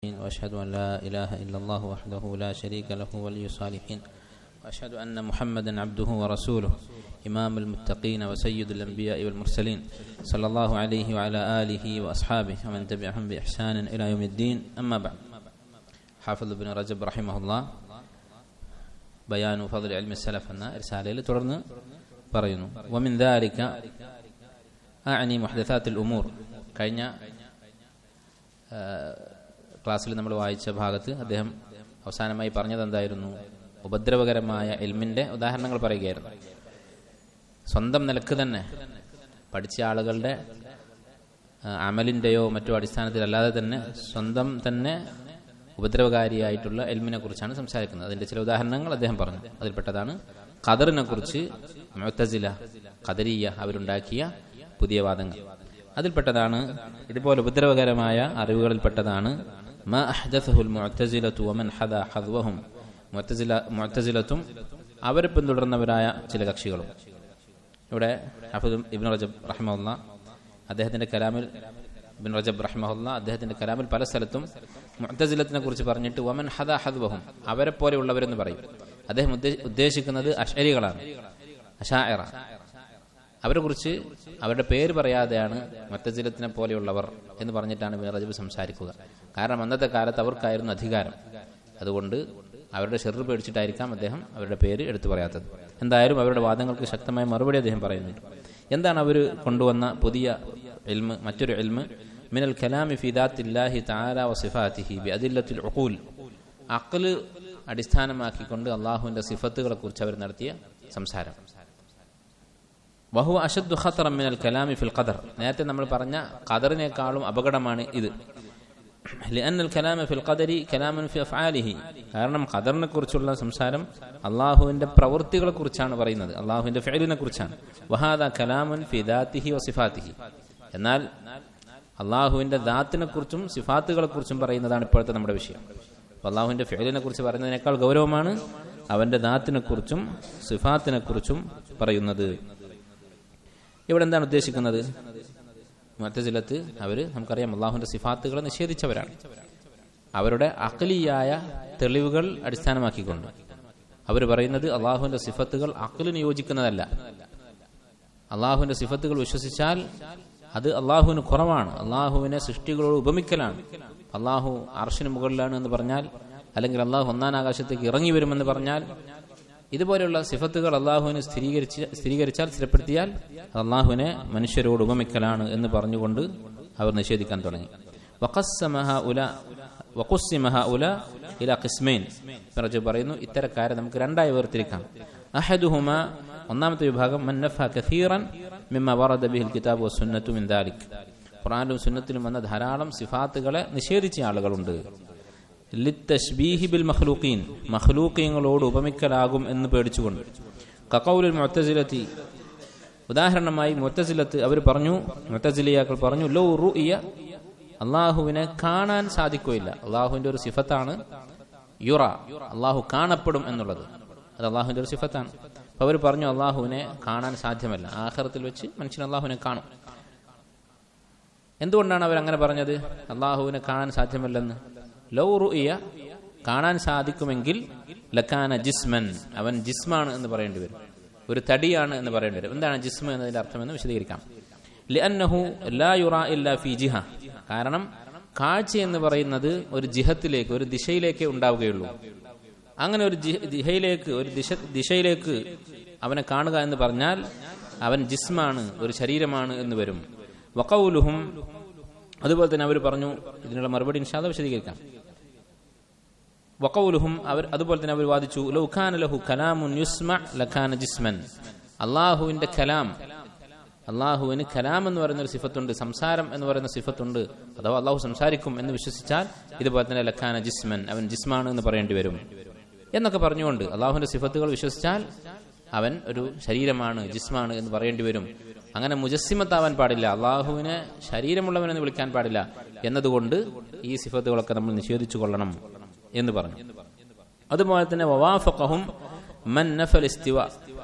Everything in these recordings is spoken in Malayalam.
واشهد ان لا اله الا الله وحده لا شريك له ولي الصالحين واشهد ان محمدا عبده ورسوله امام المتقين وسيد الانبياء والمرسلين صلى الله عليه وعلى اله واصحابه ومن تبعهم باحسان الى يوم الدين اما بعد حافظ بن رجب رحمه الله بيان فضل علم السلف എന്ന റിസാലയിൽ തുടർന്ന് പറയുന്നു ومن ذلك أعني محدثات الأمور കഴിഞ്ഞ ക്ലാസ്സിൽ നമ്മൾ വായിച്ച ഭാഗത്ത് അദ്ദേഹം അവസാനമായി പറഞ്ഞത് എന്തായിരുന്നു ഉപദ്രവകരമായ എൽമിന്റെ ഉദാഹരണങ്ങൾ പറയുകയായിരുന്നു സ്വന്തം നിലക്ക് തന്നെ പഠിച്ച ആളുകളുടെ അമലിന്റെയോ മറ്റോ അടിസ്ഥാനത്തിലല്ലാതെ തന്നെ സ്വന്തം തന്നെ ഉപദ്രവകാരിയായിട്ടുള്ള എൽമിനെ കുറിച്ചാണ് സംസാരിക്കുന്നത് അതിന്റെ ചില ഉദാഹരണങ്ങൾ അദ്ദേഹം പറഞ്ഞു അതിൽപ്പെട്ടതാണ് ഖദറിനെ കുറിച്ച് മുത്തസില ഖദരിയ അവരുണ്ടാക്കിയ പുതിയ വാദങ്ങൾ അതിൽപ്പെട്ടതാണ് ഇതുപോലെ ഉപദ്രവകരമായ അറിവുകളിൽപ്പെട്ടതാണ് മുഅത്തസിലത്തും അവരെ പിന്തുടർന്നവരായ ചില കക്ഷികളും ഇവിടെ ഹഫീദ് ഇബിൻ റജബ് റഹ്മുല്ല അദ്ദേഹത്തിന്റെ കലാമിൽ ഇബിൻ റജബ് റഹ്മുല്ല അദ്ദേഹത്തിന്റെ കലാമിൽ പല സ്ഥലത്തും മുഅത്തസിലത്തിനെ കുറിച്ച് പറഞ്ഞിട്ട് വമൻ ഹദ ഹദ്വഹും അവരെ പോലെയുള്ളവരെന്ന് പറയും അദ്ദേഹം ഉദ്ദേശിക്കുന്നത് അഷരികളാണ് അഷായറ അവരെ കുറിച്ച് അവരുടെ പേര് പറയാതെയാണ് മത്തജിലത്തിനെ പോലെയുള്ളവർ എന്ന് പറഞ്ഞിട്ടാണ് റജബ് സംസാരിക്കുക കാരണം അന്നത്തെ കാലത്ത് അവർക്കായിരുന്നു അധികാരം അതുകൊണ്ട് അവരുടെ ഷെറ് പേടിച്ചിട്ടായിരിക്കാം അദ്ദേഹം അവരുടെ പേര് എടുത്തു പറയാത്തത് എന്തായാലും അവരുടെ വാദങ്ങൾക്ക് ശക്തമായ മറുപടി അദ്ദേഹം പറയുന്നുണ്ട് എന്താണ് അവർ കൊണ്ടുവന്ന പുതിയ എൽമ് മറ്റൊരു എൽമ് മിനൽ കലാമി ഫിദാത്തില്ലാഹി താര വസിഫാത്തിഹി ബി അതില്ലത്തിൽ ഒക്കൂൽ അക്കല് അടിസ്ഥാനമാക്കിക്കൊണ്ട് അള്ളാഹുവിന്റെ സിഫത്തുകളെ കുറിച്ച് അവർ നടത്തിയ സംസാരം വഹു അഷദ്ദു ഖത്തറം മിനൽ കലാമി ഫിൽ ഖദർ നേരത്തെ നമ്മൾ പറഞ്ഞ ഖദറിനേക്കാളും അപകടമാണ് ഇത് لأن الكلام في القدر كلام في أفعاله കാരണം ഖദറിനെ കുറിച്ചുള്ള സംസാരം അള്ളാഹുവിന്റെ പ്രവൃത്തികളെ കുറിച്ചാണ് പറയുന്നത് അള്ളാഹുവിന്റെ ഫെയിലിനെ കുറിച്ചാണ് വഹാദ കലാമുൻ ഫി ദാത്തിഹി വസിഫാത്തിഹി എന്നാൽ അള്ളാഹുവിന്റെ ദാത്തിനെ കുറിച്ചും സിഫാത്തുകളെ കുറിച്ചും പറയുന്നതാണ് ഇപ്പോഴത്തെ നമ്മുടെ വിഷയം അള്ളാഹുവിന്റെ ഫെയിലിനെ കുറിച്ച് പറയുന്നതിനേക്കാൾ ഗൗരവമാണ് അവന്റെ ദാത്തിനെ കുറിച്ചും സിഫാത്തിനെ കുറിച്ചും പറയുന്നത് ഇവിടെ എന്താണ് ഉദ്ദേശിക്കുന്നത് മറ്റജിലത്ത് അവര് നമുക്കറിയാം അള്ളാഹുവിന്റെ സിഫാത്തുകളെ നിഷേധിച്ചവരാണ് അവരുടെ അഖലിയായ തെളിവുകൾ അടിസ്ഥാനമാക്കിക്കൊണ്ട് അവർ പറയുന്നത് അള്ളാഹുവിന്റെ സിഫത്തുകൾ അഖലിന് യോജിക്കുന്നതല്ല അള്ളാഹുവിന്റെ സിഫത്തുകൾ വിശ്വസിച്ചാൽ അത് അള്ളാഹുവിന് കുറവാണ് അള്ളാഹുവിനെ സൃഷ്ടികളോട് ഉപമിക്കലാണ് അള്ളാഹു അർഷിന് മുകളിലാണ് എന്ന് പറഞ്ഞാൽ അല്ലെങ്കിൽ അള്ളാഹു ഒന്നാം ആകാശത്തേക്ക് ഇറങ്ങി വരുമെന്ന് പറഞ്ഞാൽ ഇതുപോലെയുള്ള സിഫത്തുകൾ അള്ളാഹുവിന് സ്ഥിരീകരിച്ച് സ്ഥിരീകരിച്ചാൽ സ്ഥിരപ്പെടുത്തിയാൽ അള്ളാഹുവിനെ മനുഷ്യരോട് ഉപമിക്കലാണ് എന്ന് പറഞ്ഞുകൊണ്ട് അവർ നിഷേധിക്കാൻ തുടങ്ങി ഇല ഖിസ്മൈൻ പറയുന്നു ഇത്തരക്കാരെ നമുക്ക് രണ്ടായി വേർതിരിക്കാം അഹദുഹുമ ഒന്നാമത്തെ വിഭാഗം മന്നഫ കഥീറൻ മിമ്മ വറദ ബിഹിൽ കിതാബ് സുന്നത്തു മിൻ ദാലിക് ഖുർആനിലും സുന്നത്തിലും വന്ന ധാരാളം സിഫാത്തുകളെ നിഷേധിച്ച ആളുകളുണ്ട് ലിത്തഷ്ബീഹി ബിൽ മഖ്ലൂഖീൻ മഖ്ലൂഖീങ്ങളോട് ഉപമിക്കലാകും എന്ന് പേടിച്ചുകൊണ്ട് കക്കൗലുൽ മുഅത്തസിലത്തി ഉദാഹരണമായി മുഅത്തസിലത്ത് അവർ പറഞ്ഞു മുഅത്തസിലിയാക്കൾ പറഞ്ഞു ലോ റുഇയ അള്ളാഹുവിനെ കാണാൻ സാധിക്കുകയില്ല അള്ളാഹുവിന്റെ ഒരു സിഫത്താണ് യുറ അള്ളാഹു കാണപ്പെടും എന്നുള്ളത് അത് അള്ളാഹുവിന്റെ ഒരു സിഫത്താണ് അപ്പൊ അവർ പറഞ്ഞു അള്ളാഹുവിനെ കാണാൻ സാധ്യമല്ല ആഹാരത്തിൽ വെച്ച് മനുഷ്യൻ അള്ളാഹുവിനെ കാണും എന്തുകൊണ്ടാണ് അവർ അങ്ങനെ പറഞ്ഞത് അള്ളാഹുവിനെ കാണാൻ സാധ്യമല്ലെന്ന് ലൗ റുഇയ കാണാൻ സാധിക്കുമെങ്കിൽ ലക്കാന ജിസ്മൻ അവൻ ജിസ്മാണ് എന്ന് പറയേണ്ടി വരും ഒരു തടിയാണ് എന്ന് പറയേണ്ടി വരും എന്താണ് ജിസ്മ എന്നതിന്റെ അർത്ഥമെന്ന് വിശദീകരിക്കാം ലിഅന്നഹു ലാ യുറ ഇല്ല ഫി ജിഹ കാരണം കാഴ്ച എന്ന് പറയുന്നത് ഒരു ജിഹത്തിലേക്ക് ഒരു ദിശയിലേക്കേ ഉണ്ടാവുകയുള്ളൂ അങ്ങനെ ഒരു ദിശയിലേക്ക് ഒരു ദിശ ദിശയിലേക്ക് അവനെ കാണുക എന്ന് പറഞ്ഞാൽ അവൻ ജിസ്മാണ് ഒരു ശരീരമാണ് എന്ന് വരും വക്കൗലുഹും അതുപോലെ തന്നെ അവർ പറഞ്ഞു ഇതിനുള്ള മറുപടി ഇൻഷാദ വിശദീകരിക്കാം വക്കൗലുഹും അവർ അതുപോലെ തന്നെ അവർ വാദിച്ചു ലൗഖാന ലഹു കലാമുൻ യുസ്മ ലഖാന ജിസ്മൻ അള്ളാഹുവിന്റെ കലാം അള്ളാഹുവിന് കലാം എന്ന് പറയുന്ന ഒരു സിഫത്തുണ്ട് സംസാരം എന്ന് പറയുന്ന സിഫത്തുണ്ട് അഥവാ അള്ളാഹു സംസാരിക്കും എന്ന് വിശ്വസിച്ചാൽ ഇതുപോലെ തന്നെ ലഖാന ജിസ്മൻ അവൻ ജിസ്മാണ് എന്ന് പറയേണ്ടി വരും എന്നൊക്കെ പറഞ്ഞുകൊണ്ട് അള്ളാഹുവിന്റെ സിഫത്തുകൾ വിശ്വസിച്ചാൽ അവൻ ഒരു ശരീരമാണ് ജിസ്മാണ് എന്ന് പറയേണ്ടി വരും അങ്ങനെ മുജസ്സിമത്താവാൻ പാടില്ല അള്ളാഹുവിനെ ശരീരമുള്ളവനെന്ന് വിളിക്കാൻ പാടില്ല എന്നതുകൊണ്ട് ഈ സിഫത്തുകളൊക്കെ നമ്മൾ നിഷേധിച്ചു കൊള്ളണം എന്ന് പറഞ്ഞു അതുപോലെ തന്നെ വവാഫഖഹും മൻ നഫൽ ഇസ്തിവ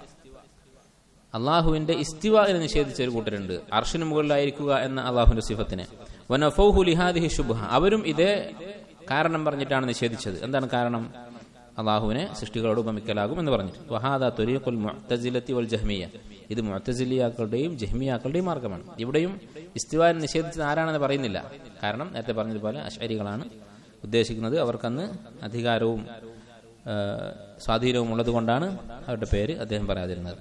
അള്ളാഹുവിന്റെ ഇസ്തിവ എന്ന് നിഷേധിച്ച ഒരു കൂട്ടരുണ്ട് അർഷിന് മുകളിലായിരിക്കുക എന്ന അള്ളാഹുവിന്റെ സിഫത്തിനെ വനഫൗഹു ലിഹാദിഹി ശുബ്ഹ അവരും ഇതേ കാരണം പറഞ്ഞിട്ടാണ് നിഷേധിച്ചത് എന്താണ് കാരണം അള്ളാഹുവിനെ സൃഷ്ടികളോട് ഉപമിക്കലാകും എന്ന് പറഞ്ഞിട്ട് വഹാദ തൊരീഖുൽ മുഅ്തസിലത്തി വൽ ജഹ്മിയ ഇത് മുഅ്തസിലിയാക്കളുടെയും ജഹ്മിയാക്കളുടെയും മാർഗമാണ് ഇവിടെയും ഇസ്തിവാൻ നിഷേധിച്ചത് ആരാണെന്ന് പറയുന്നില്ല കാരണം നേരത്തെ പറഞ്ഞതുപോലെ അശാരികളാണ് ഉദ്ദേശിക്കുന്നത് അവർക്കന്ന് അധികാരവും ആ, സ്വാധീനവും ഉള്ളത് കൊണ്ടാണ് അവരുടെ പേര് അദ്ദേഹം പറയാതിരുന്നത്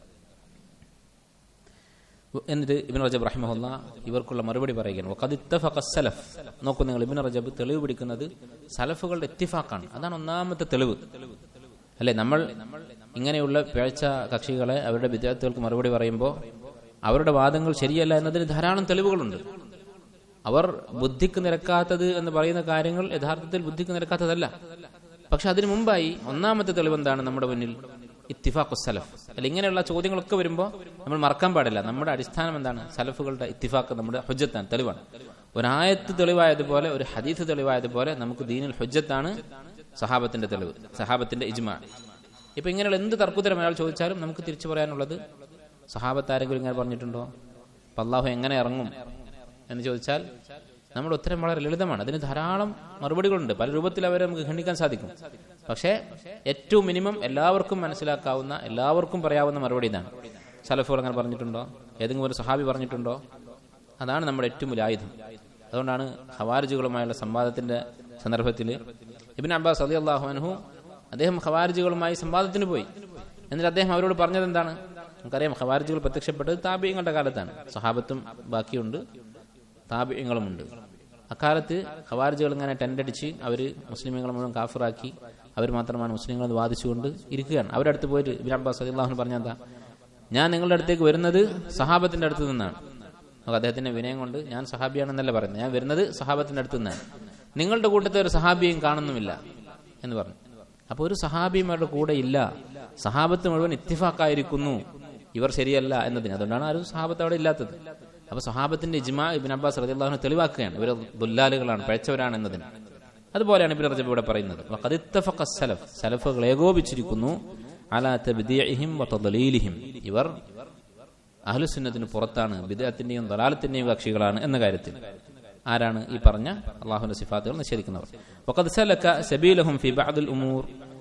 എന്നിട്ട് ഇബിൻ റജബ് റഹിമഹുല്ല ഇവർക്കുള്ള മറുപടി പറയുകയാണ് വഖദ് ഇത്തഫഖ സലഫ് നോക്കൂ നിങ്ങൾ ഇബിൻ റജബ് തെളിവ് പിടിക്കുന്നത് സലഫുകളുടെ ഇത്തിഫാക്കാണ് അതാണ് ഒന്നാമത്തെ തെളിവ് അല്ലെ നമ്മൾ ഇങ്ങനെയുള്ള പിഴച്ച കക്ഷികളെ അവരുടെ വിദ്യാർത്ഥികൾക്ക് മറുപടി പറയുമ്പോൾ അവരുടെ വാദങ്ങൾ ശരിയല്ല എന്നതിന് ധാരാളം തെളിവുകളുണ്ട് അവർ ബുദ്ധിക്ക് നിരക്കാത്തത് എന്ന് പറയുന്ന കാര്യങ്ങൾ യഥാർത്ഥത്തിൽ ബുദ്ധിക്ക് നിരക്കാത്തതല്ല പക്ഷെ അതിനു മുമ്പായി ഒന്നാമത്തെ തെളിവ് എന്താണ് നമ്മുടെ മുന്നിൽ ഇത്തിഫാഖു സലഫ് അല്ല ഇങ്ങനെയുള്ള ചോദ്യങ്ങളൊക്കെ വരുമ്പോൾ നമ്മൾ മറക്കാൻ പാടില്ല നമ്മുടെ അടിസ്ഥാനം എന്താണ് സലഫുകളുടെ ഇത്തിഫാക്ക് നമ്മുടെ ഹുജ്ജത്താണ് തെളിവാണ് ഒരായത്ത് തെളിവായതുപോലെ ഒരു ഹദീസ് തെളിവായതുപോലെ നമുക്ക് ദീനിൽ ഹുജ്ജത്താണ് സഹാബത്തിന്റെ തെളിവ് സഹാബത്തിന്റെ ഇജ്മാ ഇപ്പൊ ഇങ്ങനെയുള്ള എന്ത് തർക്കുത്തരം അയാൾ ചോദിച്ചാലും നമുക്ക് തിരിച്ചു പറയാനുള്ളത് സഹാബത്ത് ആരെങ്കിലും ഇങ്ങനെ പറഞ്ഞിട്ടുണ്ടോ അപ്പൊ അള്ളാഹു എങ്ങനെ ഇറങ്ങും എന്ന് ചോദിച്ചാൽ നമ്മുടെ ഉത്തരം വളരെ ലളിതമാണ് അതിന് ധാരാളം മറുപടികളുണ്ട് പല രൂപത്തിൽ അവരെ നമുക്ക് ഖണ്ഡിക്കാൻ സാധിക്കും പക്ഷേ ഏറ്റവും മിനിമം എല്ലാവർക്കും മനസ്സിലാക്കാവുന്ന എല്ലാവർക്കും പറയാവുന്ന മറുപടി ഇതാണ് സലഫുകൾ അങ്ങനെ പറഞ്ഞിട്ടുണ്ടോ ഏതെങ്കിലും ഒരു സഹാബി പറഞ്ഞിട്ടുണ്ടോ അതാണ് നമ്മുടെ ഏറ്റവും വലിയ ആയുധം അതുകൊണ്ടാണ് ഖവാരിജുകളുമായുള്ള സംവാദത്തിന്റെ സന്ദർഭത്തിൽ ഇബിൻ അബ്ബാസ് അലി അള്ളാഹു അനഹു അദ്ദേഹം ഖവാരിജുകളുമായി സംവാദത്തിന് പോയി എന്നിട്ട് അദ്ദേഹം അവരോട് പറഞ്ഞത് എന്താണ് നമുക്കറിയാം ഖവാരിജുകൾ പ്രത്യക്ഷപ്പെട്ടത് താപീയങ്ങളുടെ കാലത്താണ് സഹാബത്തും ബാക്കിയുണ്ട് താപീയങ്ങളുമുണ്ട് അക്കാലത്ത് ഖവാരിജുകൾ ഇങ്ങനെ ടെൻഡടിച്ച് അവർ മുസ്ലിമുകളെ മുഴുവൻ കാഫിറാക്കി അവർ മാത്രമാണ് മുസ്ലിങ്ങളെന്ന് വാദിച്ചുകൊണ്ട് ഇരിക്കുകയാണ് അവരുടെ അടുത്ത് പോയിട്ട് ഇബിൻ അബ്ബാസ് അലി അള്ളാഹുന് പറഞ്ഞ എന്താ ഞാൻ നിങ്ങളുടെ അടുത്തേക്ക് വരുന്നത് സഹാബത്തിന്റെ അടുത്ത് നിന്നാണ് നമുക്ക് അദ്ദേഹത്തിന്റെ വിനയം കൊണ്ട് ഞാൻ സഹാബിയാണെന്നല്ല പറയുന്നത് ഞാൻ വരുന്നത് സഹാബത്തിന്റെ അടുത്ത് നിന്നാണ് നിങ്ങളുടെ കൂട്ടത്തെ ഒരു സഹാബിയും കാണുന്നുമില്ല എന്ന് പറഞ്ഞു അപ്പൊ ഒരു സഹാബിയും അവരുടെ കൂടെ ഇല്ല സഹാബത്ത് മുഴുവൻ ഇത്തിഫാക്കായിരിക്കുന്നു ഇവർ ശരിയല്ല എന്നതിന് അതുകൊണ്ടാണ് ആരും സഹാബത്ത് അവിടെ ഇല്ലാത്തത് അപ്പൊ സഹാബത്തിന്റെ ഇജ്മാ ഇബിൻ അബ്ബാസ് റളിയല്ലാഹു തെളിവാക്കുകയാണ് ഇവർ ദുല്ലാലുകളാണ് പഴച്ചവരാണ് എന്നതിന് അതുപോലെയാണ് ഇബിൻ റജബ് ഇവിടെ പറയുന്നത് വഖദ് ഇത്തഫഖ സലഫ് സലഫുകൾ ഏകോപിച്ചിരിക്കുന്നു അലാ തബ്ദീഇഹിം വതദ്ലീലിഹിം ഇവർ അഹ്ലുസുന്നത്തിന് പുറത്താണ് ബിദഅത്തിന്റെയും ദലാലത്തിന്റെയും കക്ഷികളാണ് എന്ന കാര്യത്തിൽ ആരാണ് ഈ പറഞ്ഞ അള്ളാഹുവിന്റെ സിഫാത്തുകൾ നിഷേധിക്കുന്നവർ വഖദ് സലക സബീലഹും ഫി ബഅദുൽ ഉമൂർ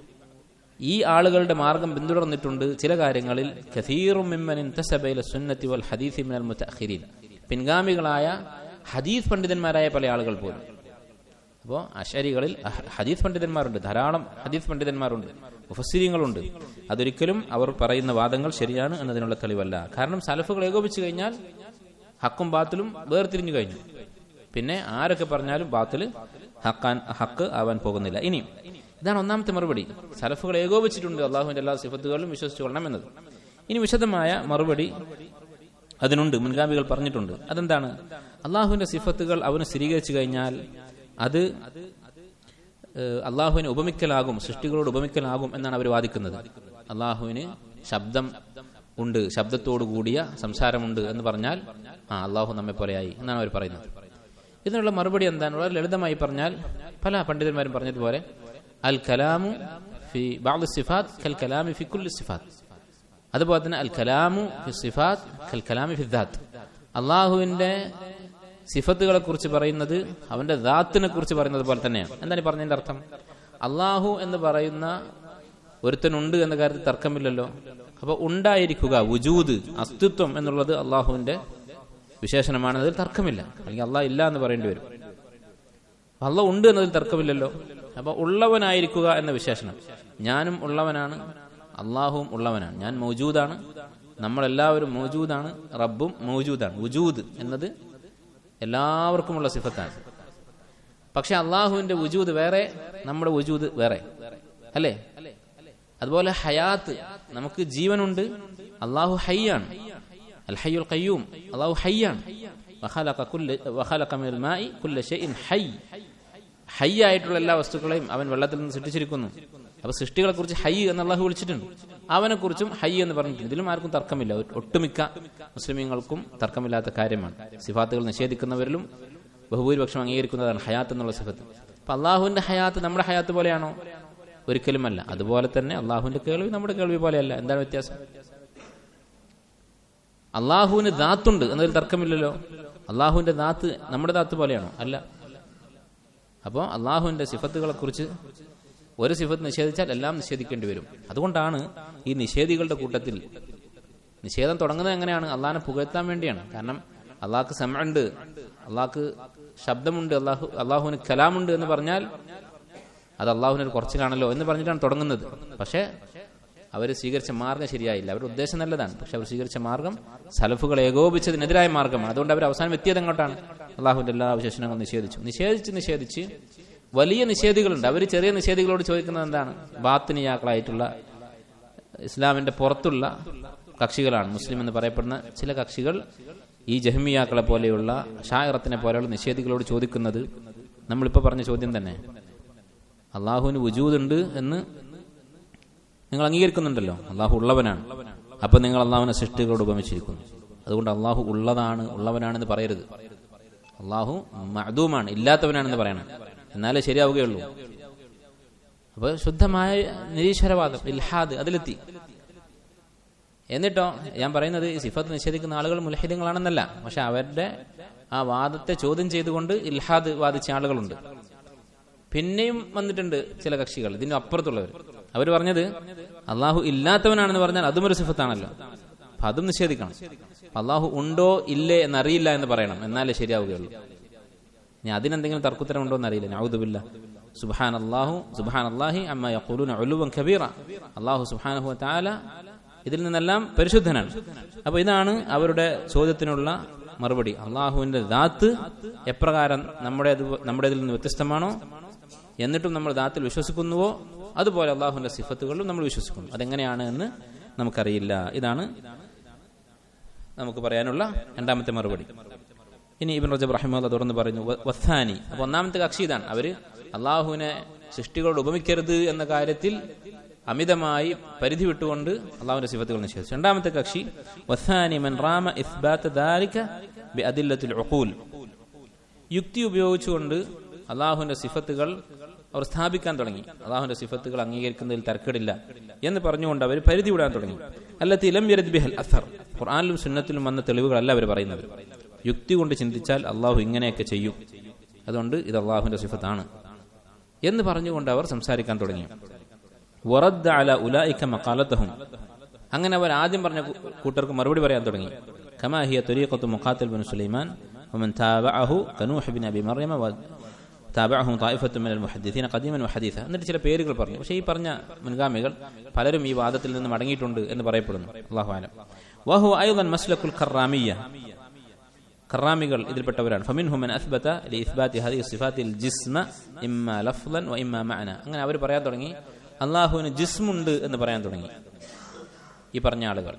ഈ ആളുകളുടെ മാർഗം പിന്തുടർന്നിട്ടുണ്ട് ചില കാര്യങ്ങളിൽ കഥീറും മിമ്മൻ ഇൻതസബ ഇല സുന്നത്തി വൽ ഹദീസി മിനൽ മുതഅഖിരീൻ പിൻഗാമികളായ ഹദീസ് പണ്ഡിതന്മാരായ പല ആളുകൾ പോലും അപ്പോൾ അശരികളിൽ ഹദീസ് പണ്ഡിതന്മാരുണ്ട് ധാരാളം ഹദീസ് പണ്ഡിതന്മാരുണ്ട് മുഫസ്സിരിങ്ങളുണ്ട് അതൊരിക്കലും അവർ പറയുന്ന വാദങ്ങൾ ശരിയാണ് എന്നതിനുള്ള തെളിവല്ല കാരണം സലഫുകൾ ഏകോപിച്ചു കഴിഞ്ഞാൽ ഹക്കും ബാത്തിലും വേർതിരിഞ്ഞു കഴിഞ്ഞു പിന്നെ ആരൊക്കെ പറഞ്ഞാലും ബാത്തില് ഹക്കാൻ ഹക്ക് ആവാൻ പോകുന്നില്ല ഇനിയും ഇതാണ് ഒന്നാമത്തെ മറുപടി സലഫുകൾ ഏകോപിച്ചിട്ടുണ്ട് അള്ളാഹുവിന്റെ എല്ലാ സിഫത്തുകളിലും വിശ്വസിച്ചു കൊള്ളണം എന്നത് ഇനി വിശദമായ മറുപടി അതിനുണ്ട് മുൻഗാമികൾ പറഞ്ഞിട്ടുണ്ട് അതെന്താണ് അള്ളാഹുവിന്റെ സിഫത്തുകൾ അവന് സ്ഥിരീകരിച്ചു കഴിഞ്ഞാൽ അത് ഏഹ്, അള്ളാഹുവിനെ ഉപമിക്കലാകും സൃഷ്ടികളോട് ഉപമിക്കലാകും എന്നാണ് അവർ വാദിക്കുന്നത് അള്ളാഹുവിന് ശബ്ദം ഉണ്ട് ശബ്ദത്തോടു കൂടിയ സംസാരമുണ്ട് എന്ന് പറഞ്ഞാൽ ആ അള്ളാഹു നമ്മെ പോലെയായി എന്നാണ് അവർ പറയുന്നത് ഇതിനുള്ള മറുപടി എന്താണ് വളരെ ലളിതമായി പറഞ്ഞാൽ പല പണ്ഡിതന്മാരും പറഞ്ഞതുപോലെ അൽ കലാമു ഫി ബാദ് സിഫാത്ത് കൽ കലാമി ഫി കുല്ലി സിഫാത്ത് അതുപോലെ തന്നെ അൽ കലാമു ഫി സിഫാത്ത് കൽ കലാമി ഫി ദാത്ത് അള്ളാഹുവിന്റെ സിഫത്തുകളെ കുറിച്ച് പറയുന്നത് അവന്റെ ദാത്തിനെ കുറിച്ച് പറയുന്നത് പോലെ തന്നെയാണ് എന്താണ് ഈ പറഞ്ഞതിന്റെ അർത്ഥം അള്ളാഹു എന്ന് പറയുന്ന ഒരുത്തനുണ്ട് എന്ന കാര്യത്തിൽ തർക്കമില്ലല്ലോ അപ്പൊ ഉണ്ടായിരിക്കുക വുജൂദ് അസ്തിത്വം എന്നുള്ളത് അള്ളാഹുവിന്റെ വിശേഷണമാണെന്നതിൽ തർക്കമില്ല അല്ലെങ്കിൽ അള്ളാഹ് ഇല്ല എന്ന് പറയേണ്ടി വരും അള്ള ഉണ്ട് എന്നതിൽ തർക്കമില്ലല്ലോ അപ്പൊ ഉള്ളവനായിരിക്കുക എന്ന വിശേഷണം ഞാനും ഉള്ളവനാണ് അള്ളാഹുവും ഉള്ളവനാണ് ഞാൻ മൗജൂദാണ് നമ്മളെല്ലാവരും മൗജൂദാണ് റബ്ബും മൗജൂദാണ് വുജൂദ് എന്നത് എല്ലാവർക്കുമുള്ള സിഫത്താണ് പക്ഷെ അള്ളാഹുവിന്റെ വുജൂദ് വേറെ നമ്മുടെ വുജൂദ് വേറെ അല്ലേ അതുപോലെ ഹയാത്ത് നമുക്ക് ജീവനുണ്ട് അള്ളാഹു ഹയ്യാണ് അൽ ഹയ്യുൽ ഖയ്യൂം അള്ളാഹു ഹയ്യാണ് വഖലഖ കുല്ല- വഖലഖ മിനൽ മാഇ കുല്ല ഷൈഇൻ ഹയ്യ് ഹയ്യ് ആയിട്ടുള്ള എല്ലാ വസ്തുക്കളെയും അവൻ വെള്ളത്തിൽ നിന്ന് സൃഷ്ടിച്ചിരിക്കുന്നു അപ്പൊ സൃഷ്ടികളെ കുറിച്ച് ഹൈ എന്ന് അള്ളാഹു വിളിച്ചിട്ടുണ്ട് അവനെ കുറിച്ചും ഹൈ എന്ന് പറഞ്ഞിട്ടുണ്ട് ഇതിലും ആർക്കും തർക്കമില്ല ഒ- ഒട്ടുമിക്ക മുസ്ലിമീങ്ങൾക്കും തർക്കമില്ലാത്ത കാര്യമാണ് സിഫാത്തുകൾ നിഷേധിക്കുന്നവരിലും ബഹുഭൂരിപക്ഷം അംഗീകരിക്കുന്നതാണ് ഹയാത്ത് എന്നുള്ള സിഫത്ത് അപ്പൊ അള്ളാഹുവിന്റെ ഹയാത്ത് നമ്മുടെ ഹയാത്ത് പോലെയാണോ ഒരിക്കലുമല്ല അതുപോലെ തന്നെ അള്ളാഹുവിന്റെ കേൾവി നമ്മുടെ കേൾവി പോലെയല്ല എന്താണ് വ്യത്യാസം അള്ളാഹുവിന് ദാത്തുണ്ട് എന്നതിൽ തർക്കമില്ലല്ലോ അള്ളാഹുവിന്റെ ദാത്ത് നമ്മുടെ ദാത്ത് പോലെയാണോ അല്ല അപ്പോൾ അള്ളാഹുവിന്റെ സിഫത്തുകളെ കുറിച്ച് ഒരു സിഫത്ത് നിഷേധിച്ചാൽ എല്ലാം നിഷേധിക്കേണ്ടി വരും അതുകൊണ്ടാണ് ഈ നിഷേധികളുടെ കൂട്ടത്തിൽ നിഷേധം തുടങ്ങുന്നത് എങ്ങനെയാണ് അള്ളാഹിനെ പുകഴ്ത്താൻ വേണ്ടിയാണ് കാരണം അള്ളാഹ്ക്ക് സമയുണ്ട് അള്ളാഹ്ക്ക് ശബ്ദമുണ്ട് അള്ളാഹു അള്ളാഹുവിന് കലാമുണ്ട് എന്ന് പറഞ്ഞാൽ അത് അള്ളാഹുവിന് കുറച്ചിലാണല്ലോ എന്ന് പറഞ്ഞിട്ടാണ് തുടങ്ങുന്നത് പക്ഷേ അവർ സ്വീകരിച്ച മാർഗം ശരിയായില്ല അവരുടെ ഉദ്ദേശം നല്ലതാണ് പക്ഷെ അവർ സ്വീകരിച്ച മാർഗം സലഫുകൾ ഏകോപിച്ചതിനെതിരായ മാർഗമാണ് അതുകൊണ്ട് അവർ അവസാനം എത്തിയത് എങ്ങോട്ടാണ് അള്ളാഹുവിന്റെ എല്ലാ വിശേഷണങ്ങളും നിഷേധിച്ചു നിഷേധിച്ച് നിഷേധിച്ച് വലിയ നിഷേധികളുണ്ട് അവർ ചെറിയ നിഷേധികളോട് ചോദിക്കുന്നത് എന്താണ് ബാത്തിനിയാക്കളായിട്ടുള്ള ഇസ്ലാമിന്റെ പുറത്തുള്ള കക്ഷികളാണ് മുസ്ലിം എന്ന് പറയപ്പെടുന്ന ചില കക്ഷികൾ ഈ ജഹ്മിയാക്കളെ പോലെയുള്ള ഷായറത്തിനെ പോലെയുള്ള നിഷേധികളോട് ചോദിക്കുന്നത് നമ്മളിപ്പോൾ പറഞ്ഞ ചോദ്യം തന്നെ അള്ളാഹുവിന് വുജൂദുണ്ട് എന്ന് നിങ്ങൾ അംഗീകരിക്കുന്നുണ്ടല്ലോ അള്ളാഹു ഉള്ളവനാണ് അപ്പൊ നിങ്ങൾ അള്ളാഹുവിനെ സൃഷ്ടികളോട് ഉപമിച്ചിരിക്കുന്നു അതുകൊണ്ട് അള്ളാഹു ഉള്ളതാണ് ഉള്ളവനാണെന്ന് പറയരുത് അള്ളാഹു മഅദൂമാണ് ഇല്ലാത്തവനാണെന്ന് പറയണം എന്നാലേ ശരിയാവുകയുള്ളൂ അപ്പൊ ശുദ്ധമായ നിരീശ്വരവാദം ഇൽഹാദ് അതിലെത്തി എന്നിട്ടോ ഞാൻ പറയുന്നത് ഈ സിഫത്ത് നിഷേധിക്കുന്ന ആളുകൾ മുലഹിദങ്ങളാണെന്നല്ല പക്ഷെ അവരുടെ ആ വാദത്തെ ചോദ്യം ചെയ്തുകൊണ്ട് ഇൽഹാദ് വാദിച്ച ആളുകളുണ്ട് പിന്നെയും വന്നിട്ടുണ്ട് ചില കക്ഷികൾ ഇതിന് അപ്പുറത്തുള്ളവർ അവർ പറഞ്ഞത് അള്ളാഹു ഇല്ലാത്തവനാണെന്ന് പറഞ്ഞാൽ അതും ഒരു സിഫത്താണല്ലോ അപ്പൊ അതും നിഷേധിക്കണം അള്ളാഹു ഉണ്ടോ ഇല്ലേ എന്നറിയില്ല എന്ന് പറയണം എന്നാലേ ശരിയാവുകയുള്ളൂ ഇനി അതിനെന്തെങ്കിലും തർക്കുത്തരം ഉണ്ടോ എന്നറിയില്ല നൗദുബില്ല സുബാൻ അള്ളാഹു സുബാൻ അള്ളാഹി അമ്മ യഖൂലുന ഉലുവൻ കബീറ അള്ളാഹു സുബാനഹു താല ഇതിൽ നിന്നെല്ലാം പരിശുദ്ധനാണ് അപ്പൊ ഇതാണ് അവരുടെ ചോദ്യത്തിനുള്ള മറുപടി അള്ളാഹുവിന്റെ ദാത്ത് എപ്രകാരം നമ്മുടെ നമ്മുടേതിൽ നിന്ന് വ്യത്യസ്തമാണോ എന്നിട്ടും നമ്മൾ ദാത്തിൽ വിശ്വസിക്കുന്നുവോ അതുപോലെ അള്ളാഹുവിന്റെ സിഫത്തുകളിലും നമ്മൾ വിശ്വസിക്കുന്നു അതെങ്ങനെയാണ് എന്ന് നമുക്കറിയില്ല ഇതാണ് നമുക്ക് പറയാനുള്ള രണ്ടാമത്തെ മറുപടി ഇനി ഇബിൻ റജബ് റഹിമുല്ല തുടർന്ന് പറയുന്നു വത്താനി അപ്പൊ ഒന്നാമത്തെ കക്ഷി ഇതാണ് അവര് അള്ളാഹുവിനെ സൃഷ്ടികളോട് ഉപമിക്കരുത് എന്ന കാര്യത്തിൽ അമിതമായി പരിധി വിട്ടുകൊണ്ട് അള്ളാഹുവിന്റെ സിഫത്തുകൾ നിഷേധിച്ചു രണ്ടാമത്തെ കക്ഷി വത്താനി മൻ റാമ ഇസ്ബാത്ത് ദാലിക ബി അദില്ലത്തിൽ ഉഖൂൽ യുക്തി ഉപയോഗിച്ചുകൊണ്ട് അള്ളാഹുവിന്റെ സിഫത്തുകൾ അവർ സ്ഥാപിക്കാൻ തുടങ്ങി അള്ളാഹുവിന്റെ സിഫത്തുകൾ അംഗീകരിക്കുന്നതിൽ തർക്കടില്ല എന്ന് പറഞ്ഞുകൊണ്ട് അവർ പരിധി വിടാൻ തുടങ്ങി അല്ലത്തി ഇലം ബിഹൽ അസർ ഖുർആാനിലും സുന്നത്തിലും വന്ന തെളിവുകളല്ല അവർ പറയുന്നത് യുക്തി കൊണ്ട് ചിന്തിച്ചാൽ അള്ളാഹു ഇങ്ങനെയൊക്കെ ചെയ്യും അതുകൊണ്ട് ഇത് അള്ളാഹുവിന്റെ സിഫത്താണ് എന്ന് പറഞ്ഞുകൊണ്ട് അവർ സംസാരിക്കാൻ തുടങ്ങി വറദ്ദ അല ഉലായിക്ക മക്കാലത്തഹും അങ്ങനെ അവർ ആദ്യം പറഞ്ഞ കൂട്ടർക്ക് മറുപടി പറയാൻ തുടങ്ങി കമാഹിയ തൊരീഖത്തു മുഖാത്തിൽ ബിൻ സുലൈമാൻ ومن تابعه كنوح بن ابي مريم താബഅഹും തായിഫത്തു മിനൽ മുഹദ്ദിസീന ഖദീമൻ വഹദീസ എന്നിട്ട് ചില പേരുകൾ പറഞ്ഞു പക്ഷേ ഈ പറഞ്ഞ മുൻഗാമികൾ പലരും ഈ വാദത്തിൽ നിന്ന് മടങ്ങിയിട്ടുണ്ട് എന്ന് പറയപ്പെടുന്നു അല്ലാഹു അലം വഹു അയ്ളൻ മസ്ലക്കുൽ ഖറാമിയ ഖറാമികൾ ഇതിൽപ്പെട്ടവരാണ് ഫമിൻഹും മൻ അസ്ബത ലി ഇസ്ബാത്തി ഹദീ സിഫാത്തിൽ ജിസ്മ ഇമ്മ ലഫ്ളൻ വ ഇമ്മ മഅന അങ്ങനെ അവർ പറയാൻ തുടങ്ങി അള്ളാഹുവിന് ജിസ്മുണ്ട് എന്ന് പറയാൻ തുടങ്ങി ഈ പറഞ്ഞ ആളുകൾ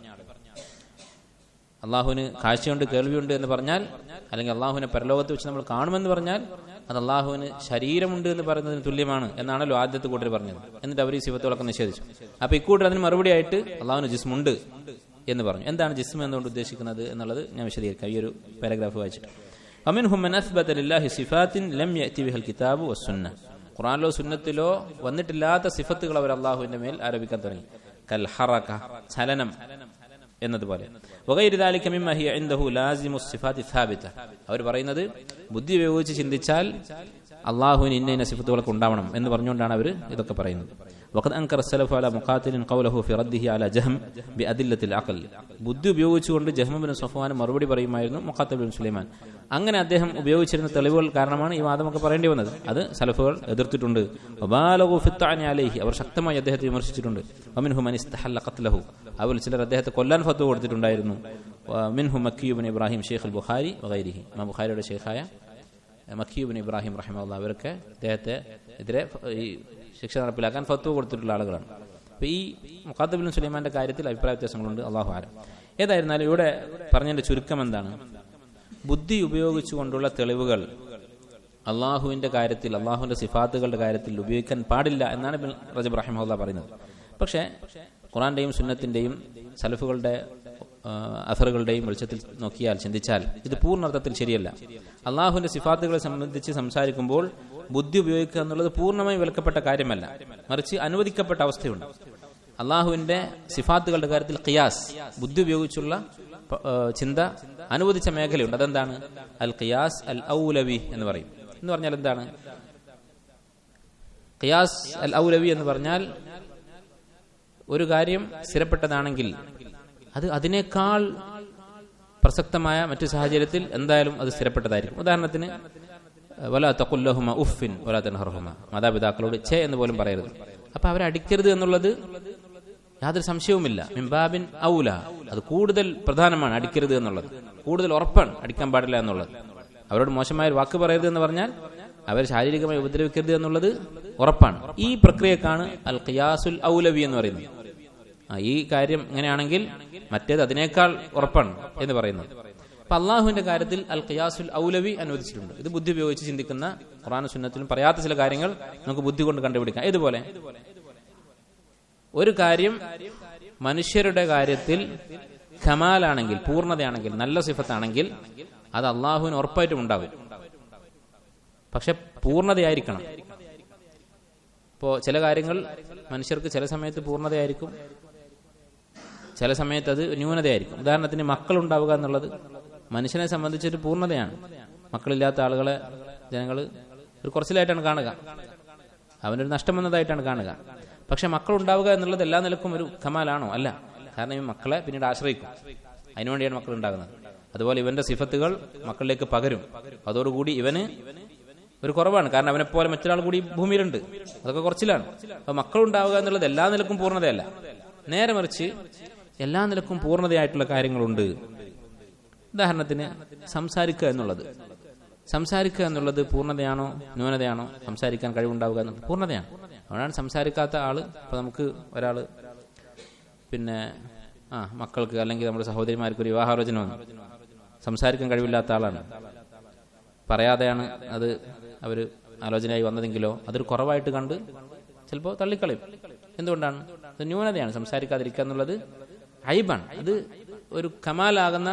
അള്ളാഹുവിന് കാഴ്ചയുണ്ട് കേൾവിയുണ്ട് എന്ന് പറഞ്ഞാൽ അല്ലെങ്കിൽ അള്ളാഹുവിനെ പരലോകത്ത് വെച്ച് നമ്മൾ കാണുമെന്ന് പറഞ്ഞാൽ അത് അള്ളാഹുവിന് ശരീരമുണ്ട് എന്ന് പറയുന്നതിന് തുല്യമാണ് എന്നാണല്ലോ ആദ്യത്തെ കൂട്ടർ പറഞ്ഞത് എന്നിട്ട് അവർ ഈ സിവത്തുകളൊക്കെ നിഷേധിച്ചു അപ്പൊ ഇക്കൂട്ടർ അതിന് മറുപടിയായിട്ട് അള്ളാഹുവിന് ജിസ്മുണ്ട് എന്ന് പറഞ്ഞു എന്താണ് ജിസ്മ എന്നുകൊണ്ട് ഉദ്ദേശിക്കുന്നത് എന്നുള്ളത് ഞാൻ വിശദീകരിക്കാം ഈ ഒരു പാരഗ്രാഫ് വായിച്ചിട്ട് അമിൻ ഹുമൻ സിഫാത്തിൻ ലം യഅതി ബിഹൽ കിതാബു വസ്സുന്ന ഖുറാനിലോ സുന്നത്തിലോ വന്നിട്ടില്ലാത്ത സിഫത്തുകൾ അവർ അള്ളാഹുവിന്റെ മേൽ ആരോപിക്കാൻ തുടങ്ങി കൽ ഹറക ചലനം എന്നതുപോലെ അവർ പറയുന്നത് ബുദ്ധി ഉപയോഗിച്ച് ചിന്തിച്ചാൽ അള്ളാഹുവിന് ഇന്ന ഇന്ന സിഫത്തുകളൊക്കെ ഉണ്ടാവണം എന്ന് പറഞ്ഞുകൊണ്ടാണ് അവർ ഇതൊക്കെ പറയുന്നത് وقد أنكر السلف على مقاتل قوله في رده على جهم بأدلة العقل ബുദ്ധി ഉപയോഗിച്ചുകൊണ്ട് ജഹ്മ ബിൻ സഫ്വാൻ മറുപടി പറയുമായിരുന്നു മുഖാത്തൽ ബിൻ സുലൈമാൻ അങ്ങനെ അദ്ദേഹം ഉപയോഗിച്ചിരുന്ന തെളിവുകൾ കാരണമാണ് ഈ വാദമൊക്കെ പറയേണ്ടി വന്നത് അത് സലഫുകൾ എതിർത്തിട്ടുണ്ട് അലൈഹി അവർ ശക്തമായി അദ്ദേഹത്തെ വിമർശിച്ചിട്ടുണ്ട് വമിൻഹു മനിസ്തഹല്ല ഖത്ലഹു അവർ ചിലർ അദ്ദേഹത്തെ കൊല്ലാൻ ഫത്വ കൊടുത്തിട്ടുണ്ടായിരുന്നു മിൻഹു മക്കിയുബിൻ ഇബ്രാഹിം ഷെയ്ഖ് അൽ ബുഖാരി വഗൈരിഹി ഇമാം ബുഖാരിയുടെ ഷെയ്ഖായ മക്കിയുബിൻ ഇബ്രാഹിം റഹിമുള്ള അവരൊക്കെ അദ്ദേഹത്തെ എതിരെ ഈ ശിക്ഷ നടപ്പിലാക്കാൻ ഫത്വ കൊടുത്തിട്ടുള്ള ആളുകളാണ് അപ്പൊ ഈ മുഖാത്തബിൻ സുലൈമാന്റെ കാര്യത്തിൽ അഭിപ്രായ വ്യത്യാസങ്ങളുണ്ട് അള്ളാഹു ആരം ഏതായിരുന്നാലും ഇവിടെ പറഞ്ഞതിന്റെ ചുരുക്കം എന്താണ് ബുദ്ധി ഉപയോഗിച്ചുകൊണ്ടുള്ള തെളിവുകൾ അള്ളാഹുവിന്റെ കാര്യത്തിൽ അള്ളാഹുവിന്റെ സിഫാത്തുകളുടെ കാര്യത്തിൽ ഉപയോഗിക്കാൻ പാടില്ല എന്നാണ് ബിൻ റജബ് റഹിമുല്ല പറയുന്നത് പക്ഷേ ഖുറാന്റെയും സുന്നത്തിന്റെയും സലഫുകളുടെ അസറുകളുടെയും വെളിച്ചത്തിൽ നോക്കിയാൽ ചിന്തിച്ചാൽ ഇത് പൂർണ്ണർത്ഥത്തിൽ ശരിയല്ല അള്ളാഹുവിന്റെ സിഫാത്തുകളെ സംബന്ധിച്ച് സംസാരിക്കുമ്പോൾ ബുദ്ധി ഉപയോഗിക്കുക എന്നുള്ളത് പൂർണ്ണമായും വിലക്കപ്പെട്ട കാര്യമല്ല മറിച്ച് അനുവദിക്കപ്പെട്ട അവസ്ഥയുണ്ട് അള്ളാഹുവിന്റെ സിഫാത്തുകളുടെ കാര്യത്തിൽ ഖിയാസ് ബുദ്ധി ഉപയോഗിച്ചുള്ള ചിന്ത അനുവദിച്ച മേഖലയുണ്ട് അതെന്താണ് അൽ ഖിയാസ് അൽ ഔലവി എന്ന് പറയും എന്ന് പറഞ്ഞാൽ എന്താണ് ഖിയാസ് അൽ ഔലവി എന്ന് പറഞ്ഞാൽ ഒരു കാര്യം സ്ഥിരപ്പെട്ടതാണെങ്കിൽ അത് അതിനേക്കാൾ പ്രസക്തമായ മറ്റു സാഹചര്യത്തിൽ എന്തായാലും അത് സ്ഥിരപ്പെട്ടതായിരിക്കും ഉദാഹരണത്തിന് വല തക്കുല്ലഹുമ ഉഫിൻ വല തൻഹർഹുമ മാതാപിതാക്കളോട് ചേ എന്ന് പോലും പറയരുത് അപ്പൊ അവരെ അടിക്കരുത് എന്നുള്ളത് യാതൊരു സംശയവുമില്ല മിംബാബിൻ ഔല അത് കൂടുതൽ പ്രധാനമാണ് അടിക്കരുത് എന്നുള്ളത് കൂടുതൽ ഉറപ്പാണ് അടിക്കാൻ പാടില്ല എന്നുള്ളത് അവരോട് മോശമായ ഒരു വാക്ക് പറയരുത് എന്ന് പറഞ്ഞാൽ അവർ ശാരീരികമായി ഉപദ്രവിക്കരുത് എന്നുള്ളത് ഉറപ്പാണ് ഈ പ്രക്രിയക്കാണ് അൽ ഖിയാസുൽ ഔലവി എന്ന് പറയുന്നത് ആ, ഈ കാര്യം ഇങ്ങനെയാണെങ്കിൽ മറ്റേത് അതിനേക്കാൾ ഉറപ്പാണ് എന്ന് പറയുന്നത് അപ്പൊ അള്ളാഹുവിന്റെ കാര്യത്തിൽ അൽ ഖിയാസുൽ ഔലവി അനുവദിച്ചിട്ടുണ്ട് ഇത് ബുദ്ധി ഉപയോഗിച്ച് ചിന്തിക്കുന്ന ഖുറാൻ സുന്നത്തിലും പറയാത്ത ചില കാര്യങ്ങൾ നമുക്ക് ബുദ്ധി കൊണ്ട് കണ്ടുപിടിക്കാം ഇതുപോലെ ഒരു കാര്യം മനുഷ്യരുടെ കാര്യത്തിൽ ഖമാലാണെങ്കിൽ പൂർണ്ണതയാണെങ്കിൽ നല്ല സിഫത്താണെങ്കിൽ അത് അള്ളാഹുവിന് ഉറപ്പായിട്ടും ഉണ്ടാകും പക്ഷെ പൂർണ്ണതയായിരിക്കണം ഇപ്പോ ചില കാര്യങ്ങൾ മനുഷ്യർക്ക് ചില സമയത്ത് പൂർണ്ണതയായിരിക്കും ചില സമയത്ത് അത് ന്യൂനതയായിരിക്കും ഉദാഹരണത്തിന് മക്കൾ ഉണ്ടാവുക എന്നുള്ളത് മനുഷ്യനെ സംബന്ധിച്ചൊരു പൂർണ്ണതയാണ് മക്കളില്ലാത്ത ആളുകളെ ജനങ്ങൾ ഒരു കുറച്ചിലായിട്ടാണ് കാണുക അവനൊരു നഷ്ടം വന്നതായിട്ടാണ് കാണുക പക്ഷെ മക്കൾ ഉണ്ടാവുക എന്നുള്ളത് എല്ലാ നിലക്കും ഒരു കമാലാണോ അല്ല കാരണം ഈ മക്കളെ പിന്നീട് ആശ്രയിക്കും അതിനുവേണ്ടിയാണ് മക്കൾ ഉണ്ടാകുന്നത് അതുപോലെ ഇവന്റെ സിഫത്തുകൾ മക്കളിലേക്ക് പകരും അതോടുകൂടി ഇവന് ഒരു കുറവാണ് കാരണം അവനെ പോലെ മറ്റൊരാൾ കൂടി ഭൂമിയിലുണ്ട് അതൊക്കെ കുറച്ചിലാണ് അപ്പൊ മക്കൾ ഉണ്ടാവുക എന്നുള്ളത് എല്ലാ നിലക്കും പൂർണ്ണതയല്ല നേരെ മറിച്ച് എല്ലാ നിലക്കും പൂർണ്ണതയായിട്ടുള്ള കാര്യങ്ങളുണ്ട് ഉദാഹരണത്തിന് സംസാരിക്കുക എന്നുള്ളത് സംസാരിക്കുക എന്നുള്ളത് പൂർണ്ണതയാണോ ന്യൂനതയാണോ സംസാരിക്കാൻ കഴിവുണ്ടാവുക എന്നുള്ളത് പൂർണ്ണതയാണ് അതുകൊണ്ടാണ് സംസാരിക്കാത്ത ആള് ഇപ്പൊ നമുക്ക് ഒരാള് പിന്നെ ആ മക്കൾക്ക് അല്ലെങ്കിൽ നമ്മുടെ സഹോദരിമാർക്ക് ഒരു വിവാഹാലോചന വന്നു സംസാരിക്കാൻ കഴിവില്ലാത്ത ആളാണ് പറയാതെയാണ് അത് അവർ ആലോചനയായി വന്നതെങ്കിലോ അതൊരു കുറവായിട്ട് കണ്ട് ചിലപ്പോൾ തള്ളിക്കളയും എന്തുകൊണ്ടാണ് അത് ന്യൂനതയാണ് സംസാരിക്കാതിരിക്കുക എന്നുള്ളത് ഐബാണ് അത് ഒരു കമാലാകുന്ന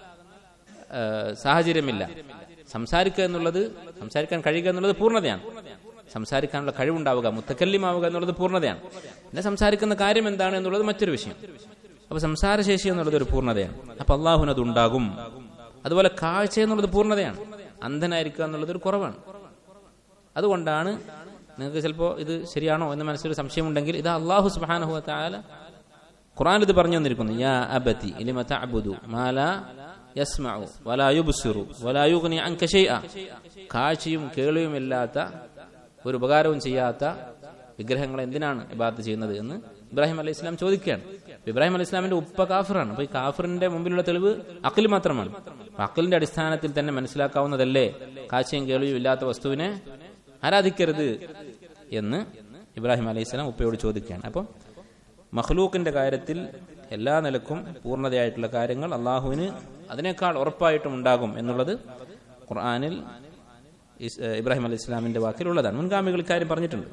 ആ, സാഹചര്യമില്ല സംസാരിക്കുക എന്നുള്ളത് സംസാരിക്കാൻ കഴിയുക എന്നുള്ളത് പൂർണ്ണതയാണ് സംസാരിക്കാനുള്ള കഴിവുണ്ടാവുക മുത്തക്കല്യമാവുക എന്നുള്ളത് പൂർണ്ണതയാണ് പിന്നെ സംസാരിക്കുന്ന കാര്യം എന്താണ് എന്നുള്ളത് മറ്റൊരു വിഷയം അപ്പൊ സംസാരശേഷി എന്നുള്ളത് ഒരു പൂർണ്ണതയാണ് അപ്പൊ അള്ളാഹുവിന് അത് ഉണ്ടാകും അതുപോലെ കാഴ്ച എന്നുള്ളത് പൂർണ്ണതയാണ് അന്ധനായിരിക്കുക എന്നുള്ളത് ഒരു കുറവാണ് അതുകൊണ്ടാണ് നിങ്ങൾക്ക് ചിലപ്പോൾ ഇത് ശരിയാണോ എന്ന് മനസ്സിലൊരു സംശയമുണ്ടെങ്കിൽ ഇത് അള്ളാഹു സുബാനഹു താല ഖുറാൻ ഇത് പറഞ്ഞു തന്നിരിക്കുന്നു യാ അബതി ലിമ തഅബുദു മാല യസ്മഉ വലാ യുബ്സിറു വലാ യുഗ്നി അൻക ശൈഅ കാഴ്ചയും കേൾവിയും ഇല്ലാത്ത ഒരു ഉപകാരവും ചെയ്യാത്ത വിഗ്രഹങ്ങൾ എന്തിനാണ് ഇബാദത്ത് ചെയ്യുന്നത് എന്ന് ഇബ്രാഹിം അലൈഹി ഇസ്ലാം ചോദിക്കുകയാണ് അപ്പൊ ഇബ്രാഹിം അലൈഹി ഇസ്ലാമിന്റെ ഉപ്പ കാഫറാണ് അപ്പൊ ഈ കാഫറിന്റെ മുമ്പിലുള്ള തെളിവ് അഖിൽ മാത്രമാണ് അപ്പൊ അഖിലിന്റെ അടിസ്ഥാനത്തിൽ തന്നെ മനസ്സിലാക്കാവുന്നതല്ലേ കാഴ്ചയും കേൾവിയും ഇല്ലാത്ത വസ്തുവിനെ ആരാധിക്കരുത് എന്ന് ഇബ്രാഹിം അലൈഹി ഇസ്ലാം ഉപ്പയോട് ചോദിക്കുകയാണ് അപ്പം മഖ്ലൂക്കിന്റെ കാര്യത്തിൽ എല്ലാ നിലക്കും പൂർണ്ണതയായിട്ടുള്ള കാര്യങ്ങൾ അള്ളാഹുവിന് അതിനേക്കാൾ ഉറപ്പായിട്ടും ഉണ്ടാകും എന്നുള്ളത് ഖുർആാനിൽ ഇസ്- ഏഹ് ഇബ്രാഹിം അലൈഹി ഇസ്ലാമിന്റെ വാക്കിലുള്ളതാണ് മുൻഗാമികൾ ഇക്കാര്യം പറഞ്ഞിട്ടുണ്ട്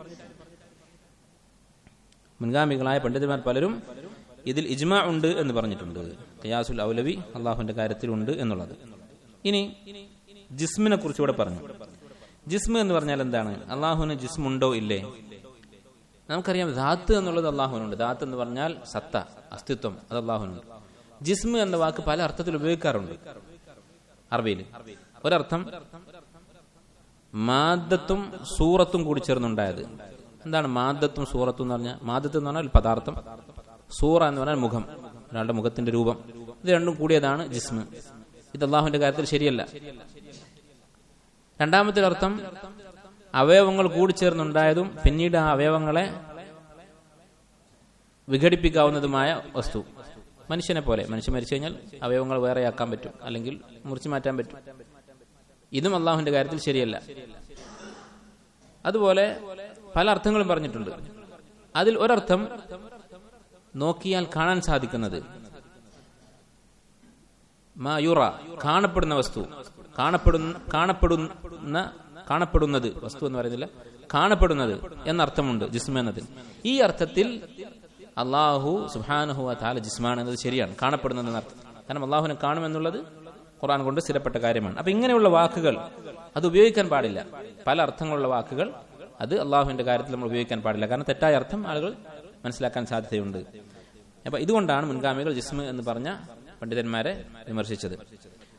മുൻഗാമികളായ പണ്ഡിതന്മാർ പലരും ഇതിൽ ഇജ്മാ ഉണ്ട് എന്ന് പറഞ്ഞിട്ടുണ്ട് ഖിയാസുൽ ഔലവി അള്ളാഹുവിന്റെ കാര്യത്തിലുണ്ട് എന്നുള്ളത് ഇനി ജിസ്മിനെ കുറിച്ച് ഇവിടെ പറഞ്ഞു ജിസ്മ് എന്ന് പറഞ്ഞാൽ എന്താണ് അള്ളാഹുവിന് ജിസ്മുണ്ടോ ഇല്ലേ നമുക്കറിയാം ധാത്ത് എന്നുള്ളത് അള്ളാഹുവിനുണ്ട് ധാത്ത് എന്ന് പറഞ്ഞാൽ സത്ത അസ്തിത്വം അത് അള്ളാഹുവിനുണ്ട് ജിസ്മ് എന്ന വാക്ക് പല അർത്ഥത്തിൽ ഉപയോഗിക്കാറുണ്ട് അറബിയിൽ ഒരർത്ഥം മാദത്തും സൂറത്തും കൂടി ചേർന്നുണ്ടായത് എന്താണ് മാദത്തും സൂറത്തും എന്ന് പറഞ്ഞാൽ മാദത്ത് എന്ന് പറഞ്ഞാൽ പദാർത്ഥം സൂറ എന്ന് പറഞ്ഞാൽ മുഖം ഒരാളുടെ മുഖത്തിന്റെ രൂപം ഇത് രണ്ടും കൂടിയതാണ് ജിസ്മ് ഇത് അള്ളാഹുവിന്റെ കാര്യത്തിൽ ശരിയല്ല രണ്ടാമത്തെ അർത്ഥം അവയവങ്ങൾ കൂടിച്ചേർന്നുണ്ടായതും പിന്നീട് ആ അവയവങ്ങളെ വിഘടിപ്പിക്കാവുന്നതുമായ വസ്തു മനുഷ്യനെ പോലെ മനുഷ്യൻ മരിച്ചു കഴിഞ്ഞാൽ അവയവങ്ങൾ വേറെയാക്കാൻ പറ്റും അല്ലെങ്കിൽ മുറിച്ചു മാറ്റാൻ പറ്റും ഇതും അള്ളാഹുവിന്റെ കാര്യത്തിൽ ശരിയല്ല അതുപോലെ പല അർത്ഥങ്ങളും പറഞ്ഞിട്ടുണ്ട് അതിൽ ഒരർത്ഥം നോക്കിയാൽ കാണാൻ സാധിക്കുന്നത് മായുറ കാണപ്പെടുന്ന വസ്തു കാണപ്പെടുന്ന കാണപ്പെടുന്ന കാണപ്പെടുന്നത് വസ്തു എന്ന് പറയുന്നില്ല കാണപ്പെടുന്നത് എന്നർത്ഥമുണ്ട് ജിസ്മ എന്നതിൽ ഈ അർത്ഥത്തിൽ അള്ളാഹു സുഹാനുഹു താല ജിസ്മാണ് എന്നത് ശരിയാണ് കാണപ്പെടുന്നത് എന്നർത്ഥം കാരണം അള്ളാഹുവിനെ കാണുമെന്നുള്ളത് ഖുറാൻ കൊണ്ട് സ്ഥിരപ്പെട്ട കാര്യമാണ് അപ്പൊ ഇങ്ങനെയുള്ള വാക്കുകൾ അത് ഉപയോഗിക്കാൻ പാടില്ല പല അർത്ഥങ്ങളുള്ള വാക്കുകൾ അത് അള്ളാഹുവിന്റെ കാര്യത്തിൽ നമ്മൾ ഉപയോഗിക്കാൻ പാടില്ല കാരണം തെറ്റായ അർത്ഥം ആളുകൾ മനസ്സിലാക്കാൻ സാധ്യതയുണ്ട് അപ്പൊ ഇതുകൊണ്ടാണ് മുൻഗാമികൾ ജിസ്മ് എന്ന് പറഞ്ഞ പണ്ഡിതന്മാരെ വിമർശിച്ചത്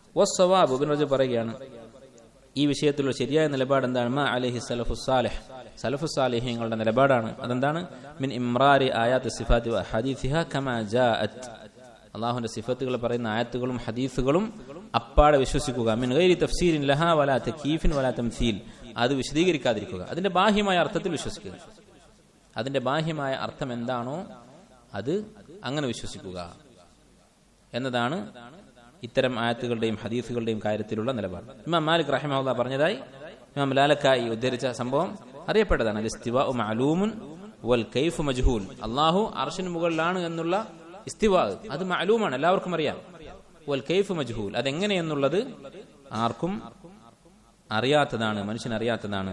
വസ്സവാബ് ഇബ്നു റജബ് പറയുകയാണ് ഈ വിഷയത്തിലുള്ള ശരിയായ നിലപാട് എന്താണ് മാ അലൈഹി സലഫു സാലിഹ് സലഫു സാലിഹ്യങ്ങളുടെ നിലപാടാണ് അതെന്താണ് മിൻ ഇമ്രാരി ആയാത്ത് സിഫാത്തി വ ഹദീസിഹ കമാ ജാഅത്ത് അള്ളാഹുവിന്റെ സിഫത്തുകൾ പറയുന്ന ആയത്തുകളും ഹദീസുകളും അപ്പാടെ വിശ്വസിക്കുക മിൻ ഗൈരി തഫ്സീരിൻ ലഹ വലാ തക്കീഫിൻ വലാ തംസീൽ അത് വിശദീകരിക്കാതിരിക്കുക അതിന്റെ ബാഹ്യമായ അർത്ഥത്തിൽ വിശ്വസിക്കുക അതിന്റെ ബാഹ്യമായ അർത്ഥം എന്താണോ അത് അങ്ങനെ വിശ്വസിക്കുക എന്നതാണ് ഇത്തരം ആയത്തുകളുടെയും ഹദീസുകളുടെയും കാര്യത്തിലുള്ള നിലപാട് ഇമാം മാലിക് റഹിമഹുല്ല പറഞ്ഞതായി ഇമാം ലാലക്കായി ഉദ്ധരിച്ച സംഭവം അറിയപ്പെട്ടതാണ് ഇസ്തിവ മഅലൂമുൻ വൽ കൈഫ് മജ്ഹൂൽ അള്ളാഹു അർഷിന് മുകളിലാണ് എന്നുള്ള ഇസ്തിവ അത് മഅലൂമാണ് എല്ലാവർക്കും അറിയാം വൽ കൈഫ് മജ്ഹൂൽ അതെങ്ങനെയെന്നുള്ളത് ആർക്കും അറിയാത്തതാണ് മനുഷ്യൻ അറിയാത്തതാണ്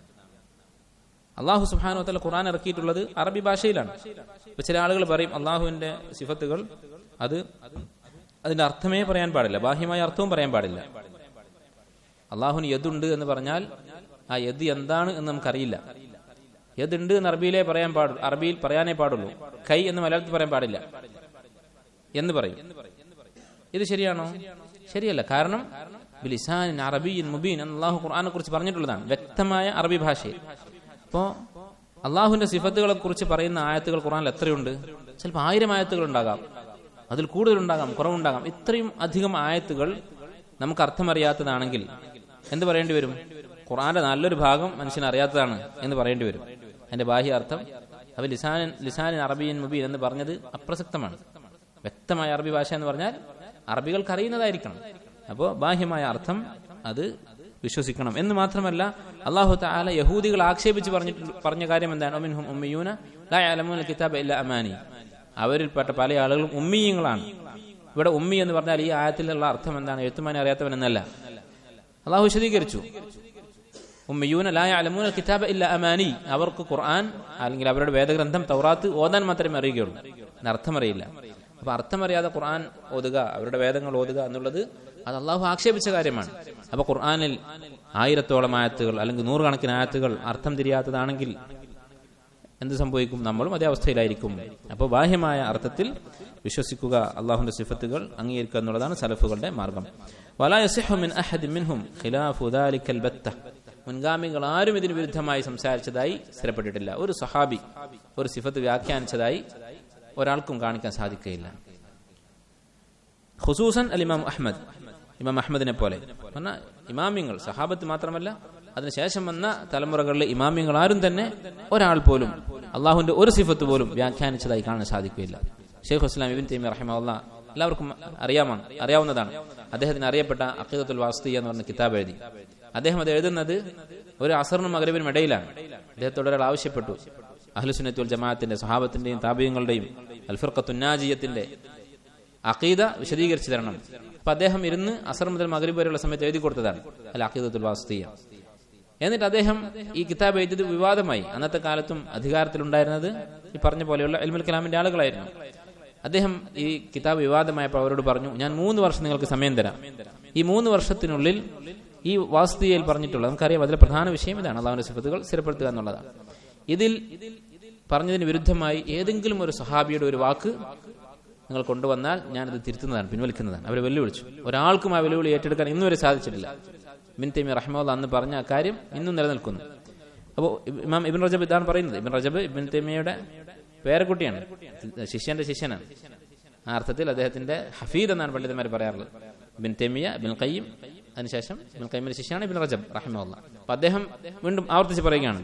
അള്ളാഹു സുഹാനോ തല ഖുർആൻ ഇറക്കിയിട്ടുള്ളത് അറബി ഭാഷയിലാണ് ഇപ്പൊ ചില ആളുകൾ പറയും അള്ളാഹുവിന്റെ സിഫത്തുകൾ അത് അതിന്റെ അർത്ഥമേ പറയാൻ പാടില്ല ബാഹ്യമായ അർത്ഥവും പറയാൻ പാടില്ല അള്ളാഹുന് യദുണ്ട് എന്ന് പറഞ്ഞാൽ ആ യദ് എന്താണ് എന്ന് നമുക്കറിയില്ല യദുണ്ട് എന്ന് അറബിയിലേ പറയാൻ പാടുള്ളൂ അറബിയിൽ പറയാനേ പാടുള്ളൂ കൈ എന്ന് മലയാളത്തിൽ പറയാൻ പാടില്ല എന്ന് പറയും ഇത് ശരിയാണോ ശരിയല്ല കാരണം ബിലിസാൻ അറബിയൻ മുബീൻ എന്ന് അള്ളാഹു ഖുർആനെ കുറിച്ച് പറഞ്ഞിട്ടുള്ളതാണ് വ്യക്തമായ അറബി ഭാഷയിൽ അപ്പോ അള്ളാഹുവിന്റെ സിഫത്തുകളെ കുറിച്ച് പറയുന്ന ആയത്തുകൾ ഖുർആനിൽ എത്രയുണ്ട് ചിലപ്പോൾ ആയിരം ആയത്തുകൾ ഉണ്ടാകാം അതിൽ കൂടുതലുണ്ടാകാം കുറവുണ്ടാകാം ഇത്രയും അധികം ആയത്തുകൾ നമുക്ക് അർത്ഥമറിയാത്തതാണെങ്കിൽ എന്ത് പറയേണ്ടി വരും ഖുർആന്റെ നല്ലൊരു ഭാഗം മനുഷ്യന് അറിയാത്തതാണ് എന്ന് പറയേണ്ടി വരും അതിന്റെ ബാഹ്യ അർത്ഥം അപ്പൊ ലിസാൻ ലിസാനിൻ അറബിയൻ മുബീൻ എന്ന് പറഞ്ഞത് അപ്രസക്തമാണ് വ്യക്തമായ അറബി ഭാഷ എന്ന് പറഞ്ഞാൽ അറബികൾക്ക് അറിയുന്നതായിരിക്കണം അപ്പോൾ ബാഹ്യമായ അർത്ഥം അത് വിശ്വസിക്കണം എന്ന് മാത്രമല്ല അള്ളാഹു താല യഹൂദികൾ ആക്ഷേപിച്ച് പറഞ്ഞിട്ട് പറഞ്ഞ കാര്യം എന്താണ് ഒമിൻഹും ഉമ്മിയൂന ലാ യഅലമൂന കിതാബ ഇല്ല അമാനി അവരിൽപ്പെട്ട പല ആളുകളും ഉമ്മിയങ്ങളാണ് ഇവിടെ ഉമ്മി എന്ന് പറഞ്ഞാൽ ഈ ആയത്തിലുള്ള അർത്ഥം എന്താണ് എഴുത്തുമാനെ അറിയാത്തവൻ എന്നല്ല അള്ളാഹു വിശദീകരിച്ചു ഉമ്മയൂന ലായ അലമൂന കിതാബ ഇല്ല അമാനി അവർക്ക് ഖുർആൻ അല്ലെങ്കിൽ അവരുടെ വേദഗ്രന്ഥം തൗറാത്ത് ഓതാൻ മാത്രമേ അറിയുകയുള്ളൂ അർത്ഥം അറിയില്ല അപ്പൊ അർത്ഥമറിയാതെ ഖുർആൻ ഓതുക അവരുടെ വേദങ്ങൾ ഓതുക എന്നുള്ളത് അത് അള്ളാഹു ആക്ഷേപിച്ച കാര്യമാണ് അപ്പൊ ഖുർആനിൽ ആയിരത്തോളം ആയത്തുകൾ അല്ലെങ്കിൽ നൂറുകണക്കിന് ആയത്തുകൾ അർത്ഥം തിരിയാത്തതാണെങ്കിൽ എന്ത് സംഭവിക്കും നമ്മളും അതേ അവസ്ഥയിലായിരിക്കും അപ്പോൾ ബാഹ്യമായ അർത്ഥത്തിൽ വിശ്വസിക്കുക അള്ളാഹുന്റെ സിഫത്തുകൾ അംഗീകരിക്കുക എന്നുള്ളതാണ് സലഫുകളുടെ മാർഗം മുൻഗാമികൾ ആരും ഇതിന് വിരുദ്ധമായി സംസാരിച്ചതായി സ്ഥിരപ്പെട്ടിട്ടില്ല ഒരു സഹാബി ഒരു സിഫത്ത് വ്യാഖ്യാനിച്ചതായി ഒരാൾക്കും കാണിക്കാൻ സാധിക്കുകയില്ല ഖുസൂസൻ അൽ ഇമാം അഹമ്മദ് ഇമാം അഹമ്മദിനെ പോലെ പറഞ്ഞാൽ ഇമാമിങ്ങൾ സഹാബത്ത് മാത്രമല്ല അതിനുശേഷം വന്ന തലമുറകളിലെ ഇമാമിങ്ങൾ ആരും തന്നെ ഒരാൾ പോലും അള്ളാഹുവിന്റെ ഒരു സിഫത്ത് പോലും വ്യാഖ്യാനിച്ചതായി കാണാൻ സാധിക്കുകയില്ല ഷെയ്ഖ് ഇസ്ലാം ഇബിൻ തൈമി റഹിമല്ല എല്ലാവർക്കും അറിയാമാണ് അറിയാവുന്നതാണ് അദ്ദേഹത്തിന് അറിയപ്പെട്ട അഖീദത്തുൽ വാസ്തി എന്ന് പറഞ്ഞ കിതാബ് എഴുതി അദ്ദേഹം അത് എഴുതുന്നത് ഒരു അസറിനും മകരവിനും ഇടയിലാണ് അദ്ദേഹത്തോട് ഒരാൾ ആവശ്യപ്പെട്ടു അഹ്ലുസുന്നത്തുൽ ജമാഅത്തിന്റെ സഹാബത്തിന്റെയും താപീയങ്ങളുടെയും അൽഫിർഖത്തുന്നാജിയത്തിന്റെ അഖീദ വിശദീകരിച്ചു തരണം അപ്പൊ അദ്ദേഹം ഇരുന്ന് അസർ മുതൽ മകരീബ് വരെയുള്ള സമയത്ത് എഴുതി കൊടുത്തതാണ് അൽ അഖീദത്തുൽ വാസ്തിയ എന്നിട്ട് അദ്ദേഹം ഈ കിതാബ് എഴുതിയത് വിവാദമായി അന്നത്തെ കാലത്തും അധികാരത്തിലുണ്ടായിരുന്നത് ഈ പറഞ്ഞ പോലെയുള്ള എൽമുൽ കലാമിന്റെ ആളുകളായിരുന്നു അദ്ദേഹം ഈ കിതാബ് വിവാദമായപ്പോൾ അവരോട് പറഞ്ഞു ഞാൻ മൂന്ന് വർഷം നിങ്ങൾക്ക് സമയം തരാം ഈ മൂന്ന് വർഷത്തിനുള്ളിൽ ഈ വാസ്തുയയിൽ പറഞ്ഞിട്ടുള്ള നമുക്കറിയാം അതിലെ പ്രധാന വിഷയം ഇതാണ് അള്ളാഹുവിന്റെ സിഫത്തുകൾ സ്ഥിരപ്പെടുത്തുക എന്നുള്ളതാണ് ഇതിൽ പറഞ്ഞതിന് വിരുദ്ധമായി ഏതെങ്കിലും ഒരു സഹാബിയുടെ ഒരു വാക്ക് നിങ്ങൾ കൊണ്ടുവന്നാൽ ഞാനത് തിരുത്തുന്നതാണ് പിൻവലിക്കുന്നതാണ് അവരെ വെല്ലുവിളിച്ചു ഒരാൾക്കും ആ വെല്ലുവിളി ഏറ്റെടുക്കാൻ ഇന്നും വരെ സാധിച്ചിട്ടില്ല ഇബിൻ തൈമി റഹ്മുല്ല അന്ന് പറഞ്ഞ ആ കാര്യം ഇന്നും നിലനിൽക്കുന്നു അപ്പോൾ ഇമാം ഇബിൻ റജബ് ഇതാണ് പറയുന്നത് ഇബിൻ റജബ് ഇബിൻ തൈമിയുടെ പേരക്കുട്ടിയാണ് ശിഷ്യന്റെ ശിഷ്യനാണ് ആ അർത്ഥത്തിൽ അദ്ദേഹത്തിന്റെ ഹഫീദ് എന്നാണ് പണ്ഡിതന്മാർ പറയാറുള്ളത് ഇബിൻ തെമിയ ഇബിൻ കയ്യും അതിനുശേഷം ഇബിൻ കയ്യമിന്റെ ശിഷ്യനാണ് ഇബിൻ റജബ് റഹിമുള്ള അപ്പൊ അദ്ദേഹം വീണ്ടും ആവർത്തിച്ച് പറയുകയാണ്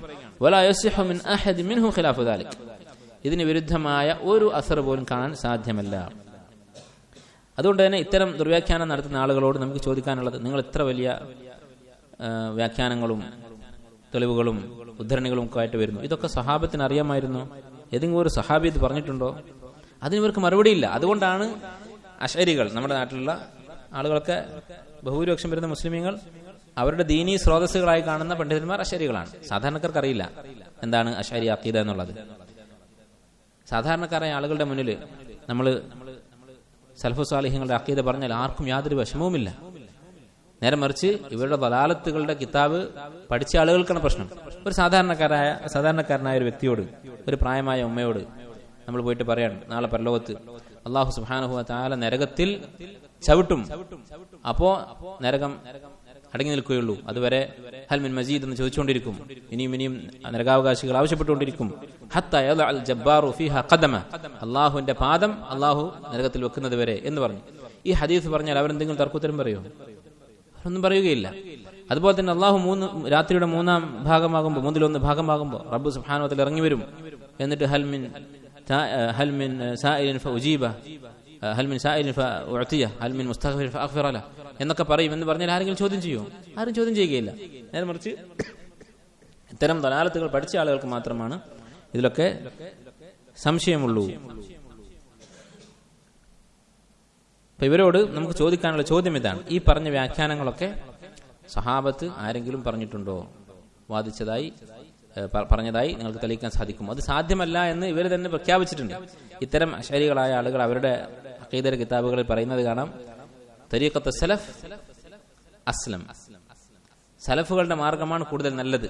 ഇതിന് വിരുദ്ധമായ ഒരു അസർ പോലും കാണാൻ സാധ്യമല്ല അതുകൊണ്ട് തന്നെ ഇത്തരം ദുർവ്യാഖ്യാനം നടത്തുന്ന ആളുകളോട് നമുക്ക് ചോദിക്കാനുള്ളത് നിങ്ങൾ ഇത്ര വലിയ വ്യാഖ്യാനങ്ങളും തെളിവുകളും ഉദ്ധരണികളും ഒക്കെ ആയിട്ട് വരുന്നു ഇതൊക്കെ സഹാബത്തിന് അറിയാമായിരുന്നു ഏതെങ്കിലും ഒരു സഹാബി ഇത് പറഞ്ഞിട്ടുണ്ടോ അതിന് ഇവർക്ക് മറുപടിയില്ല അതുകൊണ്ടാണ് അഷരികൾ നമ്മുടെ നാട്ടിലുള്ള ആളുകളൊക്കെ ബഹുഭൂരിപക്ഷം വരുന്ന മുസ്ലിമീങ്ങൾ അവരുടെ ദീനീ സ്രോതസ്സുകളായി കാണുന്ന പണ്ഡിതന്മാർ അഷരികളാണ് സാധാരണക്കാർക്ക് അറിയില്ല എന്താണ് അഷരി അക്കീദ എന്നുള്ളത് സാധാരണക്കാരായ ആളുകളുടെ മുന്നിൽ നമ്മൾ സൽഫു സാലിഹ്യങ്ങളുടെ അക്കീദ പറഞ്ഞാൽ ആർക്കും യാതൊരു വിഷമവുമില്ല നേരെ മറിച്ച് ഇവരുടെ വലാലത്തുകളുടെ കിതാബ് പഠിച്ച ആളുകൾക്കാണ് പ്രശ്നം ഒരു സാധാരണക്കാരായ സാധാരണക്കാരനായ ഒരു വ്യക്തിയോട് ഒരു പ്രായമായ ഉമ്മയോട് നമ്മൾ പോയിട്ട് പറയാണ് നാളെ പരലോകത്ത് അള്ളാഹു സുബാനുഹു താല നരകത്തിൽ ചവിട്ടും അപ്പോ നരകം അടങ്ങി നിൽക്കുകയുള്ളൂ അതുവരെ ഹൽമിൻ മജീദ് എന്ന് ചോദിച്ചുകൊണ്ടിരിക്കും ഇനിയും ഇനിയും നരകാവകാശികൾ ആവശ്യപ്പെട്ടുകൊണ്ടിരിക്കും ഹത്ത യദഅ അൽ ജബ്ബാറു ഫീഹ ഖദമ അള്ളാഹുവിന്റെ പാദം അള്ളാഹു നരകത്തിൽ വെക്കുന്നത് വരെ എന്ന് പറഞ്ഞു ഈ ഹദീസ് പറഞ്ഞാൽ അവരെന്തെങ്കിലും തർക്കുത്തരം പറയുമോ ഒന്നും പറയുകയില്ല അതുപോലെ തന്നെ അള്ളാഹു മൂന്ന് രാത്രിയുടെ മൂന്നാം ഭാഗമാകുമ്പോൾ മൂന്നിലൊന്ന് ഭാഗമാകുമ്പോൾ റബ്ബ് സുബ്ഹാനഹു ഇറങ്ങി വരും എന്നിട്ട് ഹൽമിൻ تا- ഹൽമിൻ സായിലിൻ ഫഉജീബ ഹൽമിൻ സായിലിൻ ഫഉഅതിയ ഹൽമിൻ മുസ്തഗ്ഫിർ ഫഅഗ്ഫിറ ലഹ് എന്നൊക്കെ പറയും എന്ന് പറഞ്ഞാൽ ആരെങ്കിലും ചോദ്യം ചെയ്യുമോ ആരും ചോദ്യം ചെയ്യുകയില്ല നേരെ മറിച്ച് ഇത്തരം ദലാലത്തുകൾ പഠിച്ച ആളുകൾക്ക് മാത്രമാണ് ഇതിലൊക്കെ സംശയമുള്ളൂ അപ്പൊ ഇവരോട് നമുക്ക് ചോദിക്കാനുള്ള ചോദ്യം ഇതാണ് ഈ പറഞ്ഞ വ്യാഖ്യാനങ്ങളൊക്കെ സഹാബത്ത് ആരെങ്കിലും പറഞ്ഞിട്ടുണ്ടോ വാദിച്ചതായി ഏഹ്, പ- പറഞ്ഞതായി നിങ്ങൾക്ക് തെളിയിക്കാൻ സാധിക്കും അത് സാധ്യമല്ല എന്ന് ഇവർ തന്നെ പ്രഖ്യാപിച്ചിട്ടുണ്ട് ഇത്തരം അശരീകളായ ആളുകൾ അവരുടെ അഖീദര കിതാബുകളിൽ പറയുന്നത് കാണാം തരീഖത്ത് സലഫ് അസ്ലം സലഫുകളുടെ മാർഗമാണ് കൂടുതൽ നല്ലത്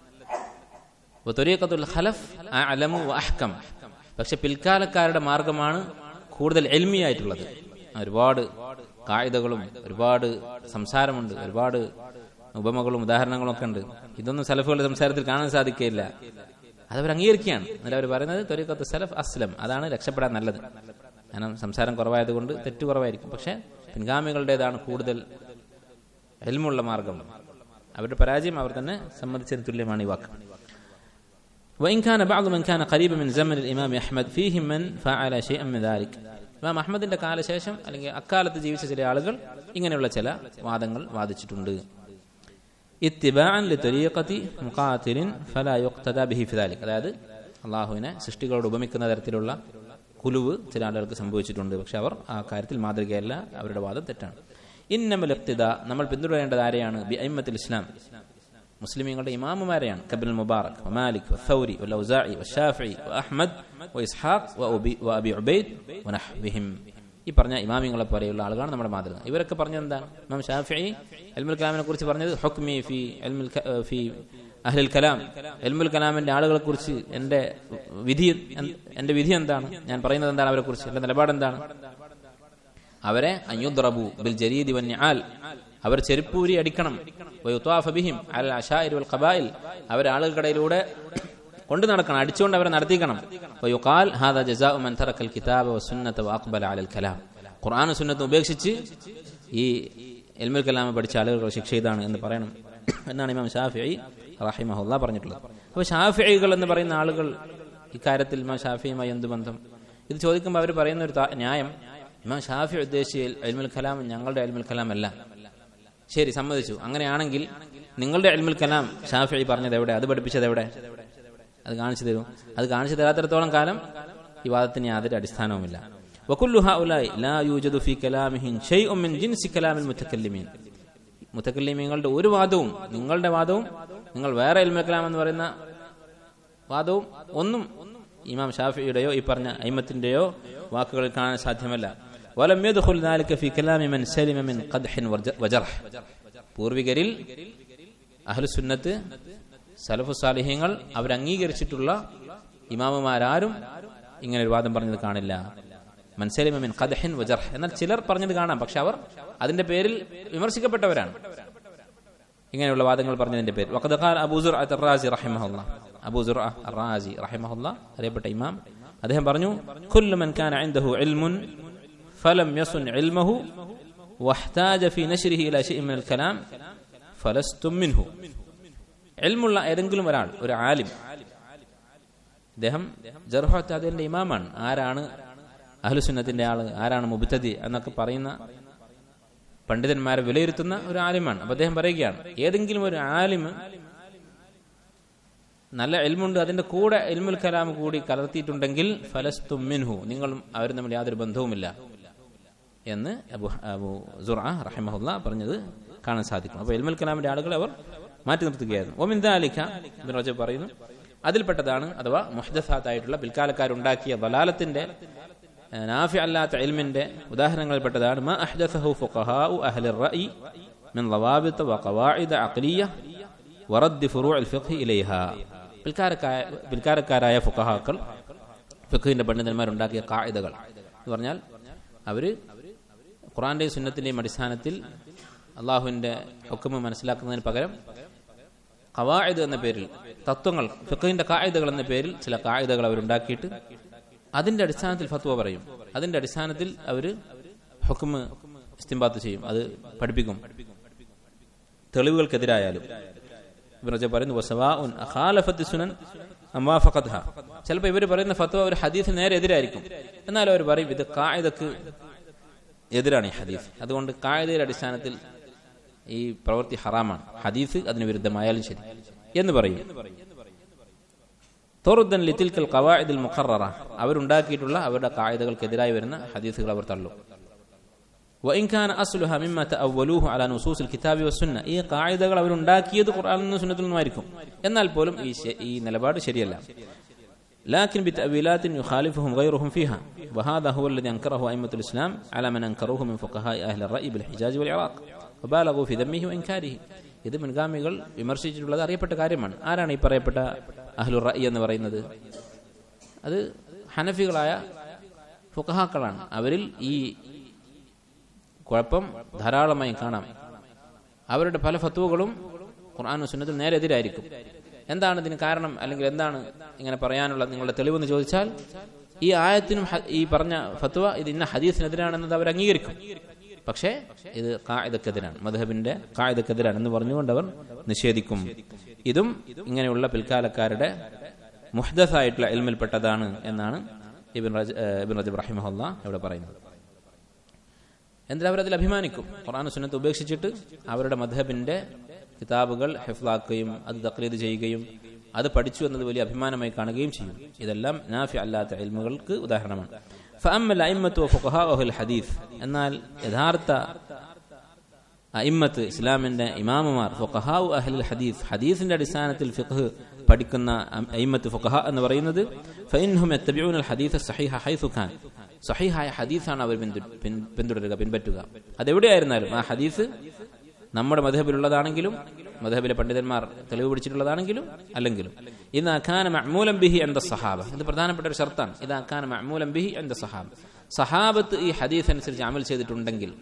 വതുരീഖത്തുൽ ഖലഫ് അഅലമു വഅഹ്കം പക്ഷെ പിൽക്കാലക്കാരുടെ മാർഗമാണ് കൂടുതൽ എൽമിയായിട്ടുള്ളത് ഒരുപാട് കായികകളും ഒരുപാട് സംസാരമുണ്ട് ഒരുപാട് ഉപമകളും ഉദാഹരണങ്ങളും ഒക്കെ ഉണ്ട് ഇതൊന്നും സലഫുകളുടെ സംസാരത്തിൽ കാണാൻ സാധിക്കുകയില്ല അതവർ അംഗീകരിക്കുകയാണ് എന്നാലും അവർ പറയുന്നത് തൊരീഖത്ത് സലഫ് അസ്ലം അതാണ് രക്ഷപ്പെടാൻ നല്ലത് കാരണം സംസാരം കുറവായതുകൊണ്ട് തെറ്റ് കുറവായിരിക്കും പക്ഷെ പിൻഗാമികളുടേതാണ് കൂടുതൽ എൽമുള്ള മാർഗം അവരുടെ പരാജയം അവർ തന്നെ സമ്മതിച്ചതിന് തുല്യമാണ് ഈ വാക്ക് وإن كان بعض من كان قريبا من زمن الإمام أحمد فيهم من فعل شيئا من ذلك ഇമാം അഹമ്മദിന്റെ കാലശേഷം അല്ലെങ്കിൽ അക്കാലത്ത് ജീവിച്ച ചില ആളുകൾ ഇങ്ങനെയുള്ള ചില വാദങ്ങൾ വാദിച്ചിട്ടുണ്ട് ഇത്തിബാൻ ലിത്വരീഖത്തി മുഖാത്തിലിൻ ഫലാ യുഖ്തദാ ബിഹി ഫിദാലിക് അതായത് അള്ളാഹുവിനെ സൃഷ്ടികളോട് ഉപമിക്കുന്ന തരത്തിലുള്ള കുലുവ് ചില ആളുകൾക്ക് സംഭവിച്ചിട്ടുണ്ട് പക്ഷെ അവർ ആ കാര്യത്തിൽ മാതൃകയല്ല അവരുടെ വാദം തെറ്റാണ് ഇന്നമൽ ഇഖ്തിദ നമ്മൾ പിന്തുടരേണ്ടത് ആരെയാണ് ബി അയിമത്തുൽ ഇസ്ലാം മുസ്ലിമീങ്ങളുടെ ഇമാമുമാരെയാണ് കബിൽ മുബാറക് മാലിക് വസൗരി വലൗസാഇ വശാഫി വഅഹ്മദ് വഇസ്ഹാഖ് വഅബി വഅബി ഉബൈദ് വനഹ്ബിഹിം ഈ പറഞ്ഞ ഇമാമിങ്ങളെ പോലെയുള്ള ആളുകളാണ് നമ്മുടെ മാതൃക ഇവരൊക്കെ പറഞ്ഞത് എന്താണ് ഇമാം ഷാഫിഈ അൽമുൽ കലാമിനെ കുറിച്ച് പറഞ്ഞത് ഹുക്മി ഫി അൽമുൽ ക- ഏഹ് ഫി അഹ്ലുൽ കലാം എൽമുൽ കലാമിന്റെ ആളുകളെ കുറിച്ച് എന്റെ വിധി എന്ത്- എന്റെ വിധി എന്താണ് ഞാൻ പറയുന്നത് എന്താണ് അവരെ കുറിച്ച് എന്റെ നിലപാട് എന്താണ് അവരെ അയ്യുദ്റബു ബിൽ ജരീദി വന്യാൽ അവർ ചെരുപ്പൂരി അടിക്കണം വയുത്വാഫ ബിഹിം അൽ അഷായിർ വൽ ഖബായിൽ അവർ ആളുകൾക്കിടയിലൂടെ കൊണ്ടു നടക്കണം അടിച്ചുകൊണ്ട് അവരെ നടത്തിക്കണം വയുഖാൽ ഹാദ ജസാഉ മൻ തറക്കൽ കിതാബ വസുന്നത വഅഖ്ബല അലൽ കലാം ഖുർആനും സുന്നത്തും ഉപേക്ഷിച്ച് ഈ എൽമുൽ കലാം പഠിച്ച ആളുകളുടെ ശിക്ഷ ഇതാണ് എന്ന് പറയണം എന്നാണ് ഇമാം ഷാഫിഈ റഹിമഹുല്ല പറഞ്ഞിട്ടുള്ളത് അപ്പോൾ ഷാഫിഈകൾ എന്ന് പറയുന്ന ആളുകൾ ഇക്കാര്യത്തിൽ ഇമാം ഷാഫിയുമായി എന്ത് ബന്ധം ഇത് ചോദിക്കുമ്പോൾ അവർ പറയുന്ന ഒരു താ- ന്യായം ഇമാം ഷാഫി ഉദ്ദേശിച്ച അൽമുൽ കലാം ഞങ്ങളുടെ അൽമുൽ കലാം അല്ല ശരി സമ്മതിച്ചു അങ്ങനെയാണെങ്കിൽ നിങ്ങളുടെ അൽമുൽ കലാം ഷാഫി പറഞ്ഞത് എവിടെ അത് പഠിപ്പിച്ചത് എവിടെ അത് കാണിച്ചു തരും അത് കാണിച്ചു തരാത്തിടത്തോളം കാലം ഈ വാദത്തിന് യാതൊരു അടിസ്ഥാനവുമില്ല وكل هؤلاء لا يوجد في كلامهم شيء من جنس كلام المتكلمين മുത്തക്കല്ലിമീങ്ങളുടെ ഒരു വാദവും നിങ്ങളുടെ വാദവും നിങ്ങൾ വേറെ ഇൽമുൽ കലാം എന്ന് പറയുന്ന വാദവും ഒന്നും ഇമാം ഷാഫിയുടെയോ ഈ പറഞ്ഞ അയിമത്തിന്റെയോ വാക്കുകളിൽ കാണാൻ സാധ്യമല്ല വലം യദ്ഖുൽ ذلك في كلام من سلم من قدح وجرح- وجرح പൂർവികരിൽ അഹ്ലുസുന്നത്ത് സലഫു സാലിഹ്യങ്ങൾ അവർ അംഗീകരിച്ചിട്ടുള്ള ഇമാമുമാരാരും ഇങ്ങനെ ഒരു വാദം പറഞ്ഞത് കാണില്ല മൻസലിമ മിൻ ഖദ്ഹിൻ വജർഹ് എന്നാൽ ചിലർ പറഞ്ഞത് കാണാം പക്ഷെ അവർ അതിന്റെ പേരിൽ വിമർശിക്കപ്പെട്ടവരാണ് ഇങ്ങനെയുള്ള വാദങ്ങൾ പറഞ്ഞതിന്റെ പേര് വഖദ് ഖാൽ അബൂ സുർഅ അർ-റാസി റഹിമഹുല്ലാ അബൂ സുർഅ അർ-റാസി റഹിമഹുല്ലാ അറിയപ്പെട്ട ഇമാം അദ്ദേഹം പറഞ്ഞു കുല്ലു മൻ കാന ഇൻദഹു ഇൽമുൻ ഫലം യസുൻ ഇൽമഹു വഹ്താജ ഫീ നശ്രിഹി ഇലാ ശൈഇൻ മിനൽ കലാം ഫലസ്തും മിൻഹു ഇൽമുള്ള ഏതെങ്കിലും ഒരാൾ ഒരു ആലിം അദ്ദേഹം ജർഹത്താദിന്റെ ഇമാമാണ് ആരാണ് അഹ്ലുസുന്നത്തിന്റെ ആള് ആരാണ് മുബത്തദി എന്നൊക്കെ പറയുന്ന പണ്ഡിതന്മാരെ വിലയിരുത്തുന്ന ഒരു ആലിമാണ് അപ്പൊ അദ്ദേഹം പറയുകയാണ് ഏതെങ്കിലും ഒരു ആലിമ് നല്ല എൽമുണ്ട് അതിന്റെ കൂടെ എൽമുൽ കലാം കൂടി കലർത്തിയിട്ടുണ്ടെങ്കിൽ ഫലസ്തും മിൻഹു നിങ്ങളും അവരും തമ്മിൽ യാതൊരു ബന്ധവുമില്ല എന്ന് അബു അബു സുറ റഹിമഹുല്ല പറഞ്ഞത് കാണാൻ സാധിക്കും അപ്പോൾ എൽമുൽ കലാമിന്റെ ആളുകളെ അവർ മാറ്റി നിർത്തുകയായിരുന്നു ഒമിൻ ദാലിക ഇബ്നു റജബ് പറയുന്നു അതിൽപ്പെട്ടതാണ് അഥവാ മുഹദസാത്തായിട്ടുള്ള പിൽക്കാലക്കാരുണ്ടാക്കിയ ബലാലത്തിന്റെ ഏഹ്, നാഫി അല്ലാത്ത എൽമിന്റെ ഉദാഹരണങ്ങളിൽപ്പെട്ടതാണ് മാ അഹ്ദസഹു ഫുഖഹാഉ അഹ്ലി റഅയി മിൻ ളവാബിത വഖവാഇദ അഖ്ലിയ വറദ്ദ് ഫുറൂഉൽ ഫിഖ് ഇലൈഹ പിൽക്കാരക്കായ പിൽക്കാരക്കാരായ ഫുഖഹാക്കൾ ഫിഖിന്റെ പണ്ഡിതന്മാരുണ്ടാക്കിയ കായിദകൾ എന്ന് പറഞ്ഞാൽ അവര് ഖുറാന്റെയും സുന്നത്തിന്റെയും അടിസ്ഥാനത്തിൽ അള്ളാഹുവിന്റെ ഹുക്കുമ് മനസ്സിലാക്കുന്നതിന് പകരം കവായിദ് എന്ന പേരിൽ തത്വങ്ങൾ ഫിഖിന്റെ കായിദകൾ എന്ന പേരിൽ ചില കായിദകൾ അവരുണ്ടാക്കിയിട്ട് അതിന്റെ അടിസ്ഥാനത്തിൽ ഫത്വ പറയും അതിന്റെ അടിസ്ഥാനത്തിൽ അവര് ഹുക്കുമ് ഇസ്തിംബാത്ത് ചെയ്യും അത് പഠിപ്പിക്കും തെളിവുകൾക്കെതിരായാലും ഇവർ പറയുന്നു വസവാഉൻ അഖാലഫത്തി സുനൻ അമ്മാഫഖത്ഹ ചിലപ്പോൾ ഇവർ പറയുന്ന ഫത്വ ഒരു ഹദീസ് നേരെ എതിരായിരിക്കും എന്നാലും അവർ പറയും ഇത് കായിദക്ക് എതിരാണ് ഈ ഹദീസ് അതുകൊണ്ട് കായിദയുടെ അടിസ്ഥാനത്തിൽ ഈ പ്രവൃത്തി ഹറാമാണ് ഹദീസ് അതിന് വിരുദ്ധമായാലും ശരി എന്ന് പറയും തോറുദ്ദൻ ലിത്തിൽക്കൽ കവായിദിൽ മുഖററ അവരുണ്ടാക്കിയിട്ടുള്ള അവരുടെ കായിദകൾക്കെതിരായി വരുന്ന ഹദീസുകൾ അവർ തള്ളും وإن كان أصلها مما تأولوه على نصوص الكتاب والسنة ഈ കായിദകൾ അവരുണ്ടാക്കിയത് ഖുർആനിൽ നിന്നും സുന്നത്തിൽ നിന്നുമായിരിക്കും എന്നാൽ പോലും ഈ ഈ നിലപാട് ശരിയല്ല لكن بتأويلات يخالفهم غيرهم فيها وهذا هو الذي أنكره أئمة الإسلام على من أنكروه من فقهاء أهل الرأي بالحجاز والعراق وبالغوا في ذمه وإنكاره ഇത് മുൻഗാമികൾ വിമർശിച്ചിട്ടുള്ളത് അറിയപ്പെട്ട കാര്യമാണ് ആരാണ് ഈ പറയപ്പെട്ട അഹ്ലുർ റഅി എന്ന് പറയുന്നത് അത് ഹനഫികളായ ഫുഖഹാക്കളാണ് അവരിൽ ഈ കുഴപ്പം ധാരാളമായി കാണാം അവരുടെ പല ഫത്തുവകളും ഖുർആാനും സുന്നത്തിൽ നേരെ എതിരായിരിക്കും എന്താണ് ഇതിന് കാരണം അല്ലെങ്കിൽ എന്താണ് ഇങ്ങനെ പറയാനുള്ള നിങ്ങളുടെ തെളിവെന്ന് ചോദിച്ചാൽ ഈ ആയത്തിനും ഈ പറഞ്ഞ ഫത്വ ഇത് ഇന്ന ഹദീസിനെതിരാണെന്നത് അവർ അംഗീകരിക്കും പക്ഷേ ഇത് കായിദക്കെതിരാണ് മധബിന്റെ കായിദക്കെതിരാണ് എന്ന് പറഞ്ഞുകൊണ്ട് അവർ നിഷേധിക്കും ഇതും ഇങ്ങനെയുള്ള പിൽക്കാലക്കാരുടെ മുഹദസായിട്ടുള്ള എൽമിൽപ്പെട്ടതാണ് എന്നാണ് ഇബിൻ റജ ഇബിൻ റജബ് റഹിമഹല്ല ഇവിടെ പറയുന്നത് എന്തിനാ അവരതിൽ അഭിമാനിക്കും ഖുർആൻ സുന്നത്ത് ഉപേക്ഷിച്ചിട്ട് അവരുടെ മധബിന്റെ കിതാബുകൾ ഹെഫ്ലാക്കുകയും അത് തക്ലീദ് ചെയ്യുകയും അത് പഠിച്ചു എന്നത് വലിയ അഭിമാനമായി കാണുകയും ചെയ്യും ഇതെല്ലാം നാഫി അല്ലാത്ത എൽമുകൾക്ക് ഉദാഹരണമാണ് ഫഅമ്മൽ അയിമ്മത്ത് ഫുഖഹാഉൽ ഹദീസ് എന്നാൽ യഥാർത്ഥ അയിമ്മത്ത് ഇസ്ലാമിന്റെ ഇമാമുമാർ ഫുഖഹാഉ അഹ്ലുൽ ഹദീസ് ഹദീസിന്റെ അടിസ്ഥാനത്തിൽ ഫിഖ് പഠിക്കുന്ന അയിമ്മത്ത് ഫുഖഹ എന്ന് പറയുന്നത് ഫഇൻഹും യത്തബിഊനൽ ഹദീസ് സഹീഹ ഹൈസു ഖാൻ സഹീഹായ ഹദീസാണ് അവർ പിന്തുടരുക പിൻപറ്റുക അതെവിടെയായിരുന്നാലും ആ ഹദീസ് നമ്മുടെ മധബിലുള്ളതാണെങ്കിലും മധബിലെ പണ്ഡിതന്മാർ തെളിവ് പിടിച്ചിട്ടുള്ളതാണെങ്കിലും അല്ലെങ്കിലും ഇത് അഖാന മഅ്മൂലം ബിഹി എന്ന സഹാബ ഇത് പ്രധാനപ്പെട്ട ഒരു ഷർത്താണ് ഇത് അഖാന മഅ്മൂലം ബിഹി എന്ന സഹാബ സഹാബത്ത് ഈ ഹദീസ് അനുസരിച്ച് അമൽ ചെയ്തിട്ടുണ്ടെങ്കിൽ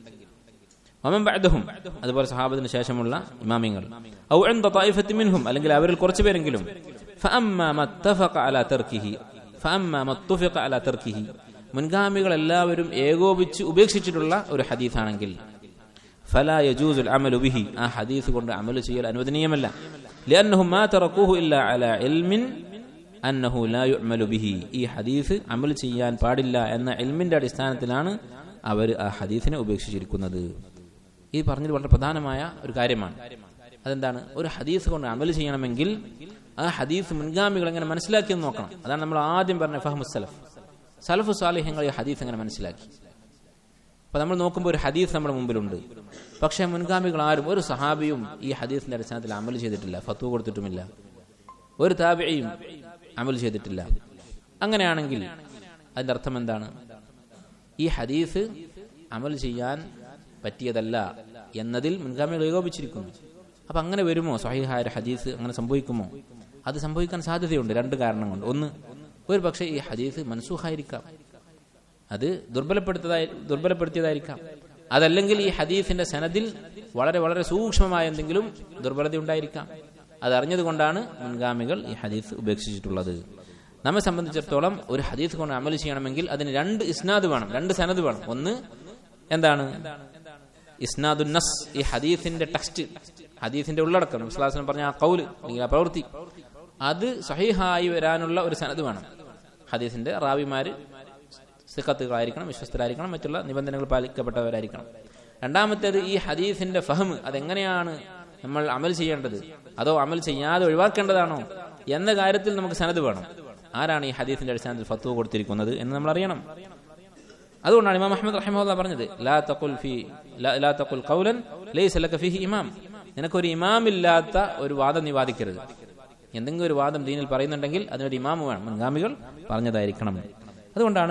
വമൻ ബഅദഹും അതുപോലെ സഹാബത്തിന് ശേഷമുള്ള ഇമാമിങ്ങൾ ഔ ഇൻദ ത്വായിഫത്തി മിൻഹും അല്ലെങ്കിൽ അവരിൽ കുറച്ച് പേരെങ്കിലും ഫഅമ്മ മത്തഫഖ അലാ തർക്കിഹി ഫഅമ്മ മത്തുഫിഖ അലാ തർക്കിഹി മുൻഗാമികൾ എല്ലാവരും ഏകോപിച്ച് ഉപേക്ഷിച്ചിട്ടുള്ള ഒരു ഹദീസാണെങ്കിൽ ഫലാ യജൂസുൽ അമലു ബിഹി ആ ഹദീസ് കൊണ്ട് അമൽ ചെയ്യൽ അനുവദനീയമല്ല لأنهم ما تركوه إلا على علم أنه لا يعمل به ഈ ഹദീസ് അമൽ ചെയ്യാൻ പാടില്ല എന്ന ഇൽമിന്റെ അടിസ്ഥാനത്തിലാണ് അവർ ആ ഹദീസിനെ ഉപേക്ഷിച്ചിരിക്കുന്നത് ഈ പറഞ്ഞത് വളരെ പ്രധാനമായ ഒരു കാര്യമാണ് അതെന്താണ് ഒരു ഹദീസ് കൊണ്ട് അമൽ ചെയ്യണമെങ്കിൽ ആ ഹദീസ് മുൻഗാമികൾ എങ്ങനെ മനസ്സിലാക്കിയെന്ന് നോക്കണം അതാണ് നമ്മൾ ആദ്യം പറഞ്ഞ ഫഹ്മു സലഫ് സലഫു സാലിഹ്യങ്ങൾ ഈ ഹദീസ് എങ്ങനെ മനസ്സിലാക്കി അപ്പൊ നമ്മൾ നോക്കുമ്പോൾ ഒരു ഹദീസ് നമ്മുടെ മുമ്പിലുണ്ട് പക്ഷെ മുൻഗാമികൾ ആരും ഒരു സഹാബിയും ഈ ഹദീസിന്റെ അടിസ്ഥാനത്തിൽ അമൽ ചെയ്തിട്ടില്ല ഫത്വ കൊടുത്തിട്ടുമില്ല ഒരു താബിയും അമൽ ചെയ്തിട്ടില്ല അങ്ങനെയാണെങ്കിൽ അതിന്റെ അർത്ഥം എന്താണ് ഈ ഹദീസ് അമൽ ചെയ്യാൻ പറ്റിയതല്ല എന്നതിൽ മുൻഗാമികൾ ഏകോപിച്ചിരിക്കുന്നു അപ്പൊ അങ്ങനെ വരുമോ സഹിഹായ ഒരു ഹദീസ് അങ്ങനെ സംഭവിക്കുമോ അത് സംഭവിക്കാൻ സാധ്യതയുണ്ട് രണ്ട് കാരണം കൊണ്ട് ഒന്ന് ഒരു പക്ഷേ ഈ ഹദീസ് മൻസൂഹായിരിക്കാം അത് ദുർബലപ്പെടുത്തതായി ദുർബലപ്പെടുത്തിയതായിരിക്കാം അതല്ലെങ്കിൽ ഈ ഹദീസിന്റെ സനദിൽ വളരെ വളരെ സൂക്ഷ്മമായ എന്തെങ്കിലും ദുർബലത ഉണ്ടായിരിക്കാം അതറിഞ്ഞതുകൊണ്ടാണ് മുൻഗാമികൾ ഈ ഹദീസ് ഉപേക്ഷിച്ചിട്ടുള്ളത് നമ്മെ സംബന്ധിച്ചിടത്തോളം ഒരു ഹദീസ് കൊണ്ട് അമൽ ചെയ്യണമെങ്കിൽ അതിന് രണ്ട് ഇസ്നാദ് വേണം രണ്ട് സനദ് വേണം ഒന്ന് എന്താണ് ഇസ്നാദു നസ് ഈ ഹദീസിന്റെ ടെക്സ്റ്റ് ഹദീസിന്റെ ഉള്ളടക്കം വിശ്വാസം പറഞ്ഞ ആ കൗല് അല്ലെങ്കിൽ ആ പ്രവൃത്തി അത് സഹിഹായി വരാനുള്ള ഒരു സനത് വേണം ഹദീസിന്റെ റാവിമാര് സിഖത്തുകളായിരിക്കണം വിശ്വസ്തരായിരിക്കണം മറ്റുള്ള നിബന്ധനകൾ പാലിക്കപ്പെട്ടവരായിരിക്കണം രണ്ടാമത്തേത് ഈ ഹദീസിന്റെ ഫഹം അതെങ്ങനെയാണ് നമ്മൾ അമൽ ചെയ്യേണ്ടത് അതോ അമൽ ചെയ്യാതെ ഒഴിവാക്കേണ്ടതാണോ എന്ന കാര്യത്തിൽ നമുക്ക് സനത് വേണം ആരാണ് ഈ ഹദീസിന്റെ അടിസ്ഥാനത്തിൽ ഫത്വ കൊടുത്തിരിക്കുന്നത് എന്ന് നമ്മൾ അറിയണം അതുകൊണ്ടാണ് ഇമാം അഹമ്മദ് റഹിമുല്ല പറഞ്ഞത് ലാ തഖുൽ ഫി ലാ തഖുൽ ഖൗലൻ ലൈസ ലക ഫീഹി ഇമാം നിനക്കൊരു ഇമാമില്ലാത്ത ഒരു വാദം നീ വാദിക്കരുത് എന്തെങ്കിലും ഒരു വാദം ദീനിൽ പറയുന്നുണ്ടെങ്കിൽ അതിനൊരു ഇമാം വേണം മുൻഗാമികൾ പറഞ്ഞതായിരിക്കണം അതുകൊണ്ടാണ്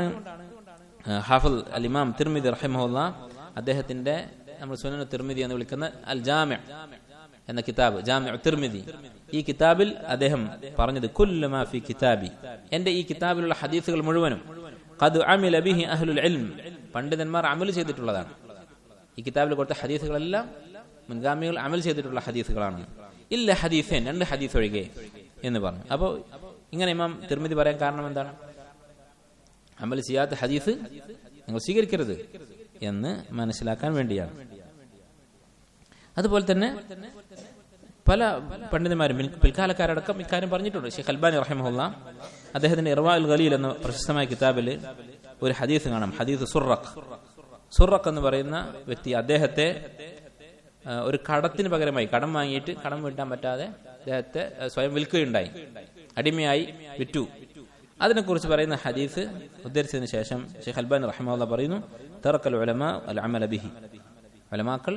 ഹാഫിൽ അൽ ഇമാം തിർമിദി റഹിമുല്ല അദ്ദേഹത്തിന്റെ നമ്മൾ സുനന തിർമിദി എന്ന് വിളിക്കുന്ന അൽ ജാമ്യ എന്ന കിതാബ് ജാമ്യ തിർമിദി ഈ കിതാബിൽ അദ്ദേഹം പറഞ്ഞത് കുല്ലുമാ ഫി കിതാബി എന്റെ ഈ കിതാബിലുള്ള ഹദീസുകൾ മുഴുവനും ഖദ് അമില ബിഹി അഹ്ലുൽ ഇൽം പണ്ഡിതന്മാർ അമൽ ചെയ്തിട്ടുള്ളതാണ് ഈ കിതാബിൽ കൊടുത്ത ഹദീസുകളെല്ലാം മുൻഗാമികൾ അമൽ ചെയ്തിട്ടുള്ള ഹദീസുകളാണ് ഇല്ല ഹദീസൻ രണ്ട് ഹദീസ് ഒഴികെ എന്ന് പറഞ്ഞു അപ്പോൾ ഇങ്ങനെ ഇമാം തിരുമതി പറയാൻ കാരണം എന്താണ് അമൽ ചെയ്യാത്ത ഹദീസ് നിങ്ങൾ സ്വീകരിക്കരുത് എന്ന് മനസ്സിലാക്കാൻ വേണ്ടിയാണ് അതുപോലെ തന്നെ പല പണ്ഡിതന്മാരും പിൽ- പിൽക്കാലക്കാരടക്കം ഇക്കാര്യം പറഞ്ഞിട്ടുണ്ട് ഷെയ്ഖ് അൽബാനി റഹിമഹുല്ല അദ്ദേഹത്തിന്റെ ഇർവാൽ ഖലീൽ എന്ന പ്രശസ്തമായ കിതാബിൽ ഒരു ഹദീസ് കാണാം ഹദീസ് സുറഖ് സുറഖ് എന്ന് പറയുന്ന വ്യക്തി അദ്ദേഹത്തെ ആ, ഒരു കടത്തിന് പകരമായി കടം വാങ്ങിയിട്ട് കടം വീട്ടാൻ പറ്റാതെ അദ്ദേഹത്തെ ആ, സ്വയം വിൽക്കുകയുണ്ടായി അടിമയായി വിറ്റു അതിനെക്കുറിച്ച് പറയുന്ന ഹദീസ് ഉദ്ധരിച്ചതിന് ശേഷം ഷെയ്ഖ് അൽബാൻ റഹ്മുല്ല പറയുന്നു തറക്കൽ ഉലമ അൽ അമല ബിഹി ഉലമാക്കൾ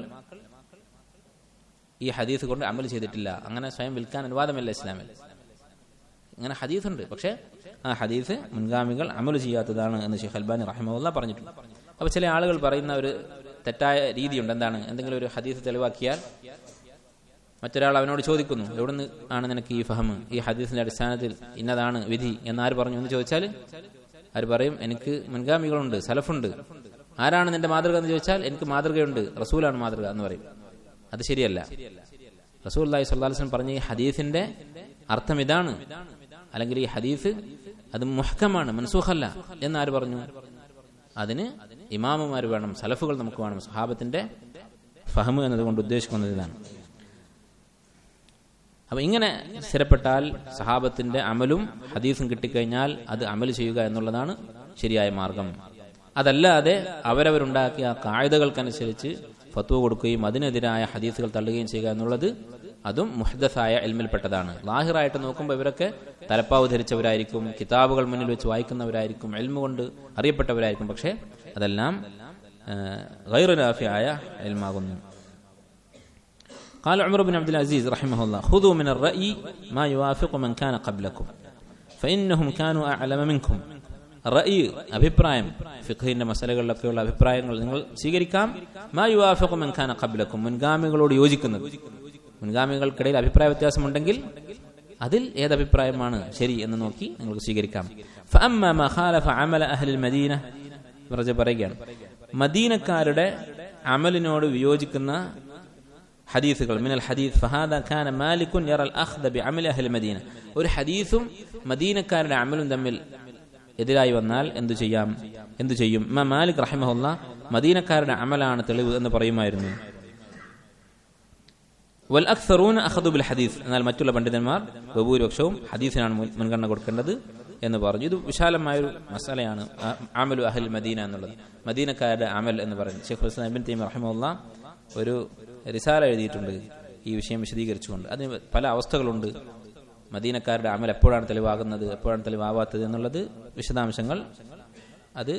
ഈ ഹദീസ് കൊണ്ട് അമൽ ചെയ്തിട്ടില്ല അങ്ങനെ സ്വയം വിൽക്കാൻ അനുവാദമില്ല ഇസ്ലാമിൽ ഇങ്ങനെ ഹദീസ് ഉണ്ട് പക്ഷേ ആ ഹദീസ് മുൻഗാമികൾ അമൽ ചെയ്യാത്തതാണ് എന്ന് ഷെയ്ഖ് അൽബാനി റഹിമുല്ല പറഞ്ഞിട്ടുണ്ട് അപ്പൊ ചില ആളുകൾ പറയുന്ന ഒരു തെറ്റായ രീതിയുണ്ട് എന്താണ് എന്തെങ്കിലും ഒരു ഹദീസ് തെളിവാക്കിയാൽ മറ്റൊരാൾ അവനോട് ചോദിക്കുന്നു എവിടുന്ന് ആണ് നിനക്ക് ഈ ഫഹം ഈ ഹദീസിന്റെ അടിസ്ഥാനത്തിൽ ഇന്നതാണ് വിധി എന്നാര് പറഞ്ഞു എന്ന് ചോദിച്ചാൽ ആര് പറയും എനിക്ക് മുൻഗാമികളുണ്ട് സലഫുണ്ട് ആരാണ് നിന്റെ മാതൃക എന്ന് ചോദിച്ചാൽ എനിക്ക് മാതൃകയുണ്ട് റസൂലാണ് മാതൃക എന്ന് പറയും അത് ശരിയല്ല റസൂൽ അള്ളാഹി സ്വല്ലാസ്ലം പറഞ്ഞ ഈ ഹദീസിന്റെ അർത്ഥം ഇതാണ് അല്ലെങ്കിൽ ഈ ഹദീസ് അത് മുഹക്കമാണ് മൻസൂഖല്ല എന്നാര് പറഞ്ഞു അതിന് ഇമാമുമാർ വേണം സലഫുകൾ നമുക്ക് വേണം സഹാബത്തിന്റെ ഫഹമ് എന്നതുകൊണ്ട് ഉദ്ദേശിക്കുന്നത് ഇതാണ് അപ്പൊ ഇങ്ങനെ സ്ഥിരപ്പെട്ടാൽ സഹാബത്തിന്റെ അമലും ഹദീസും കിട്ടിക്കഴിഞ്ഞാൽ അത് അമൽ ചെയ്യുക എന്നുള്ളതാണ് ശരിയായ മാർഗം അതല്ലാതെ അവരവരുണ്ടാക്കിയ കായുതകൾക്കനുസരിച്ച് ഫത്വ കൊടുക്കുകയും അതിനെതിരായ ഹദീസുകൾ തള്ളുകയും ചെയ്യുക എന്നുള്ളത് അതും മുഹദസായ എൽമിൽപ്പെട്ടതാണ് ലാഹിറായിട്ട് നോക്കുമ്പോൾ ഇവരൊക്കെ തലപ്പാവ് ധരിച്ചവരായിരിക്കും കിതാബുകൾ മുന്നിൽ വെച്ച് വായിക്കുന്നവരായിരിക്കും എൽമ കൊണ്ട് അറിയപ്പെട്ടവരായിരിക്കും പക്ഷേ അതെല്ലാം ഗൈറുനാഫിയായ എൽമാകുന്നു قال عمر بن عبد العزيز رحمه الله خذوا من الرأي ما يوافق من كان قبلكم فإنهم كانوا أعلم منكم റഅയ് അഭിപ്രായം ഫിഖഹിന്റെ മസലകളിലൊക്കെയുള്ള അഭിപ്രായങ്ങൾ നിങ്ങൾ സ്വീകരിക്കാം മാ യുവാഫിഖു മൻ കാന ഖബ്ലക്കും മുൻഗാമികളോട് യോജിക്കുന്നത് മുൻഗാമികൾക്കിടയിൽ അഭിപ്രായ വ്യത്യാസമുണ്ടെങ്കിൽ അതിൽ ഏത് അഭിപ്രായമാണ് ശരി എന്ന് നോക്കി നിങ്ങൾക്ക് സ്വീകരിക്കാം ഫഅമ്മ മാ ഖാലഫ അമല അഹ്ലിൽ മദീന ഇവർ പറയുകയാണ് മദീനക്കാരുടെ അമലിനോട് വിയോജിക്കുന്ന ഹദീസുകൾ മിനൽ ഹദീസ് ഫഹാദ ഖാന മാലിക്കുൻ യറൽ അഖ്ദ ബിഅമലി അഹ്ലി മദീന ഒരു ഹദീസും മദീനക്കാരുടെ അമലും തമ്മിൽ എതിരായി വന്നാൽ എന്തു ചെയ്യാം എന്തു ചെയ്യും ഇമാം മാലിക് റഹിമഹുല്ല മദീനക്കാരുടെ അമലാണ് തെളിവ് എന്ന് പറയുമായിരുന്നു വൽ അക്സറൂൻ അഖദു ബിൽ ഹദീസ് എന്നാൽ മറ്റുള്ള പണ്ഡിതന്മാർ ബഹുഭൂരിപക്ഷവും ഹദീസിനാണ് മുൻ- മുൻഗണന കൊടുക്കേണ്ടത് എന്ന് പറഞ്ഞു ഇത് വിശാലമായൊരു മസാലയാണ് ആ- അമലു അഹൽ മദീന എന്നുള്ളത് മദീനക്കാരുടെ അമൽ എന്ന് പറയുന്നത് ഷെയ്ഖ് ഹുസ്ലാം ഇബിൻ തീം റഹിമുള്ള ഒരു റിസാല എഴുതിയിട്ടുണ്ട് ഈ വിഷയം വിശദീകരിച്ചുകൊണ്ട് അതിന് പല അവസ്ഥകളുണ്ട് മദീനക്കാരുടെ അമൽ എപ്പോഴാണ് തെളിവാകുന്നത് എപ്പോഴാണ് തെളിവാവാത്തത് എന്നുള്ളത് വിശദാംശങ്ങൾ അത്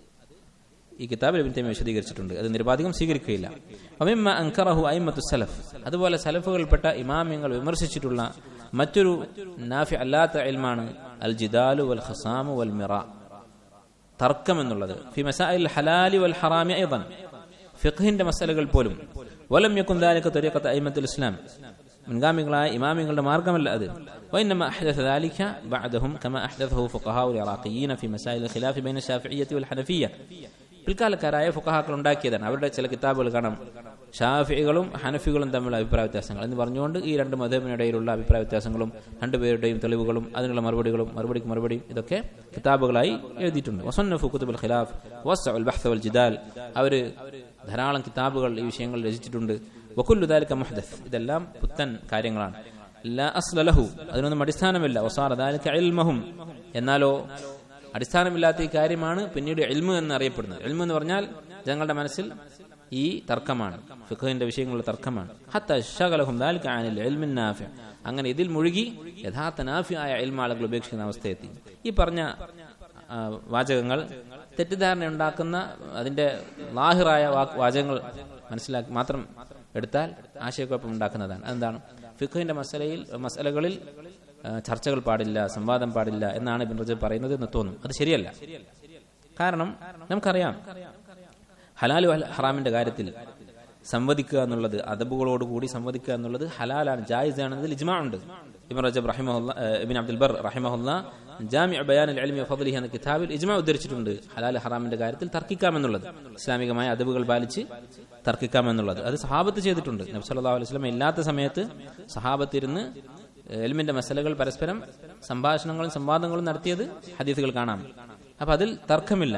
ഈ കിതാബിൽ ഇബ്നു തൈമിയ വിശദീകരിച്ചിട്ടുണ്ട് അത് നിരുപാധികം സ്വീകരിക്കുകയില്ല വമിമ്മ അൻകറഹു അയിമത്തു സലഫ് അതുപോലെ സലഫുകൾപ്പെട്ട ഇമാമ്യങ്ങൾ വിമർശിച്ചിട്ടുള്ള മറ്റൊരു നാഫി അല്ലാത്ത ഇൽമാണ് അൽ ജിദാലു വൽ ഖസാമു വൽ മിറ തർക്കം എന്നുള്ളത് ഫി മസാഇൽ ഹലാലി വൽ ഹറാമി അയ്ദൻ ഫിഖ്ഹിന്റെ മസലകൾ പോലും വലം യകുൻ ദാലിക തരീഖത്ത് അയിമത്തുൽ ഇസ്ലാം മുൻഗാമികളായ ഇമാമിങ്ങളുടെ മാർഗമല്ല അത് وإنما أحدث ذلك بعدهم كما أحدثه فقهاء العراقيين في مسائل الخلاف بين الشافعية والحنفية പിൽക്കാലക്കാരായ ഫുഖഹാക്കൾ ഉണ്ടാക്കിയതാണ് അവരുടെ ചില കിതാബുകൾ കാണാം ഷാഫികളും ഹനഫികളും തമ്മിലുള്ള അഭിപ്രായ വ്യത്യാസങ്ങൾ എന്ന് പറഞ്ഞുകൊണ്ട് ഈ രണ്ട് മതമിനിടയിലുള്ള അഭിപ്രായ വ്യത്യാസങ്ങളും രണ്ടുപേരുടെയും തെളിവുകളും അതിനുള്ള മറുപടികളും മറുപടിക്ക് മറുപടിയും ഇതൊക്കെ കിതാബുകളായി എഴുതിയിട്ടുണ്ട് വസന്നഫു കുത്തുബുൽ ഖിലാഫ് വസ്അൽ ബഹ്സ വൽ ജിദാൽ അവര് ധാരാളം കിതാബുകൾ ഈ വിഷയങ്ങൾ രചിച്ചിട്ടുണ്ട് വക്കുല്ലു ദാലിക മുഹദസ് ഇതെല്ലാം പുത്തൻ കാര്യങ്ങളാണ് ലാ അസ്ല ലഹു അതിനൊന്നും അടിസ്ഥാനമില്ല വസാറ ദാലിക ഇൽമഹും എന്നാലോ അടിസ്ഥാനമില്ലാത്ത ഈ കാര്യമാണ് പിന്നീട് എൽമു എന്ന് അറിയപ്പെടുന്നത് എൽമു എന്ന് പറഞ്ഞാൽ ജനങ്ങളുടെ മനസ്സിൽ ഈ തർക്കമാണ് ഫിഖഹിന്റെ വിഷയങ്ങളുള്ള തർക്കമാണ് ഹത്ത ശകലഹും ദാലിക അനിൽ ഇൽമിൻ നാഫി അങ്ങനെ ഇതിൽ മുഴുകി യഥാർത്ഥ നാഫി ആയ എൽമ ആളുകൾ ഉപേക്ഷിക്കുന്ന അവസ്ഥയെത്തി ഈ പറഞ്ഞ ആ, വാചകങ്ങൾ തെറ്റിദ്ധാരണ ഉണ്ടാക്കുന്ന അതിന്റെ ലാഹിറായ വാക്ക് വാചകങ്ങൾ മനസ്സിലാക്കി മാത്രം എടുത്താൽ ആശയക്കുഴപ്പം ഉണ്ടാക്കുന്നതാണ് അതെന്താണ് ഫിഖഹിന്റെ മസലയിൽ മസലകളിൽ ആ, ചർച്ചകൾ പാടില്ല സംവാദം പാടില്ല എന്നാണ് ഇബിൻ റജബ് പറയുന്നത് എന്ന് തോന്നും അത് ശരിയല്ല കാരണം നമുക്കറിയാം ഹലാലു ഹറാമിന്റെ കാര്യത്തിൽ സംവദിക്കുക എന്നുള്ളത് അദബുകളോടുകൂടി സംവദിക്കുക എന്നുള്ളത് ഹലാലാണ് ജായിസ് ആണെന്നതിൽ ഇജ്മാ ഉണ്ട് ഇബിൻ റജബ് റഹിമഹുല്ല ഇബിൻ അബ്ദുൽ ബർ റഹിമഹുല്ല ജാമി ബയാൻ അൽമി ഫضലിഹി എന്ന കിതാബിൽ ഇജ്മ ഉദ്ധരിച്ചിട്ടുണ്ട് ഹലാൽ ഹറാമിന്റെ കാര്യത്തിൽ തർക്കിക്കാമെന്നുള്ളത് ഇസ്ലാമികമായ അദബുകൾ പാലിച്ച് തർക്കിക്കാമെന്നുള്ളത് അത് സഹാബത്ത് ചെയ്തിട്ടുണ്ട് നബി സല്ലല്ലാഹു അലൈഹി വസല്ലം ഇല്ലാത്ത സമയത്ത് സഹാബത്ത് ഇരുന്ന് എൽമിന്റെ മസലകൾ പരസ്പരം സംഭാഷണങ്ങളും സംവാദങ്ങളും നടത്തിയത് ഹദീസുകൾ കാണാം അപ്പൊ അതിൽ തർക്കമില്ല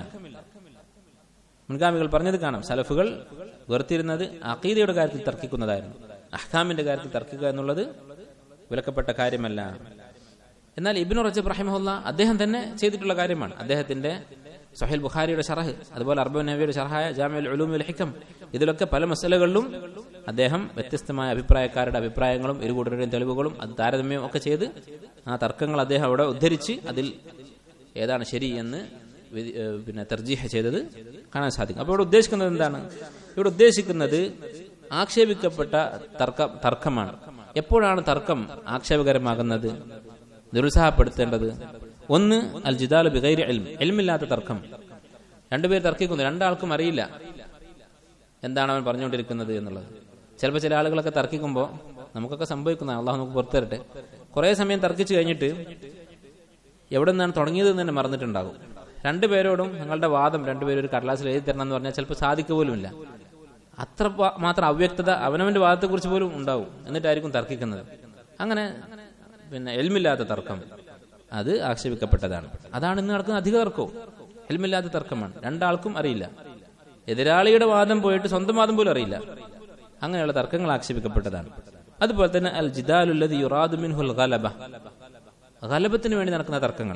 മുൻഗാമികൾ പറഞ്ഞത് കാണാം സലഫുകൾ വെറുത്തിരുന്നത് അഖീദയുടെ കാര്യത്തിൽ തർക്കിക്കുന്നതായിരുന്നു അഹ്കാമിന്റെ കാര്യത്തിൽ തർക്കിക്കുക എന്നുള്ളത് വിലക്കപ്പെട്ട കാര്യമല്ല എന്നാൽ ഇബിനു റജബ് റഹിമഹുല്ല അദ്ദേഹം തന്നെ ചെയ്തിട്ടുള്ള കാര്യമാണ് അദ്ദേഹത്തിന്റെ സഹേൽ ബുഖാരിയുടെ ഷറഹ് അതുപോലെ അർബൻ നബിയുടെ ഷറഹായ ജാമ്യ ഉലൂമുൽ ഹിക്കം ഇതിലൊക്കെ പല മസലകളിലും അദ്ദേഹം വ്യത്യസ്തമായ അഭിപ്രായക്കാരുടെ അഭിപ്രായങ്ങളും ഇരുകൂട്ടരുടെയും തെളിവുകളും അത് താരതമ്യം ഒക്കെ ചെയ്ത് ആ തർക്കങ്ങൾ അദ്ദേഹം അവിടെ ഉദ്ധരിച്ച് അതിൽ ഏതാണ് ശരി എന്ന് വിധി- ഏഹ് പിന്നെ തർജീഹ ചെയ്തത് കാണാൻ സാധിക്കും അപ്പോൾ ഇവിടെ ഉദ്ദേശിക്കുന്നത് എന്താണ് ഇവിടെ ഉദ്ദേശിക്കുന്നത് ആക്ഷേപിക്കപ്പെട്ട തർക്ക തർക്കമാണ് എപ്പോഴാണ് തർക്കം ആക്ഷേപകരമാകുന്നത് നിരുത്സാഹപ്പെടുത്തേണ്ടത് ഒന്ന് അൽ ജിദാൽ ബിഗൈരി എൽം എൽമില്ലാത്ത തർക്കം രണ്ടുപേർ തർക്കിക്കുന്നു രണ്ടാൾക്കും അറിയില്ല എന്താണ് അവൻ പറഞ്ഞുകൊണ്ടിരിക്കുന്നത് എന്നുള്ളത് ചിലപ്പോൾ ചില ആളുകളൊക്കെ തർക്കിക്കുമ്പോൾ നമുക്കൊക്കെ സംഭവിക്കുന്നതാണ് അള്ളാഹു നമുക്ക് പുറത്തു തരട്ടെ കുറേ സമയം തർക്കിച്ചു കഴിഞ്ഞിട്ട് എവിടെ നിന്നാണ് തുടങ്ങിയത് എന്ന് തന്നെ മറന്നിട്ടുണ്ടാകും രണ്ടുപേരോടും നിങ്ങളുടെ വാദം രണ്ടുപേരും ഒരു കടലാസിൽ എഴുതി തരണം എന്ന് പറഞ്ഞാൽ ചിലപ്പോൾ സാധിക്കുക പോലുമില്ല അത്ര പ- മാത്രം അവ്യക്തത അവനവന്റെ വാദത്തെക്കുറിച്ച് പോലും ഉണ്ടാവും എന്നിട്ടായിരിക്കും തർക്കിക്കുന്നത് അങ്ങനെ പിന്നെ എൽമില്ലാത്ത തർക്കം അത് ആക്ഷേപിക്കപ്പെട്ടതാണ് അതാണ് ഇന്ന് നടക്കുന്ന അധിക തർക്കവും എൽമില്ലാത്ത തർക്കമാണ് രണ്ടാൾക്കും അറിയില്ല എതിരാളിയുടെ വാദം പോയിട്ട് സ്വന്തം വാദം പോലും അറിയില്ല അങ്ങനെയുള്ള തർക്കങ്ങൾ ആക്ഷേപിക്കപ്പെട്ടതാണ് അതുപോലെ തന്നെ അൽ ജിദാലുല്ലതി യുറാദു മിൻഹുൽ ഗലബ ഗലബത്തിന് വേണ്ടി നടക്കുന്ന തർക്കങ്ങൾ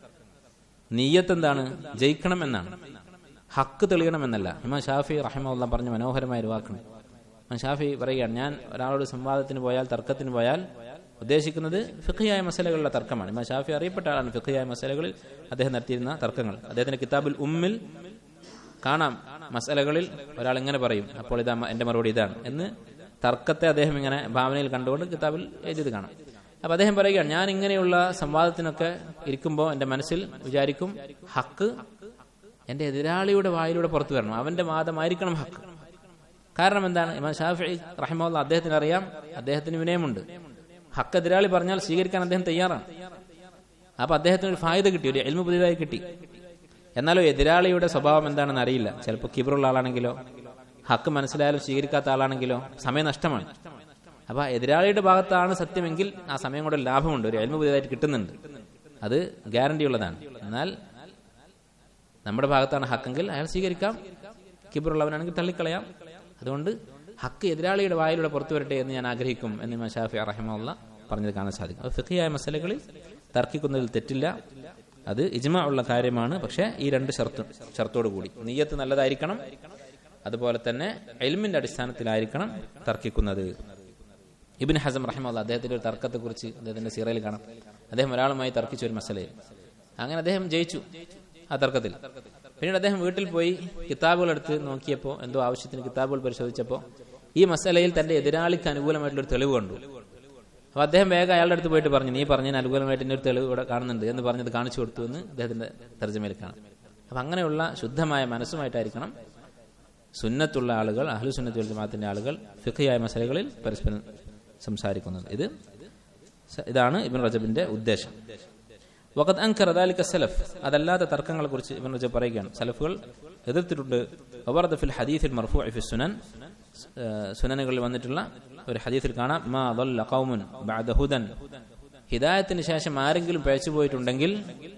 നീയത്ത് എന്താണ് ജയിക്കണം എന്നാണ് ഹക്ക് തെളിയണം എന്നല്ല ഇമാം ഷാഫി റഹിമുള്ള പറഞ്ഞ മനോഹരമായ ഒരു വാക്കാണ് ഇമാം ഷാഫി പറയുകയാണ് ഞാൻ ഒരാളോട് സംവാദത്തിന് പോയാൽ തർക്കത്തിന് പോയാൽ ഉദ്ദേശിക്കുന്നത് ഫിഖിയായ മസലകളുടെ തർക്കമാണ് ഇമാം ഷാഫി അറിയപ്പെട്ട ആളാണ് ഫിഖിയായ മസലകളിൽ അദ്ദേഹം നടത്തിയിരുന്ന തർക്കങ്ങൾ അദ്ദേഹത്തിന്റെ കിതാബുൽ ഉമ്മിൽ കാണാം മസലകളിൽ ഒരാൾ ഇങ്ങനെ പറയും അപ്പോൾ ഇതാ മ- എന്റെ മറുപടി ഇതാണ് എന്ന് തർക്കത്തെ അദ്ദേഹം ഇങ്ങനെ ഭാവനയിൽ കണ്ടുകൊണ്ട് കിതാബിൽ എഴുതിയത് കാണാം അപ്പൊ അദ്ദേഹം പറയുകയാണ് ഞാൻ ഇങ്ങനെയുള്ള സംവാദത്തിനൊക്കെ ഇരിക്കുമ്പോൾ എന്റെ മനസ്സിൽ വിചാരിക്കും ഹക്ക് എന്റെ എതിരാളിയുടെ വായിലൂടെ പുറത്തു വരണം അവന്റെ വാദമായിരിക്കണം ഹക്ക് കാരണം എന്താണ് ഇമാം ഷാഫി റഹിമുള്ള അദ്ദേഹത്തിന് അറിയാം അദ്ദേഹത്തിന് വിനയമുണ്ട് ഹക്ക് എതിരാളി പറഞ്ഞാൽ സ്വീകരിക്കാൻ അദ്ദേഹം തയ്യാറാണ് അപ്പൊ അദ്ദേഹത്തിന് ഒരു ഫായുത കിട്ടി ഒരു എൽമ പുതിയതായി കിട്ടി എന്നാലോ എതിരാളിയുടെ സ്വഭാവം എന്താണെന്ന് അറിയില്ല ചിലപ്പോൾ കിബറുള്ള ആളാണെങ്കിലോ ഹക്ക് മനസ്സിലായാലും സ്വീകരിക്കാത്ത ആളാണെങ്കിലോ സമയം നഷ്ടമാണ് അപ്പൊ എതിരാളിയുടെ ഭാഗത്താണ് സത്യമെങ്കിൽ ആ സമയം കൊണ്ട് ലാഭമുണ്ട് ഒരു എൽമ പുതിയതായിട്ട് കിട്ടുന്നുണ്ട് അത് ഗ്യാരണ്ടി ഉള്ളതാണ് എന്നാൽ നമ്മുടെ ഭാഗത്താണ് ഹക്കെങ്കിൽ അയാൾ സ്വീകരിക്കാം കിബറുള്ളവനാണെങ്കിൽ തള്ളിക്കളയാം അതുകൊണ്ട് ഹക്ക് എതിരാളിയുടെ വായിലൂടെ പുറത്തു വരട്ടെ എന്ന് ഞാൻ ആഗ്രഹിക്കും എന്ന് ഇമാം ഷാഫി റഹിമുള്ള പറഞ്ഞത് കാണാൻ സാധിക്കും അത് ഫിഖിയായ മസലകളിൽ തർക്കിക്കുന്നതിൽ തെറ്റില്ല അത് ഇജ്മ ഉള്ള കാര്യമാണ് പക്ഷേ ഈ രണ്ട് ഷർത്ത് ഷർത്തോടു കൂടി നീയത്ത് നല്ലതായിരിക്കണം അതുപോലെ തന്നെ എൽമിന്റെ അടിസ്ഥാനത്തിലായിരിക്കണം തർക്കിക്കുന്നത് ഇബിൻ ഹസം റഹിമുള്ള അദ്ദേഹത്തിന്റെ ഒരു തർക്കത്തെക്കുറിച്ച് അദ്ദേഹത്തിന്റെ സീറയിൽ കാണാം അദ്ദേഹം ഒരാളുമായി തർക്കിച്ച ഒരു മസലയിൽ അങ്ങനെ അദ്ദേഹം ജയിച്ചു ആ തർക്കത്തിൽ പിന്നീട് അദ്ദേഹം വീട്ടിൽ പോയി കിതാബുകൾ എടുത്ത് നോക്കിയപ്പോൾ എന്തോ ആവശ്യത്തിന് കിതാബുകൾ പരിശോധിച്ചപ്പോൾ ഈ മസലയിൽ തന്റെ എതിരാളിക്ക് അനുകൂലമായിട്ടുള്ള ഒരു തെളിവ് കണ്ടു അപ്പൊ അദ്ദേഹം വേഗം അയാളുടെ അടുത്ത് പോയിട്ട് പറഞ്ഞു നീ പറഞ്ഞതിന് അനുകൂലമായിട്ട് ഇന്ന ഒരു തെളിവ് ഇവിടെ കാണുന്നുണ്ട് എന്ന് പറഞ്ഞത് കാണിച്ചു കൊടുത്തു എന്ന് അദ്ദേഹത്തിന്റെ തർജ്ജമയിൽ കാണാം അപ്പൊ അങ്ങനെയുള്ള ശുദ്ധമായ മനസ്സുമായിട്ടായിരിക്കണം സുന്നത്തുള്ള ആളുകൾ അഹ്ലു സുന്നത്ത് ജമാഅത്തിന്റെ ആളുകൾ ഫിഖിയായ മസലകളിൽ പരസ്പരം സംസാരിക്കുന്നത് ഇത് സ- ഇതാണ് ഇബിൻ റജബിന്റെ ഉദ്ദേശം വഖദ് അൻകറ ദാലിക സലഫ് അതല്ലാത്ത തർക്കങ്ങളെ കുറിച്ച് ഇബിൻ റജബ് പറയുകയാണ് സലഫുകൾ എതിർത്തിട്ടുണ്ട് വവർദ ഫിൽ ഹദീഫിൽ മർഫൂഇ ഫി സുനൻ ഏഹ് സുനനുകളിൽ വന്നിട്ടുള്ള ഒരു ഹദീസിൽ കാണാം മാ ضل قوم بعد هدى ഹിദായത്തിന് ശേഷം ആരെങ്കിലും പിഴച്ചു പോയിട്ടുണ്ടെങ്കിൽ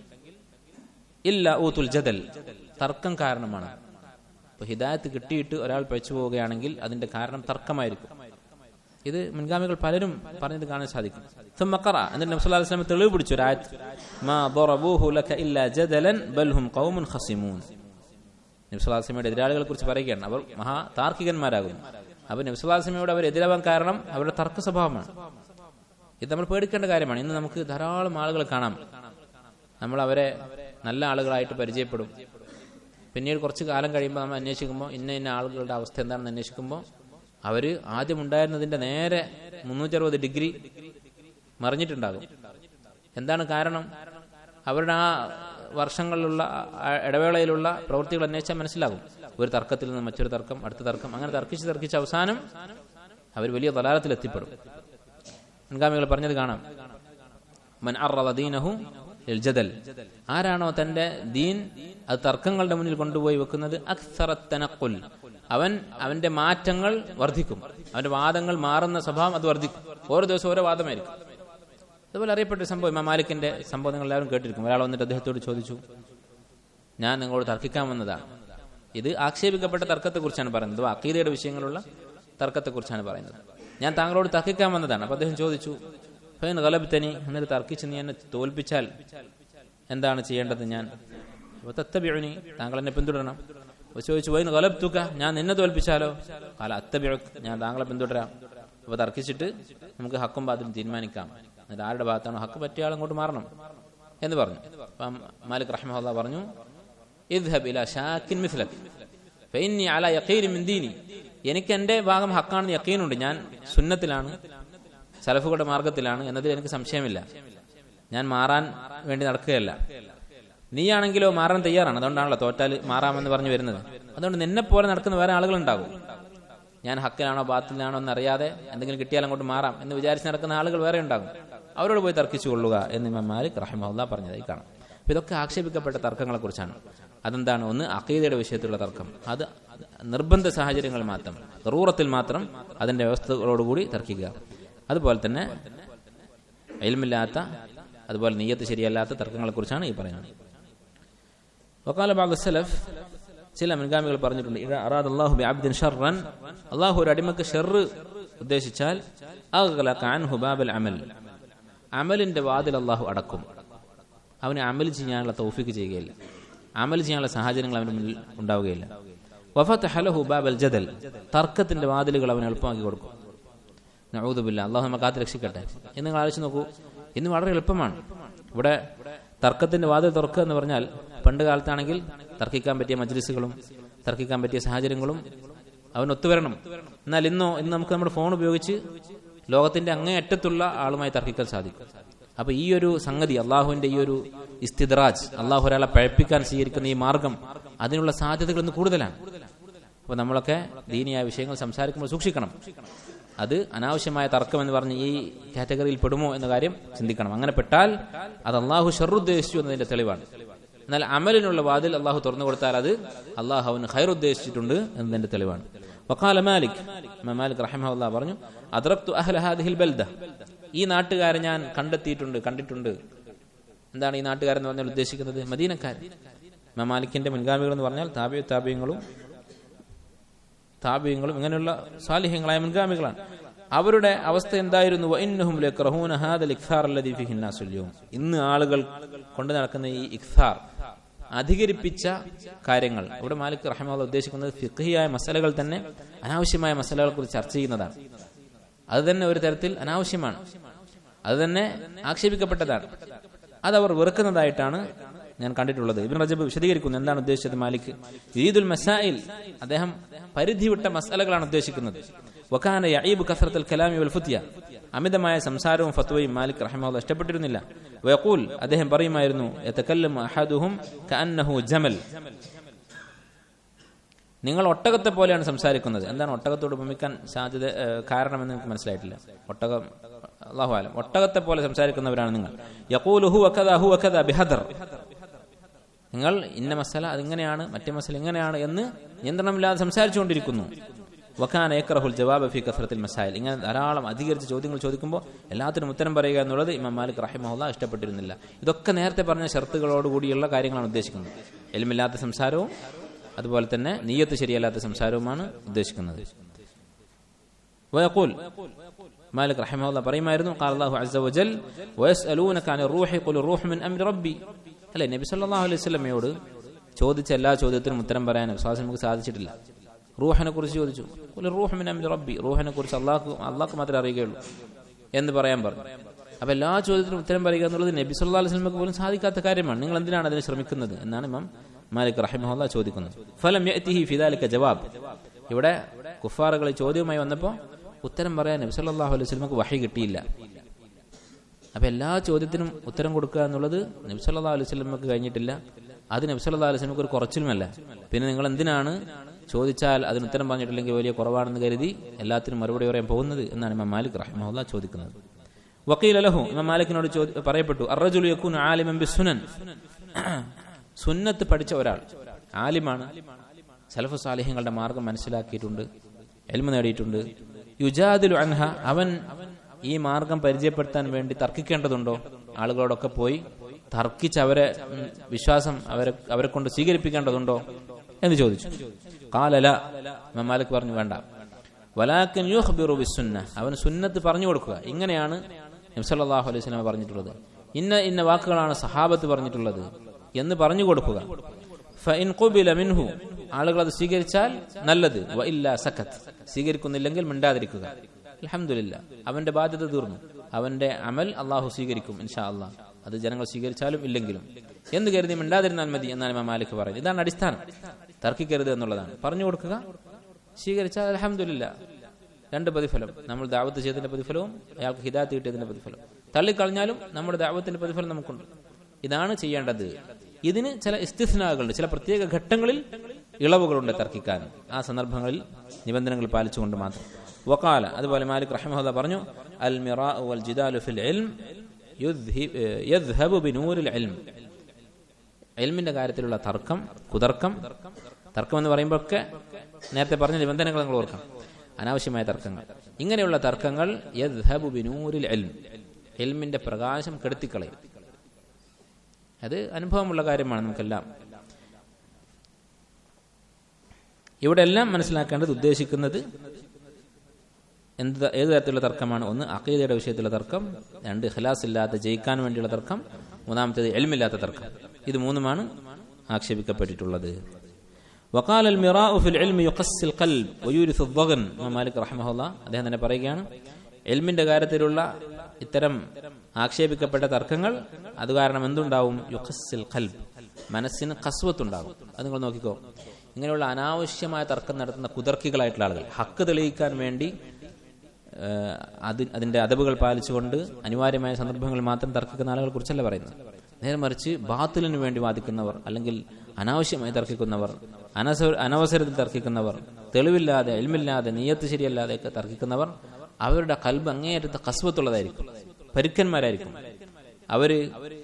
ഇല്ല ഊത്തുൽ ജദൽ തർക്കം കാരണമാണ് ഇപ്പൊ ഹിദായത്ത് കിട്ടിയിട്ട് ഒരാൾ പിഴച്ചു പോവുകയാണെങ്കിൽ അതിന്റെ കാരണം തർക്കമായിരിക്കും ഇത് മുൻഗാമികൾ പലരും പറഞ്ഞത് കാണാൻ സാധിക്കും ثم قرأ എന്നിട്ട് നബി സല്ലല്ലാഹു അലൈഹി വസല്ലം തെളിവ് പിടിച്ചു ഒരു ആയത്ത് മാ ضربوه لك الا جدلا بل هم قوم خصمون നബി സല്ലല്ലാഹു അലൈഹി വസല്ലമയുടെ എതിരാളികളെ കുറിച്ച് പറയുകയാണ് അവർ മഹാ താർക്കികന്മാരാകുന്നു അപ്പൊ നബി സല്ലല്ലാഹു അലൈഹി വസല്ലമയോട് അവർ എതിരാവാൻ കാരണം അവരുടെ തർക്ക സ്വഭാവമാണ് ഇത് നമ്മൾ പേടിക്കേണ്ട കാര്യമാണ് ഇന്ന് നമുക്ക് ധാരാളം ആളുകൾ കാണാം നമ്മൾ അവരെ നല്ല ആളുകളായിട്ട് പരിചയപ്പെടും പിന്നീട് കുറച്ച് കാലം കഴിയുമ്പോൾ നമ്മൾ അന്വേഷിക്കുമ്പോൾ ഇന്ന ഇന്ന ആളുകളുടെ അവസ്ഥ എന്താണെന്ന് അന്വേഷിക്കുമ്പോൾ അവർ ആദ്യം ഉണ്ടായിരുന്നതിന്റെ നേരെ മുന്നൂറ്ററുപത് ഡിഗ്രി മറിഞ്ഞിട്ടുണ്ടാകും എന്താണ് കാരണം അവരുടെ ആ വർഷങ്ങളിലുള്ള ആ ഇടവേളയിലുള്ള പ്രവൃത്തികൾ അന്വേഷിച്ചാൽ മനസ്സിലാകും ഒരു തർക്കത്തിൽ നിന്ന് മറ്റൊരു തർക്കം അടുത്ത തർക്കം അങ്ങനെ തർക്കിച്ച് തർക്കിച്ച് അവസാനം അവർ വലിയ തലാലത്തിൽ എത്തിപ്പെടും മുൻഗാമികൾ പറഞ്ഞത് കാണാം മൻ അറദ ദീനഹു ജദൽ ആരാണോ തന്റെ ദീൻ അത് തർക്കങ്ങളുടെ മുന്നിൽ കൊണ്ടുപോയി വെക്കുന്നത് അക്സറത്തനക്കുൽ അവൻ അവന്റെ മാറ്റങ്ങൾ വർദ്ധിക്കും അവന്റെ വാദങ്ങൾ മാറുന്ന സ്വഭാവം അത് വർദ്ധിക്കും ഓരോ ദിവസം ഓരോ വാദമായിരിക്കും അതുപോലെ അറിയപ്പെട്ട സംഭവം ഇമാം മാലിക്കിന്റെ സംഭവം നിങ്ങൾ എല്ലാവരും കേട്ടിരിക്കും ഒരാൾ വന്നിട്ട് അദ്ദേഹത്തോട് ചോദിച്ചു ഞാൻ നിങ്ങളോട് തർക്കിക്കാൻ വന്നതാണ് ഇത് ആക്ഷേപിക്കപ്പെട്ട തർക്കത്തെക്കുറിച്ചാണ് പറയുന്നത് അക്കീതയുടെ വിഷയങ്ങളുള്ള തർക്കത്തെക്കുറിച്ചാണ് പറയുന്നത് ഞാൻ താങ്കളോട് തർക്കിക്കാൻ വന്നതാണ് അപ്പൊ അദ്ദേഹം ചോദിച്ചു ഫൈൻ ഗലബ്തനി എന്നിട്ട് തർക്കിച്ച് നീ എന്നെ തോൽപ്പിച്ചാൽ എന്താണ് ചെയ്യേണ്ടത് ഞാൻ അപ്പൊ തത്തബിഴുനി താങ്കൾ എന്നെ പിന്തുടരണം അപ്പൊ ചോദിച്ചു വൈൻ ഗലബ്തുക ഞാൻ നിന്നെ തോൽപ്പിച്ചാലോ കാല അത്തബിഴു ഞാൻ താങ്കളെ പിന്തുടരാം അപ്പൊ തർക്കിച്ചിട്ട് നമുക്ക് ഹക്കും ബാത്തിലും തീരുമാനിക്കാം എന്നിട്ട് ആരുടെ ഭാഗത്താണോ ഹക്ക് പറ്റിയ ആൾ അങ്ങോട്ട് മാറണം എന്ന് പറഞ്ഞു അപ്പം മാലിക് റഹ്മഹുല്ല പറഞ്ഞു ഇദ്ഹബ് ഇല ഷാക്കിൻ മിസ്ലക് ഫഇന്നി അല യഖീൻ മിൻ ദീനി എനിക്ക് എന്റെ ഭാഗം ഹക്കാണെന്ന് യക്കീനുണ്ട് ഞാൻ സുന്നത്തിലാണ് സലഫുകളുടെ മാർഗത്തിലാണ് എന്നതിൽ എനിക്ക് സംശയമില്ല ഞാൻ മാറാൻ വേണ്ടി നടക്കുകയല്ല നീയാണെങ്കിലോ മാറാൻ തയ്യാറാണ് അതുകൊണ്ടാണല്ലോ തോറ്റാൽ മാറാമെന്ന് പറഞ്ഞു വരുന്നത് അതുകൊണ്ട് നിന്നെ പോലെ നടക്കുന്ന വേറെ ആളുകളുണ്ടാകും ഞാൻ ഹക്കിലാണോ ബാത്തിലാണോ എന്നറിയാതെ എന്തെങ്കിലും കിട്ടിയാൽ അങ്ങോട്ട് മാറാം എന്ന് വിചാരിച്ച് നടക്കുന്ന ആളുകൾ വേറെ ഉണ്ടാകും അവരോട് പോയി തർക്കിച്ചു കൊള്ളുക എന്ന് ഇമാം മാലിക് റഹിമഹുല്ല പറഞ്ഞതായി കാണാം അപ്പൊ ഇതൊക്കെ ആക്ഷേപിക്കപ്പെട്ട തർക്കങ്ങളെ കുറിച്ചാണ് അതെന്താണ് ഒന്ന് അക്കീദയുടെ വിഷയത്തിലുള്ള തർക്കം അത് നിർബന്ധ സാഹചര്യങ്ങളിൽ മാത്രം റൂറത്തിൽ മാത്രം അതിന്റെ വ്യവസ്ഥകളോടുകൂടി തർക്കിക്കുക അതുപോലെ തന്നെ അയൽമില്ലാത്ത അതുപോലെ നീയത്ത് ശരിയല്ലാത്ത തർക്കങ്ങളെ കുറിച്ചാണ് ഈ പറയുന്നത് വക്കാല ബാബ് സലഫ് ചില മുൻഗാമികൾ പറഞ്ഞിട്ടുണ്ട് ഇത് അറാദ് അള്ളാഹു അബ്ദിൻ ഷർറൻ അള്ളാഹു ഒരു അടിമക്ക് ഷെറ് ഉദ്ദേശിച്ചാൽ ഹുബാബൽ അമൽ അമലിന്റെ വാതിൽ അള്ളാഹു അടക്കും അവന് അമൽ ചെയ്യാനുള്ള തൗഫിക്ക് ചെയ്യുകയില്ല അമൽ ചെയ്യാനുള്ള സാഹചര്യങ്ങൾ അവന് മുന്നിൽ ഉണ്ടാവുകയില്ല വഫത്ത് ഹലഹു ബാബൽ ജദൽ തർക്കത്തിന്റെ വാതിലുകൾ അവൻ എളുപ്പമാക്കി കൊടുക്കും നഊദുബില്ല അള്ളാഹു നമ്മെ കാത്ത് രക്ഷിക്കട്ടെ എന്ന് നിങ്ങൾ ആലോചിച്ച് നോക്കൂ ഇന്ന് വളരെ എളുപ്പമാണ് ഇവിടെ തർക്കത്തിന്റെ വാതിൽ തുറക്കുക എന്ന് പറഞ്ഞാൽ പണ്ട് കാലത്താണെങ്കിൽ തർക്കിക്കാൻ പറ്റിയ മജ്ലിസുകളും തർക്കിക്കാൻ പറ്റിയ സാഹചര്യങ്ങളും അവൻ ഒത്തുവരണം എന്നാൽ ഇന്നോ ഇന്ന് നമുക്ക് നമ്മുടെ ഫോൺ ഉപയോഗിച്ച് ലോകത്തിന്റെ അങ്ങേയറ്റത്തുള്ള ആളുമായി തർക്കിക്കാൻ സാധിക്കും അപ്പൊ ഈ ഒരു സംഗതി അള്ളാഹുവിന്റെ ഈ ഒരു ഇസ്തിദ്റാജ് അള്ളാഹു ഒരാളെ പഴപ്പിക്കാൻ സ്വീകരിക്കുന്ന ഈ മാർഗം അതിനുള്ള സാധ്യതകൾ ഇന്ന് കൂടുതലാണ് അപ്പൊ നമ്മളൊക്കെ ദീനിയായ വിഷയങ്ങൾ സംസാരിക്കുമ്പോൾ സൂക്ഷിക്കണം അത് അനാവശ്യമായ തർക്കം എന്ന് പറഞ്ഞ് ഈ കാറ്റഗറിയിൽ പെടുമോ എന്ന കാര്യം ചിന്തിക്കണം അങ്ങനെ പെട്ടാൽ അത് അള്ളാഹു ഷെറുദ്ദേശിച്ചു എന്നതിന്റെ തെളിവാണ് എന്നാൽ അമലിനുള്ള വാതിൽ അള്ളാഹു തുറന്നു കൊടുത്താൽ അത് അള്ളാഹു അവന് ഹൈർ ഉദ്ദേശിച്ചിട്ടുണ്ട് എന്നതിന്റെ തെളിവാണ് വക്കാല മാലിക് മാലിക് റഹ്മുല്ല പറഞ്ഞു അദ്രക്തു അഹ്ല ഹാദിഹിൽ ബൽദ ഈ നാട്ടുകാരെ ഞാൻ കണ്ടെത്തിയിട്ടുണ്ട് കണ്ടിട്ടുണ്ട് എന്താണ് ഈ നാട്ടുകാരൻ എന്ന് പറഞ്ഞാൽ ഉദ്ദേശിക്കുന്നത് മദീനക്കാരൻ മാലിക്കിന്റെ മുൻഗാമികൾ എന്ന് പറഞ്ഞാൽ താപ്യ താപ്യങ്ങളും താപ്യങ്ങളും ഇങ്ങനെയുള്ള സാലിഹ്യങ്ങളായ മുൻഗാമികളാണ് അവരുടെ അവസ്ഥ എന്തായിരുന്നു ഇന്ന് ആളുകൾ കൊണ്ടു നടക്കുന്ന ഈ ഇഖ്സാർ അധികരിപ്പിച്ച കാര്യങ്ങൾ ഇവിടെ മാലിക് റഹ്മുള്ള ഉദ്ദേശിക്കുന്നത് ഫിഖിയായ മസലകൾ തന്നെ അനാവശ്യമായ മസലകളെ കുറിച്ച് ചർച്ച ചെയ്യുന്നതാണ് അത് തന്നെ ഒരു തരത്തിൽ അനാവശ്യമാണ് അത് തന്നെ ആക്ഷേപിക്കപ്പെട്ടതാണ് അത് അവർ വെറുക്കുന്നതായിട്ടാണ് ഞാൻ കണ്ടിട്ടുള്ളത് ഇബിൻ റജബ് വിശദീകരിക്കുന്നു എന്താണ് ഉദ്ദേശിച്ചത് മാലിക് ഈദുൽ മസായിൽ അദ്ദേഹം പരിധി വിട്ട മസാലകളാണ് ഉദ്ദേശിക്കുന്നത് വക്കാന യഈബ് കസറത്തുൽ കലാമി വൽ ഫുത്യ അമിതമായ സംസാരവും ഫത്വയും മാലിക് റഹ്മുള്ള ഇഷ്ടപ്പെട്ടിരുന്നില്ല വയഖൂൽ അദ്ദേഹം പറയുമായിരുന്നു യതകല്ലമു അഹദുഹും കഅന്നഹു ജമൽ നിങ്ങൾ ഒട്ടകത്തെ പോലെയാണ് സംസാരിക്കുന്നത് എന്താണ് ഒട്ടകത്തോട് ഉപമിക്കാൻ സാധ്യത കാരണമെന്ന് എനിക്ക് മനസ്സിലായിട്ടില്ല ഒട്ടകം അള്ളാഹു ആലം ഒട്ടകത്തെ പോലെ സംസാരിക്കുന്നവരാണ് നിങ്ങൾ യഖൂലുഹു വകദ ഹു വകദ ബിഹദർ നിങ്ങൾ ഇന്ന മസല അതിങ്ങനെയാണ് മറ്റേ മസല ഇങ്ങനെയാണ് എന്ന് നിയന്ത്രണമില്ലാതെ സംസാരിച്ചുകൊണ്ടിരിക്കുന്നു വഖാൻ ഏക്കറഹുൽ ജവാബ് ഫി കഫറത്തിൽ മസായിൽ ഇങ്ങനെ ധാരാളം അധികരിച്ച് ചോദ്യങ്ങൾ ചോദിക്കുമ്പോൾ എല്ലാത്തിനും ഉത്തരം പറയുക എന്നുള്ളത് ഇമാം മാലിക് റഹിമഹുല്ല ഇഷ്ടപ്പെട്ടിരുന്നില്ല ഇതൊക്കെ നേരത്തെ പറഞ്ഞ ഷർത്തുകളോടുകൂടിയുള്ള കാര്യങ്ങളാണ് ഉദ്ദേശിക്കുന്നത് എലുമില്ലാത്ത സംസാരവും അതുപോലെ തന്നെ നീയത്ത് ശരിയല്ലാത്ത സംസാരവുമാണ് ഉദ്ദേശിക്കുന്നത് വയഖൂൽ മാലിക് റഹിമഹുല്ല പറയുമായിരുന്നു ഖാല അല്ലാഹു അസ്സ വജൽ വയസ്അലൂനക അനി റൂഹി ഖുൽ റൂഹ് മിൻ അംരി റബ്ബി അല്ലേ നബി സല്ലല്ലാഹു അലൈഹി വസല്ലമയോട് ചോദിച്ച എല്ലാ ചോദ്യത്തിനും ഉത്തരം പറയാൻ വിശ്വാസം നമുക്ക് സാധിച്ചിട്ടില്ല റൂഹിനെ കുറിച്ച് ചോദിച്ചു ഖുൽ റൂഹ് മിൻ അംരി റബ്ബി റൂഹിനെ കുറിച്ച് അള്ളാഹ് അള്ളാഹ്ക്ക് മാത്രമേ അറിയുകയുള്ളൂ എന്ന് പറയാൻ പറഞ്ഞു അപ്പൊ എല്ലാ ചോദ്യത്തിനും ഉത്തരം പറയുക എന്നുള്ളത് നബി സല്ലല്ലാഹു അലൈഹി വസല്ലമക്ക് പോലും സാധിക്കാത്ത കാര്യമാണ് നിങ്ങൾ എന്തിനാണ് അതിന് ശ്രമിക്കുന്നത് എന്നാണ് ഇമാം മാലിക് റഹിമഹുല്ല ചോദിക്കുന്നത് ഫലം യഅ്തിഹി ഫിദാലിക ജവാബ് ഇവിടെ കുഫാറുകൾ ചോദ്യവുമായി വന്നപ്പോൾ ഉത്തരം പറയാൻ നബി സല്ലല്ലാഹു അലൈഹി വസല്ലമക്ക് വഹി കിട്ടിയില്ല അപ്പൊ എല്ലാ ചോദ്യത്തിനും ഉത്തരം കൊടുക്കുക എന്നുള്ളത് നബി സല്ലല്ലാഹു അലൈഹി വസല്ലമക്ക് കഴിഞ്ഞിട്ടില്ല അത് നബി സല്ലല്ലാഹു അലൈഹി വസല്ലമക്ക് ഒരു കുറച്ചിലുമല്ല പിന്നെ നിങ്ങൾ എന്തിനാണ് ചോദിച്ചാൽ അതിന് ഉത്തരം പറഞ്ഞിട്ടില്ലെങ്കിൽ വലിയ കുറവാണെന്ന് കരുതി എല്ലാത്തിനും മറുപടി പറയാൻ പോകുന്നത് എന്നാണ് ഇമാം മാലിക് റഹിമഹുല്ല ചോദിക്കുന്നത് വക്കീൽ അലഹു ഇമാം മാലിക്കിനോട് ചോദി- പറയപ്പെട്ടു അറജുലു യക്കൂൻ ആലിമൻ ബിസുനൻ സുന്നത്ത് പഠിച്ച ഒരാൾ ആലിമാണ് സലഫു സാലിഹ്യങ്ങളുടെ മാർഗം മനസ്സിലാക്കിയിട്ടുണ്ട് എൽമ നേടിയിട്ടുണ്ട് യുജാദിലു അൻഹ അവൻ ഈ മാർഗം പരിചയപ്പെടുത്താൻ വേണ്ടി തർക്കിക്കേണ്ടതുണ്ടോ ആളുകളോടൊക്കെ പോയി തർക്കിച്ച് അവരെ ഉം, വിശ്വാസം അവരെ അവരെ കൊണ്ട് സ്വീകരിപ്പിക്കേണ്ടതുണ്ടോ എന്ന് ചോദിച്ചു കാലല ഇമാം മാലിക് പറഞ്ഞു വേണ്ട വലാക്കൻ യുഹ്ബിറു ബിസുന്ന അവൻ സുന്നത്ത് പറഞ്ഞു കൊടുക്കുക ഇങ്ങനെയാണ് നബ്സല്ലാഹു അലൈഹി സ്വലാമ പറഞ്ഞിട്ടുള്ളത് ഇന്ന ഇന്ന വാക്കുകളാണ് സഹാബത്ത് പറഞ്ഞിട്ടുള്ളത് എന്ന് പറഞ്ഞു കൊടുക്കുക ഫഇൻ ഖുബില മിൻഹു ആളുകൾ അത് സ്വീകരിച്ചാൽ നല്ലത് വ ഇല്ല സക്കത്ത് സ്വീകരിക്കുന്നില്ലെങ്കിൽ മിണ്ടാതിരിക്കുക അൽഹംദുലില്ലാ അവന്റെ ബാധ്യത തീർന്നു അവന്റെ അമൽ അള്ളാഹു സ്വീകരിക്കും ഇൻഷാ അള്ളാഹ് അത് ജനങ്ങൾ സ്വീകരിച്ചാലും ഇല്ലെങ്കിലും എന്ന് കരുതി മിണ്ടാതിരുന്നാൽ മതി എന്നാണ് ഇമാം മാലിക് പറയുന്നത് ഇതാണ് അടിസ്ഥാനം തർക്കിക്കരുത് എന്നുള്ളതാണ് പറഞ്ഞു കൊടുക്കുക സ്വീകരിച്ചാൽ അലഹമില്ല രണ്ട് പ്രതിഫലം നമ്മൾ ദാവത്ത് ചെയ്തതിന്റെ പ്രതിഫലവും അയാൾക്ക് ഹിദാത്ത് കിട്ടിയതിന്റെ പ്രതിഫലം തള്ളിക്കളഞ്ഞാലും നമ്മുടെ ദാവത്തിന്റെ പ്രതിഫലം നമുക്കുണ്ട് ഇതാണ് ചെയ്യേണ്ടത് ഇതിന് ചില ഇസ്തിസ്നാകളുണ്ട് ചില പ്രത്യേക ഘട്ടങ്ങളിൽ ഇളവുകളുണ്ട് തർക്കിക്കാൻ ആ സന്ദർഭങ്ങളിൽ നിബന്ധനകൾ പാലിച്ചുകൊണ്ട് മാത്രം വക്കാല അതുപോലെ മാലിക് റഹ്മഹുല്ല പറഞ്ഞു അൽ മിറാ വൽ ജിദാലു ഫിൽ ഇൽം യുദ്ഹി- യദ്ഹബു ബിനൂരിൽ ഇൽം എൽമിന്റെ കാര്യത്തിലുള്ള തർക്കം കുതർക്കം തർക്കം എന്ന് പറയുമ്പോഴൊക്കെ നേരത്തെ പറഞ്ഞ നിബന്ധനകൾ നിങ്ങൾ ഓർക്കണം അനാവശ്യമായ തർക്കങ്ങൾ ഇങ്ങനെയുള്ള തർക്കങ്ങൾ യദ്ഹബു ബിനൂരിൽ എൽം എൽമിന്റെ പ്രകാശം കെടുത്തിക്കളയും അത് അനുഭവമുള്ള കാര്യമാണ് നമുക്കെല്ലാം ഇവിടെ എല്ലാം മനസ്സിലാക്കേണ്ടത് ഉദ്ദേശിക്കുന്നത് എന്ത് ഏത് തരത്തിലുള്ള തർക്കമാണ് ഒന്ന് അക്കീദയുടെ വിഷയത്തിലുള്ള തർക്കം രണ്ട് ഖലാസ് ഇല്ലാത്ത ജയിക്കാൻ വേണ്ടിയുള്ള തർക്കം മൂന്നാമത്തേത് എൽമില്ലാത്ത തർക്കം ഇത് മൂന്നുമാണ് ആക്ഷേപിക്കപ്പെട്ടിട്ടുള്ളത് വക്കാൽ അൽ മിറാഉ ഫിൽ ഇൽമി യുഖസ്സിൽ ഖൽബ് വയൂരിസു الضغن ഇമാം മാലിക് റഹിമഹുല്ലാ അദ്ദേഹം തന്നെ പറയുകയാണ് എൽമിന്റെ കാര്യത്തിലുള്ള ഇത്തരം ആക്ഷേപിക്കപ്പെട്ട തർക്കങ്ങൾ അത് കാരണം എന്തുണ്ടാവും യുഖസ്സിൽ ഖൽബ് മനസ്സിന് കസ്വത്തുണ്ടാകും അത് നിങ്ങൾ നോക്കിക്കോ ഇങ്ങനെയുള്ള അനാവശ്യമായ തർക്കം നടത്തുന്ന കുതർക്കികളായിട്ടുള്ള ആളുകൾ ഹക്ക് തെളിയിക്കാൻ വേണ്ടി ഏഹ്, അത് അതിന്റെ അതവുകൾ പാലിച്ചുകൊണ്ട് അനിവാര്യമായ സന്ദർഭങ്ങളിൽ മാത്രം തർക്കിക്കുന്ന ആളുകളെ കുറിച്ചല്ല പറയുന്നത് നേരെ മറിച്ച് ബാത്തിലിന് വേണ്ടി വാദിക്കുന്നവർ അല്ലെങ്കിൽ അനാവശ്യമായി തർക്കിക്കുന്നവർ അനസ അനവസരത്തിൽ തർക്കിക്കുന്നവർ തെളിവില്ലാതെ എൽമില്ലാതെ നീയത്ത് ശരിയല്ലാതെ ഒക്കെ തർക്കിക്കുന്നവർ അവരുടെ കൽബ് അങ്ങേയറ്റത്തെ കസ്വത്തുള്ളതായിരിക്കും പരുക്കന്മാരായിരിക്കും അവര്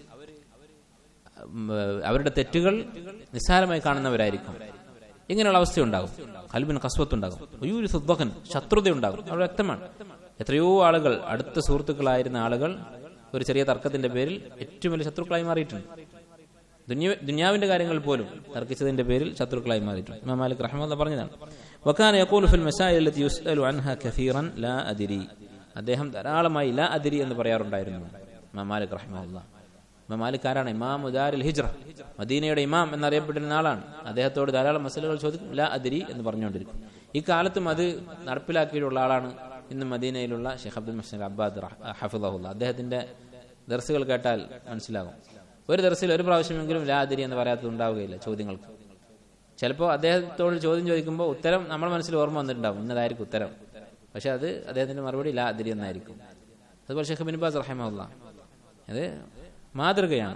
ഉം, അവരുടെ തെറ്റുകൾ നിസ്സാരമായി കാണുന്നവരായിരിക്കും ഇങ്ങനെയുള്ള അവസ്ഥയുണ്ടാകും കൽബിന് കസ്വത്തുണ്ടാകും ഒരു സുദ്ബഹൻ ശത്രുതയുണ്ടാകും അവിടെ വ്യക്തമാണ് എത്രയോ ആളുകൾ അടുത്ത സുഹൃത്തുക്കളായിരുന്ന ആളുകൾ ഒരു ചെറിയ തർക്കത്തിന്റെ പേരിൽ ഏറ്റവും വലിയ ശത്രുക്കളായി മാറിയിട്ടുണ്ട് ദുനിയ- ദുനിയാവിന്റെ കാര്യങ്ങൾ പോലും തർക്കിച്ചതിന്റെ പേരിൽ ശത്രുക്കളായി മാറിയിട്ടുണ്ട് ഇമാം മാലിക് റഹ്മല്ല പറഞ്ഞതാണ് വക്കാന യഖൂലു ഫിൽ മസായിൽ അല്ലത്തി യുസ്അലു അൻഹാ കസീറൻ ലാ അദ്രി അദ്ദേഹം ധാരാളമായി ലാ അദ്രി എന്ന് പറയാറുണ്ടായിരുന്നു ഇമാം മാലിക് റഹ്മല്ല ഇമാം മാലിക് ആരാണ് ഇമാം ഉദാരിൽ ഹിജ്റ മദീനയുടെ ഇമാം എന്നറിയപ്പെട്ടിരുന്ന ആളാണ് അദ്ദേഹത്തോട് ധാരാളം മസലുകൾ ചോദിക്കും ലാ അദ്രി എന്ന് പറഞ്ഞുകൊണ്ടിരിക്കും ഈ കാലത്തും അത് നടപ്പിലാക്കിയിട്ടുള്ള ആളാണ് ഇന്ന് മദീനയിലുള്ള ഷെയ്ഖ് അബ്ദുൽ മഹ്സൻ അബ്ബാദ് ഹഫിദുല്ല അദ്ദേഹത്തിന്റെ ദർസുകൾ കേട്ടാൽ മനസ്സിലാകും ഒരു ദർസിൽ ഒരു പ്രാവശ്യമെങ്കിലും ലാ അദ്രി എന്ന് പറയാത്തത് ഉണ്ടാവുകയില്ല ചോദ്യങ്ങൾക്ക് ചിലപ്പോൾ അദ്ദേഹത്തോട് ചോദ്യം ചോദിക്കുമ്പോൾ ഉത്തരം നമ്മുടെ മനസ്സിൽ ഓർമ്മ വന്നിട്ടുണ്ടാവും ഇന്നതായിരിക്കും ഉത്തരം പക്ഷെ അത് അദ്ദേഹത്തിന്റെ മറുപടി ലാ അദ്രി എന്നായിരിക്കും അതുപോലെ ഷെയ്ഖ് ബിൻബാസ് റഹിമുല്ല അത് മാതൃകയാണ്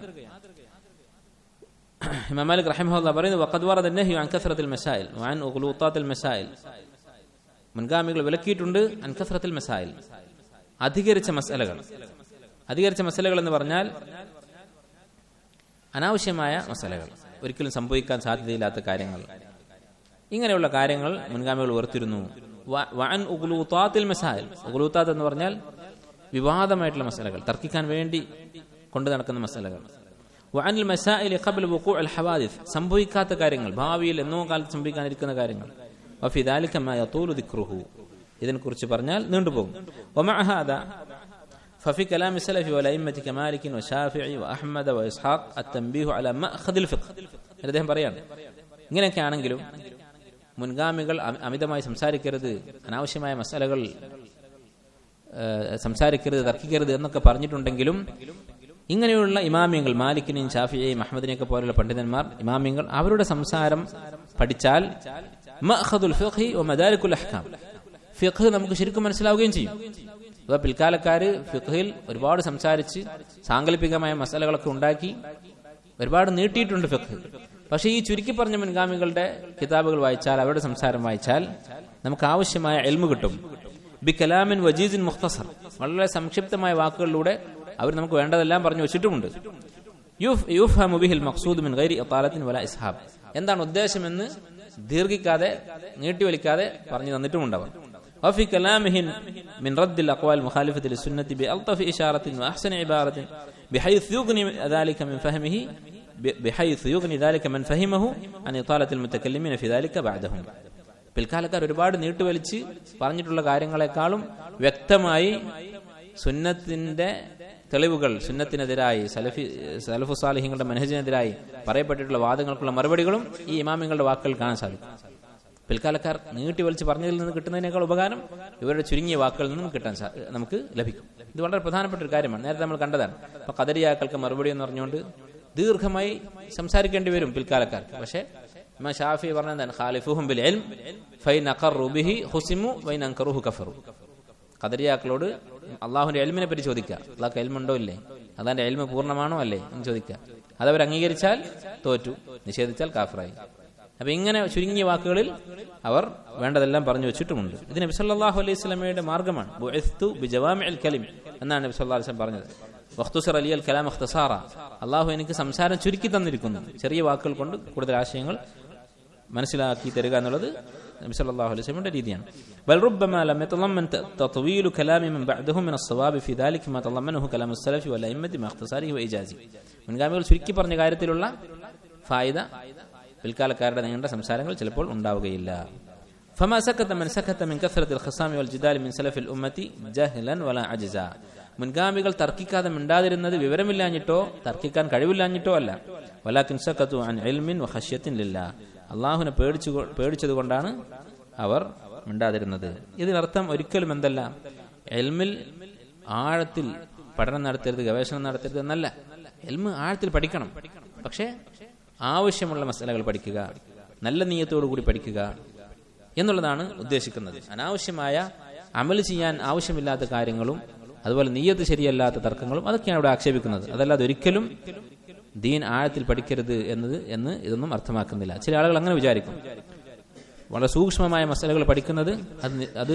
ഇമാം മാലിക് റഹിമഹുല്ല പറയുന്നു വഖദ് വറദ النهي عن كثرة المسائل وعن اغلوطات المسائل മുൻഗാമികൾ വിലക്കിയിട്ടുണ്ട് അൻ കസ്രത്തിൽ മസായിൽ അധികരിച്ച മസലകൾ അധികരിച്ച മസലകൾ എന്ന് പറഞ്ഞാൽ അനാവശ്യമായ മസലകൾ ഒരിക്കലും സംഭവിക്കാൻ സാധ്യതയില്ലാത്ത കാര്യങ്ങൾ ഇങ്ങനെയുള്ള കാര്യങ്ങൾ മുൻഗാമികൾ ഉയർത്തിരുന്നു വ- വഅൻ ഉഗ്ലൂത്താത്തിൽ മസായിൽ ഉഗ്ലൂത്താത്ത് എന്ന് പറഞ്ഞാൽ വിവാദമായിട്ടുള്ള മസലകൾ തർക്കിക്കാൻ വേണ്ടി കൊണ്ടു നടക്കുന്ന മസലകൾ വഅനിൽ മസായിലി ഖബ്ല വുഖൂ അൽ ഹവാദിസ് സംഭവിക്കാത്ത കാര്യങ്ങൾ ഭാവിയിൽ എന്നോ കാലത്ത് സംഭവിക്കാനിരിക്കുന്ന കാര്യങ്ങൾ വഫി ദാലിക മാ യതൂലു ദിക്റുഹു ഇതിനെക്കുറിച്ച് പറഞ്ഞാൽ നീണ്ടുപോകും വമഅ ഹാദാ ففي كلام السلف والأئمة كمالك وشافعي وأحمد وإسحاق التنبيه على مأخذ الفقه അദ്ദേഹം പറയാണ് ഇങ്ങനെയൊക്കെ ആണെങ്കിലും മുൻഗാമികൾ അമി- അമിതമായി സംസാരിക്കരുത് അനാവശ്യമായ മസാലകൾ ഏഹ്, സംസാരിക്കരുത് തർക്കിക്കരുത് എന്നൊക്കെ പറഞ്ഞിട്ടുണ്ടെങ്കിലും ഇങ്ങനെയുള്ള ഇമാമിയങ്ങൾ മാലിക്കിനെയും ഷാഫിയെയും അഹമ്മദിനെയൊക്കെ പോലുള്ള പണ്ഡിതന്മാർ ഇമാമിയങ്ങൾ അവരുടെ സംസാരം പഠിച്ചാൽ മഅഖദുൽ ഫിഖ്ഹി വ മദാരിക്കുൽ അഹ്കാം ഫിഖ് നമുക്ക് ശരിക്കും മനസ്സിലാവുകയും ചെയ്യും അഥവാ പിൽക്കാലക്കാര് ഫിഖിൽ ഒരുപാട് സംസാരിച്ച് സാങ്കല്പികമായ മസാലകളൊക്കെ ഉണ്ടാക്കി ഒരുപാട് നീട്ടിയിട്ടുണ്ട് ഫിഖ് പക്ഷെ ഈ ചുരുക്കി പറഞ്ഞ മുൻഗാമികളുടെ കിതാബുകൾ വായിച്ചാൽ അവരുടെ സംസാരം വായിച്ചാൽ നമുക്ക് ആവശ്യമായ എൽമ് കിട്ടും ബി കലാമിൻ വജീസിൻ മുഖ്തസർ വളരെ സംക്ഷിപ്തമായ വാക്കുകളിലൂടെ അവർ നമുക്ക് വേണ്ടതെല്ലാം പറഞ്ഞു വെച്ചിട്ടുമുണ്ട് യുഫ് യുഫ്ഹമു ബിഹിൽ മഖ്സൂദ് മിൻ ഗൈരി ഇത്താലത്തിൻ വല ഇസ്ഹാബ് എന്താണ് ഉദ്ദേശമെന്ന് ദീർഘിക്കാതെ നീട്ടിവലിക്കാതെ പറഞ്ഞു തന്നിട്ടുമുണ്ട് അവർ وفي كلامه من رد الأقوال المخالفة للسنة بألطف إشارة وأحسن عبارة بحيث يغني ذلك من فهمه بحيث يغني ذلك من فهمه عن إطالة المتكلمين في ذلك بعدهم പിൽക്കാലക്കാർ ഒരുപാട് നീട്ടുവലിച്ച് പറഞ്ഞിട്ടുള്ള കാര്യങ്ങളെക്കാളും വ്യക്തമായി സുന്നത്തിന്റെ തെളിവുകൾ സുന്നത്തിനെതിരായി സലഫി സലഫു സാലിഹിങ്ങളുടെ മനഹജിനെതിരായി പറയപ്പെട്ടിട്ടുള്ള വാദങ്ങൾക്കുള്ള മറുപടികളും ഈ ഇമാമിങ്ങളുടെ വാക്കുകൾ കാണാൻ സാധിക്കും പിൽക്കാലക്കാർ നീട്ടി വലിച്ച് പറഞ്ഞതിൽ നിന്ന് കിട്ടുന്നതിനേക്കാൾ ഉപകാരം ഇവരുടെ ചുരുങ്ങിയ വാക്കുകളിൽ നിന്നും കിട്ടാൻ സാ- നമുക്ക് ലഭിക്കും ഇത് വളരെ പ്രധാനപ്പെട്ട ഒരു കാര്യമാണ് നേരത്തെ നമ്മൾ കണ്ടതാണ് അപ്പൊ കദരിയാക്കൾക്ക് മറുപടി എന്ന് പറഞ്ഞുകൊണ്ട് ദീർഘമായി സംസാരിക്കേണ്ടി വരും പിൽക്കാലക്കാർക്ക് പക്ഷേ ഇമാം ഷാഫി പറഞ്ഞതാണ് ഖാലിഫുഹും ബിൽ ഇൽം ഫൈൻ അഖറു ബിഹി ഹുസിമു വൈൻ അൻകറുഹു കഫറു കദരിയാക്കളോട് അള്ളാഹുവിന്റെ എൽമിനെ പറ്റി ചോദിക്കുക അള്ളാഹ് എൽമുണ്ടോ ഇല്ലേ അതാന്റെ എൽമ പൂർണ്ണമാണോ അല്ലേ എന്ന് ചോദിക്കുക അതവർ അംഗീകരിച്ചാൽ തോറ്റു നിഷേധിച്ചാൽ കാഫറായി അപ്പൊ ഇങ്ങനെ ചുരുങ്ങിയ വാക്കുകളിൽ അവർ വേണ്ടതെല്ലാം പറഞ്ഞു വെച്ചിട്ടുമുണ്ട് ഇത് നബി സല്ലല്ലാഹു അലൈഹി സ്വലമയുടെ മാർഗമാണ് ബുഇസ്തു ബിജവാമിഉൽ കലിം എന്നാണ് നബി സല്ലല്ലാഹു അലൈഹി വസല്ലം പറഞ്ഞത് വഖ്തുസർ അലിയൽ കലാം ഇഖ്തിസാറ അള്ളാഹു എനിക്ക് സംസാരം ചുരുക്കി തന്നിരിക്കുന്നു ചെറിയ വാക്കുകൾ കൊണ്ട് കൂടുതൽ ആശയങ്ങൾ മനസ്സിലാക്കി തരിക എന്നുള്ളത് നബി സല്ലല്ലാഹു അലൈഹി വസല്ലമയുടെ രീതിയാണ് ബൽ ربما لم يتضمن تطويل كلام من بعدهم من الصواب في ذلك ما تضمنه كلام السلف والأئمة مع اختصاره وإيجازه മുൻഗാമികൾ ചുരുക്കി പറഞ്ഞ കാര്യത്തിലുള്ള ഫായിദ പിൽക്കാലക്കാരുടെ നീണ്ട സംസാരങ്ങൾ ചിലപ്പോൾ ഉണ്ടാവുകയില്ല فما سكت من سكت من كثرة الخصام والجدال من سلف الأمة جهلا ولا عجزا മുൻഗാമികൾ തർക്കിക്കാതെ മിണ്ടാതിരുന്നത് വിവരമില്ലാഞ്ഞിട്ടോ തർക്കിക്കാൻ കഴിവില്ലാഞ്ഞിട്ടോ അല്ല വലാക്കിൻ സക്കത്തു അൻ ഇൽമിൻ വഹഷ്യത്തിൻ ലില്ല അള്ളാഹുവിനെ പേടിച്ചു പേടിച്ചതുകൊണ്ടാണ് അവർ മിണ്ടാതിരുന്നത് ഇതിനർത്ഥം ഒരിക്കലും എന്തല്ല എൽമിൽ ആഴത്തിൽ പഠനം നടത്തരുത് ഗവേഷണം നടത്തരുത് എന്നല്ല എൽമ് ആഴത്തിൽ പഠിക്കണം പക്ഷേ ആവശ്യമുള്ള മസാലകൾ പഠിക്കുക നല്ല നീയത്തോടു കൂടി പഠിക്കുക എന്നുള്ളതാണ് ഉദ്ദേശിക്കുന്നത് അനാവശ്യമായ അമൽ ചെയ്യാൻ ആവശ്യമില്ലാത്ത കാര്യങ്ങളും അതുപോലെ നീയത്ത് ശരിയല്ലാത്ത തർക്കങ്ങളും അതൊക്കെയാണ് ഇവിടെ ആക്ഷേപിക്കുന്നത് അതല്ലാതെ ഒരിക്കലും ദീൻ ആഴത്തിൽ പഠിക്കരുത് എന്നത് എന്ന് ഇതൊന്നും അർത്ഥമാക്കുന്നില്ല ചില ആളുകൾ അങ്ങനെ വിചാരിക്കും വളരെ സൂക്ഷ്മമായ മസാലകൾ പഠിക്കുന്നത് അത് നി- അത്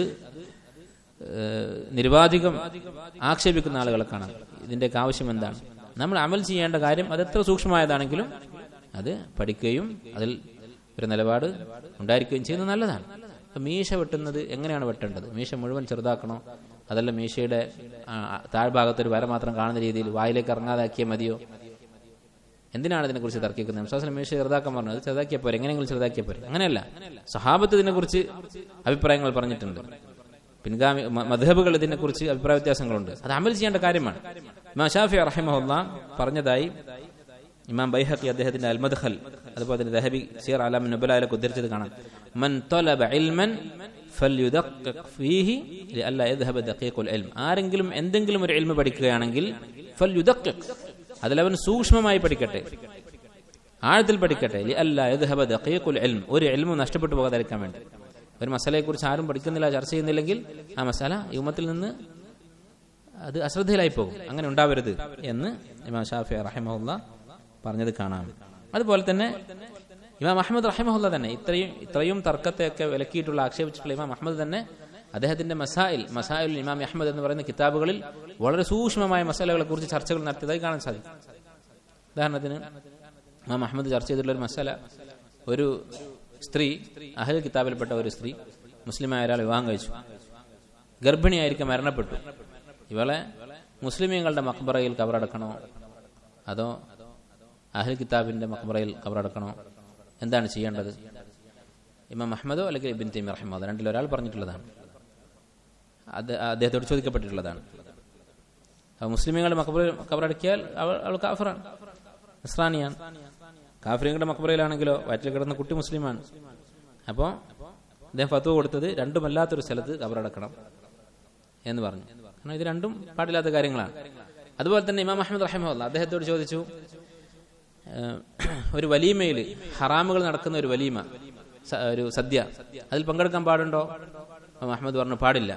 ഏഹ്, നിരുപാധികം ആക്ഷേപിക്കുന്ന ആളുകളെ കാണാം ഇതിന്റെയൊക്കെ ആവശ്യം എന്താണ് നമ്മൾ അമൽ ചെയ്യേണ്ട കാര്യം അത് എത്ര സൂക്ഷ്മമായതാണെങ്കിലും അത് പഠിക്കുകയും അതിൽ ഒരു നിലപാട് ഉണ്ടായിരിക്കുകയും ചെയ്യുന്നത് നല്ലതാണ് അപ്പൊ മീശ വെട്ടുന്നത് എങ്ങനെയാണ് വെട്ടേണ്ടത് മീശ മുഴുവൻ ചെറുതാക്കണോ അതല്ല മീശയുടെ ആ, താഴ്ഭാഗത്ത് ഒരു വര മാത്രം കാണുന്ന രീതിയിൽ വായിലേക്ക് ഇറങ്ങാതാക്കിയാൽ മതിയോ എന്തിനാണ് ഇതിനെക്കുറിച്ച് തർക്കിക്കുന്നത് വിശ്വാസം മീശ ചെറുതാക്കാൻ പറഞ്ഞു അത് ചെറുതാക്കിയ പോരെ എങ്ങനെയെങ്കിലും ചെറുതാക്കിയ പോരെ അങ്ങനെയല്ല സഹാബത്ത് ഇതിനെക്കുറിച്ച് അഭിപ്രായങ്ങൾ പറഞ്ഞിട്ടുണ്ട് പിൻഗാമി മ- മദ്ഹബുകൾ ഇതിനെക്കുറിച്ച് അഭിപ്രായ വ്യത്യാസങ്ങളുണ്ട് അത് അമൽ ചെയ്യേണ്ട കാര്യമാണ് ഇമാം ഷാഫി റഹിമഹുല്ല പറഞ്ഞതായി ഇമാം ബൈഹഖി അദ്ദേഹത്തിന്റെ അൽമദ്ഖൽ അതുപോലെ തന്നെ ദഹബി സീർ അലാം നുബലാലൊക്കെ ഉദ്ധരിച്ചത് കാണാം മൻ തൊലബ ഇൽമൻ ഫല്യുദഖിഖ് ഫീഹി ലിഅല്ല യദ്ഹബ ദഖീഖുൽ ഇൽം ആരെങ്കിലും എന്തെങ്കിലും ഒരു ഇൽമ പഠിക്കുകയാണെങ്കിൽ ഫല്യുദഖിഖ് അതിലവൻ സൂക്ഷ്മമായി പഠിക്കട്ടെ ആഴത്തിൽ പഠിക്കട്ടെ ലിഅല്ല യദ്ഹബ ദഖീഖുൽ ഇൽം ഒരു ഇൽമു നഷ്ടപ്പെട്ടു പോകാതിരിക്കാൻ വേണ്ടി ഒരു മസലയെക്കുറിച്ച് ആരും പഠിക്കുന്നില്ല ചർച്ച ചെയ്യുന്നില്ലെങ്കിൽ ആ മസാല ഈ ഉമ്മത്തിൽ നിന്ന് അത് അശ്രദ്ധയിലായി പോകും അങ്ങനെ ഉണ്ടാവരുത് എന്ന് ഇമാം ഷാഫി റഹിമഹുല്ല പറഞ്ഞത് കാണാം അതുപോലെ തന്നെ ഇമാം അഹമ്മദ് റഹിമഹുല്ല തന്നെ ഇത്രയും ഇത്രയും തർക്കത്തെയൊക്കെ വിലക്കിയിട്ടുള്ള ആക്ഷേപിച്ചിട്ടുള്ള ഇമാം അഹമ്മദ് തന്നെ അദ്ദേഹത്തിന്റെ മസായിൽ മസായിൽ ഇമാം അഹമ്മദ് എന്ന് പറയുന്ന കിതാബുകളിൽ വളരെ സൂക്ഷ്മമായ മസാലകളെ കുറിച്ച് ചർച്ചകൾ നടത്തിയതായി കാണാൻ സാധിക്കും ഉദാഹരണത്തിന് ഇമാം അഹമ്മദ് ചർച്ച ചെയ്തിട്ടുള്ള ഒരു മസാല ഒരു സ്ത്രീ അഹൽ കിതാബിൽപ്പെട്ട ഒരു സ്ത്രീ മുസ്ലിമായ ഒരാൾ വിവാഹം കഴിച്ചു ഗർഭിണിയായിരിക്കും മരണപ്പെട്ടു ഇവളെ മുസ്ലിമീങ്ങളുടെ മക്ബറയിൽ കബറടക്കണോ അതോ അഹൽ കിതാബിന്റെ മക്ബറയിൽ കബറടക്കണോ എന്താണ് ചെയ്യേണ്ടത് ഇമാം അഹമ്മദോ അല്ലെങ്കിൽ ഇബിൻ തൈമി റഹ്മദോ രണ്ടിൽ ഒരാൾ പറഞ്ഞിട്ടുള്ളതാണ് അത് അദ്ദേഹത്തോട് ചോദിക്കപ്പെട്ടിട്ടുള്ളതാണ് അപ്പൊ മുസ്ലിമീങ്ങളുടെ മക്ബറയിൽ കബറടക്കിയാൽ അവൾ അവൾ കാഫറാണ് നസ്രാനിയാണ് കാഫ്രീങ്ങളുടെ മക്ബറയിലാണെങ്കിലോ വയറ്റിൽ കിടന്ന കുട്ടി മുസ്ലിമാണ് അപ്പോൾ അദ്ദേഹം ഫത്വ കൊടുത്തത് രണ്ടുമല്ലാത്തൊരു സ്ഥലത്ത് കബറടക്കണം എന്ന് പറഞ്ഞു കാരണം ഇത് രണ്ടും പാടില്ലാത്ത കാര്യങ്ങളാണ് അതുപോലെ തന്നെ ഇമാം അഹമ്മദ് റഹിമുല്ല അദ്ദേഹത്തോട് ചോദിച്ചു ഏഹ്, ഒരു വലീമയിൽ ഹറാമുകൾ നടക്കുന്ന ഒരു വലീമ സ- ഒരു സദ്യ അതിൽ പങ്കെടുക്കാൻ പാടുണ്ടോ ഇമാം അഹമ്മദ് പറഞ്ഞു പാടില്ല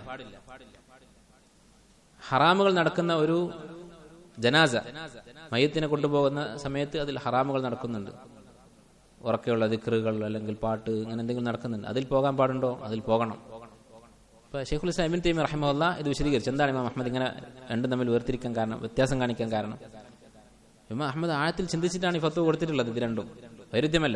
ഹറാമുകൾ നടക്കുന്ന ഒരു ജനാസ മയത്തിനെ കൊണ്ടുപോകുന്ന സമയത്ത് അതിൽ ഹറാമുകൾ നടക്കുന്നുണ്ട് ഉറക്കെയുള്ള ദിക്റുകൾ അല്ലെങ്കിൽ പാട്ട് അങ്ങനെ എന്തെങ്കിലും നടക്കുന്നുണ്ട് അതിൽ പോകാൻ പാടുണ്ടോ അതിൽ പോകണം അപ്പോൾ ഷെയ്ഖുൽ ഇസ്ലാം ഇബിൻ തൈമി റഹിമുല്ല ഇത് വിശദീകരിച്ചു എന്താണ് ഇമാം അഹമ്മദ് ഇങ്ങനെ രണ്ടും തമ്മിൽ വേർതിരിക്കാൻ കാരണം വ്യത്യാസം കാണിക്കാൻ കാരണം ഇമാം അഹമ്മദ് ആഴത്തിൽ ചിന്തിച്ചിട്ടാണ് ഈ ഫത്വ കൊടുത്തിട്ടുള്ളത് ഇത് രണ്ടും വൈരുദ്ധ്യമല്ല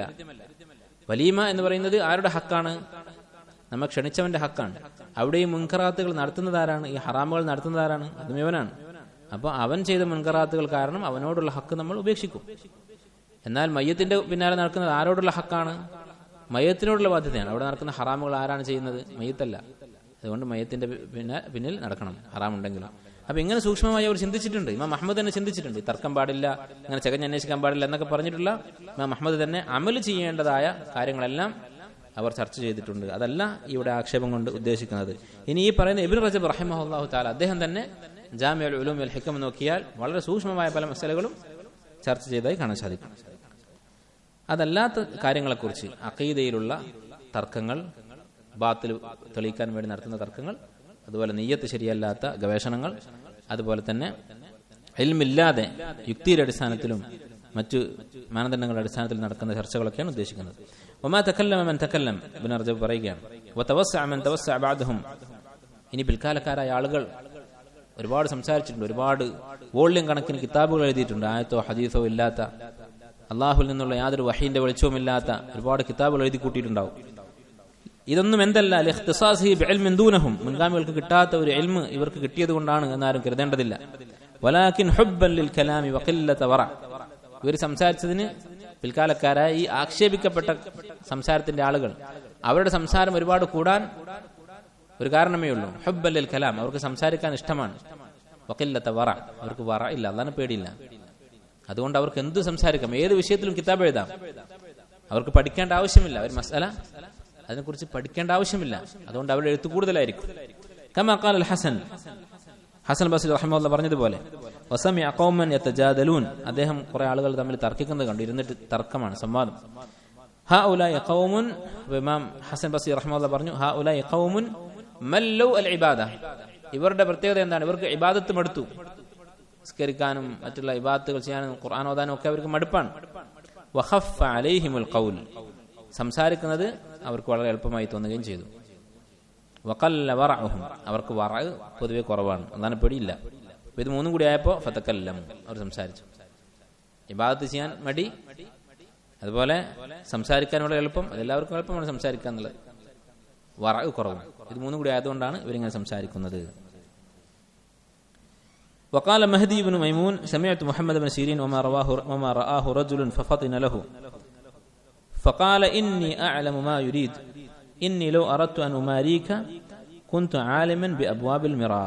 വലീമ എന്ന് പറയുന്നത് ആരുടെ ഹക്കാണ് നമ്മെ ക്ഷണിച്ചവന്റെ ഹക്കാണ് അവിടെ ഈ മുൻകറാത്തുകൾ നടത്തുന്നതാരാണ് ഈ ഹറാമുകൾ നടത്തുന്നതാരാണ് അതും ഇവനാണ് അപ്പോൾ അവൻ ചെയ്ത മുൻകറാത്തുകൾ കാരണം അവനോടുള്ള ഹക്ക് നമ്മൾ ഉപേക്ഷിക്കും എന്നാൽ മയ്യത്തിന്റെ പിന്നാലെ നടക്കുന്നത് ആരോടുള്ള ഹക്കാണ് മയ്യത്തിനോടുള്ള ബാധ്യതയാണ് അവിടെ നടക്കുന്ന ഹറാമുകൾ ആരാണ് ചെയ്യുന്നത് മയ്യത്തല്ല അതുകൊണ്ട് മയ്യത്തിന്റെ പിന്നെ പിന്നിൽ നടക്കണം ഹറാമുണ്ടെങ്കിലും അപ്പൊ ഇങ്ങനെ സൂക്ഷ്മമായി അവർ ചിന്തിച്ചിട്ടുണ്ട് ഇമാം അഹമ്മദ് തന്നെ ചിന്തിച്ചിട്ടുണ്ട് ഈ തർക്കം പാടില്ല ഇങ്ങനെ ചകഞ്ഞ് അന്വേഷിക്കാൻ പാടില്ല എന്നൊക്കെ പറഞ്ഞിട്ടുള്ള ഇമാം അഹമ്മദ് തന്നെ അമൽ ചെയ്യേണ്ടതായ കാര്യങ്ങളെല്ലാം അവർ ചർച്ച ചെയ്തിട്ടുണ്ട് അതല്ല ഇവിടെ ആക്ഷേപം കൊണ്ട് ഉദ്ദേശിക്കുന്നത് ഇനി ഈ പറയുന്ന ഇബിൻ റജബ് റഹിമഹുല്ലാഹു താല അദ്ദേഹം തന്നെ ജാമ്യ ഉലൂം അൽ ഹിക്കം നോക്കിയാൽ വളരെ സൂക്ഷ്മമായ പല മസലകളും ചർച്ച ചെയ്തതായി കാണാൻ സാധിക്കും അതല്ലാത്ത കാര്യങ്ങളെക്കുറിച്ച് അക്കീതയിലുള്ള തർക്കങ്ങൾ ബാത്തിൽ തെളിയിക്കാൻ വേണ്ടി നടത്തുന്ന തർക്കങ്ങൾ അതുപോലെ നെയ്യത്ത് ശരിയല്ലാത്ത ഗവേഷണങ്ങൾ അതുപോലെ തന്നെ എൽമില്ലാതെ യുക്തിയുടെ അടിസ്ഥാനത്തിലും മറ്റു മാനദണ്ഡങ്ങളുടെ അടിസ്ഥാനത്തിൽ നടക്കുന്ന ചർച്ചകളൊക്കെയാണ് ഉദ്ദേശിക്കുന്നത് ഒമാ തക്കല്ലം അവൻ തക്കല്ലം ബിൻ അർജബ് പറയുകയാണ് വതവസ്സഅ തവസ്സഅ ബഅദഹും ഇനി പിൽക്കാലക്കാരായ ആളുകൾ ഒരുപാട് സംസാരിച്ചിട്ടുണ്ട് ഒരുപാട് വോള്യം കണക്കിന് കിതാബുകൾ എഴുതിയിട്ടുണ്ട് ആയത്തോ ഹദീസോ ഇല്ലാത്ത അള്ളാഹുൽ നിന്നുള്ള യാതൊരു വഹീന്റെ വെളിച്ചവും ഇല്ലാത്ത ഒരുപാട് കിതാബുകൾ എഴുതി കൂട്ടിയിട്ടുണ്ടാവും ഇതൊന്നും എന്തല്ല ലിഖ്തിസാസി ബിഇൽമിൻ ദൂനഹും മുൻഗാമികൾക്ക് കിട്ടാത്ത ഒരു ഇൽമ് ഇവർക്ക് കിട്ടിയത് കൊണ്ടാണ് എന്നാരും കരുതേണ്ടതില്ല വലാകിൻ ഹുബ്ബൻ ലിൽ കലാമി വഖില്ലത വറ ഇവർ സംസാരിച്ചതിന് പിൽക്കാലക്കാരായ ഈ ആക്ഷേപിക്കപ്പെട്ട സംസാരത്തിന്റെ ആളുകൾ അവരുടെ സംസാരം ഒരുപാട് കൂടാൻ ഒരു കാരണമേ ഉള്ളൂ ഹുബ്ബല്ലിൽ കലാം അവർക്ക് സംസാരിക്കാൻ ഇഷ്ടമാണ് വക്കില്ലത്ത വറ അവർക്ക് വറ ഇല്ല അതാണ് പേടിയില്ല അതുകൊണ്ട് അവർക്ക് എന്ത് സംസാരിക്കാം ഏത് വിഷയത്തിലും കിതാബ് എഴുതാം അവർക്ക് പഠിക്കേണ്ട ആവശ്യമില്ല അവർ മസാല അതിനെക്കുറിച്ച് പഠിക്കേണ്ട ആവശ്യമില്ല അതുകൊണ്ട് അവരുടെ എഴുത്ത് കൂടുതലായിരിക്കും കമാക്കാൽ അൽ ഹസൻ ഹസൻ ബസീർ റഹ്മുല്ല പറഞ്ഞതുപോലെ വസമി അക്കൗമൻ യത്തജാദലൂൻ അദ്ദേഹം കുറെ ആളുകൾ തമ്മിൽ തർക്കിക്കുന്നത് കണ്ടു ഇരുന്നിട്ട് തർക്കമാണ് സംവാദം ഹാ ഉലായി ഖൗമുൻ ഇമാം ഹസൻ ബസീർ റഹ്മുല്ല പറഞ്ഞു ഹാ ഉലായി ഖൗമുൻ മല്ലു അൽ ഇബാദ ഇവരുടെ പ്രത്യേകത എന്താണ് ഇവർക്ക് ഇബാദത്ത് മടുത്തു നിസ്കരിക്കാനും മറ്റുള്ള ഇബാദത്തുകൾ ചെയ്യാനും ഖുർആൻ ഓതാനും ഒക്കെ അവർക്ക് മടുപ്പാണ് വഖഫ അലൈഹിമുൽ ഖൗൽ സംസാരിക്കുന്നത് അവർക്ക് വളരെ എളുപ്പമായി തോന്നുകയും ചെയ്തു വക്കല്ല വറഹും അവർക്ക് വറ പൊതുവെ കുറവാണ് അതാണ് പേടിയില്ല അപ്പൊ ഇത് മൂന്നും കൂടി ആയപ്പോ ഫതക്കല്ലം അവർ സംസാരിച്ചു ഇബാദത്ത് ചെയ്യാൻ മടി അതുപോലെ സംസാരിക്കാനുള്ള എളുപ്പം അതെല്ലാവർക്കും എളുപ്പമാണ് സംസാരിക്കുക എന്നുള്ളത് വറ കുറവും ഇത് മൂന്നും കൂടി ആയതുകൊണ്ടാണ് ഇവരിങ്ങനെ സംസാരിക്കുന്നത് وقال مهدي بن ميمون سمعت محمد بن سيرين وما رواه وما رآه رجل ففطن له فقال إني أعلم ما يريد إني لو أردت أن أماريك كنت عالما بأبواب المراء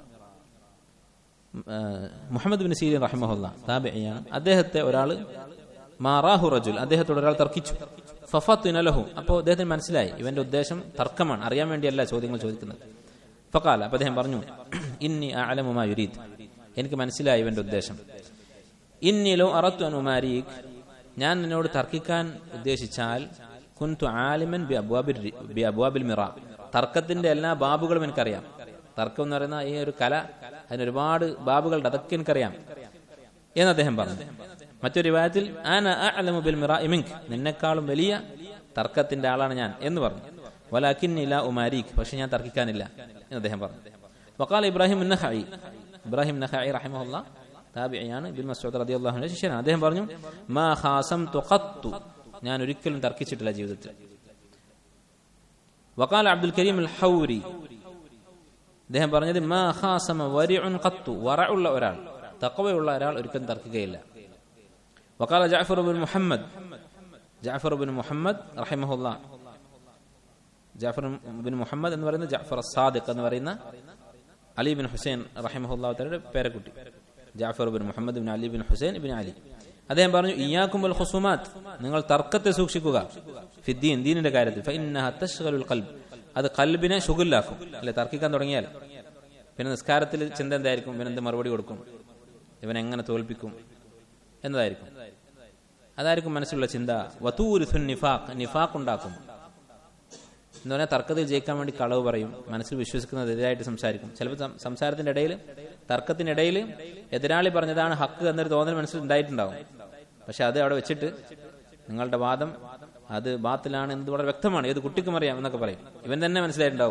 മുഹമ്മദ് ബിൻ സീരിൻ റഹിമഹുല്ല താബിയാണ് അദ്ദേഹത്തെ ഒരാൾ മാറാഹു റജുൽ അദ്ദേഹത്തോട് ഒരാൾ തർക്കിച്ചു ഫഫത്തുന ലഹു അപ്പോൾ അദ്ദേഹത്തിന് മനസ്സിലായി ഇവന്റെ ഉദ്ദേശം തർക്കമാണ് അറിയാൻ വേണ്ടിയല്ല ചോദ്യങ്ങൾ ചോദിക്കുന്നത് ഫക്കാല അപ്പൊ അദ്ദേഹം പറഞ്ഞു ഇന്നി അലമുമാ യുരീദ് എനിക്ക് മനസ്സിലായി ഇവന്റെ ഉദ്ദേശം ഇന്നിലോ അറത്തു അനുമാരീഖ് ഞാൻ നിന്നോട് തർക്കിക്കാൻ ഉദ്ദേശിച്ചാൽ കുൻതു ആലിമൻ ബി അബ്വാബിൽ ബി അബ്വാബിൽ മിറ തർക്കത്തിന്റെ എല്ലാ ബാബുകളും എനിക്കറിയാം തർക്കം എന്ന് പറയുന്ന ഈ ഒരു കല അതിന് ഒരുപാട് ബാബുകളുടെ അതൊക്കെ എനിക്കറിയാം എന്ന് അദ്ദേഹം പറഞ്ഞു മറ്റൊരു വിവാഹത്തിൽ ആന അലമു ബിൽ മിറ ഇമിങ്ക് നിന്നെക്കാളും വലിയ തർക്കത്തിന്റെ ആളാണ് ഞാൻ എന്ന് പറഞ്ഞു വലാക്കിന്നില്ല ഉമാരീഖ് പക്ഷെ ഞാൻ തർക്കിക്കാനില്ല എന്ന് അദ്ദേഹം പറഞ്ഞു വക്കാൽ ഇബ്രാഹിം നഹായി ഇബ്രാഹിം നഹായി റഹിമഹുല്ല താബിയാണ് ബിൻ മസൂദ് റളിയല്ലാഹു ശിഷ്യനാണ് അദ്ദേഹം പറഞ്ഞു മാ ഖാസം തുഖത്തു ഞാൻ ഒരിക്കലും തർക്കിച്ചിട്ടില്ല ജീവിതത്തിൽ വക്കാൽ അബ്ദുൽ കരീം അൽ ഹൗരി അദ്ദേഹം പറഞ്ഞത് മാ ഖാസമ വരിഉൻ ഖത്തു വറഉള്ള ഒരാൾ തഖവയുള്ള ഒരാൾ ഒരിക്കലും തർക്കിക്കുകയില്ല വക്കാല Jafar bin Muhammad Jafar bin Muhammad റഹിമഹുല്ല ജാഫർ ബിൻ മുഹമ്മദ് എന്ന് പറയുന്ന ജാഫർ സാദിഖ് എന്ന് പറയുന്ന അലി ബിൻ ഹുസൈൻ റഹിമഹുല്ലാത്തരുടെ പേരക്കുട്ടി Jafar bin Muhammad bin Ali bin Hussain bin Ali അദ്ദേഹം പറഞ്ഞു ഇയാക്കുമ്പോൾ ഹുസുമാത്ത് നിങ്ങൾ തർക്കത്തെ സൂക്ഷിക്കുക ഫിദ്ദീൻ ദീനിന്റെ കാര്യത്തിൽ ഫഇന്നഹ തശ്ഗലുൽ ഖൽബ് അത് കൽബിനെ ശുഗുല്ലാക്കും അല്ലെ തർക്കിക്കാൻ തുടങ്ങിയാൽ പിന്നെ നിസ്കാരത്തിൽ ചിന്ത എന്തായിരിക്കും ഇവൻ എന്ത് മറുപടി കൊടുക്കും ഇവൻ എങ്ങനെ തോൽപ്പിക്കും എന്നതായിരിക്കും അതായിരിക്കും മനസ്സിലുള്ള ചിന്ത വതൂരിഥുൻ നിഫാഖ് നിഫാഖ് ഉണ്ടാക്കും എന്ന് പറഞ്ഞാൽ തർക്കത്തിൽ ജയിക്കാൻ വേണ്ടി കളവ് പറയും മനസ്സിൽ വിശ്വസിക്കുന്നത് എതിരായിട്ട് സംസാരിക്കും ചിലപ്പോൾ സംസാരത്തിന്റെ ഇടയിൽ തർക്കത്തിനിടയിൽ എതിരാളി പറഞ്ഞതാണ് ഹക്ക് എന്നൊരു തോന്നൽ മനസ്സിൽ ഉണ്ടായിട്ടുണ്ടാവും പക്ഷെ അത് അവിടെ വെച്ചിട്ട് നിങ്ങളുടെ വാദം അത് ബാത്തിലാണ് എന്ന് വളരെ വ്യക്തമാണ് ഏത് കുട്ടിക്കും അറിയാം എന്നൊക്കെ പറയും ഇവൻ തന്നെ മനസ്സിലായിട്ടുണ്ടാവും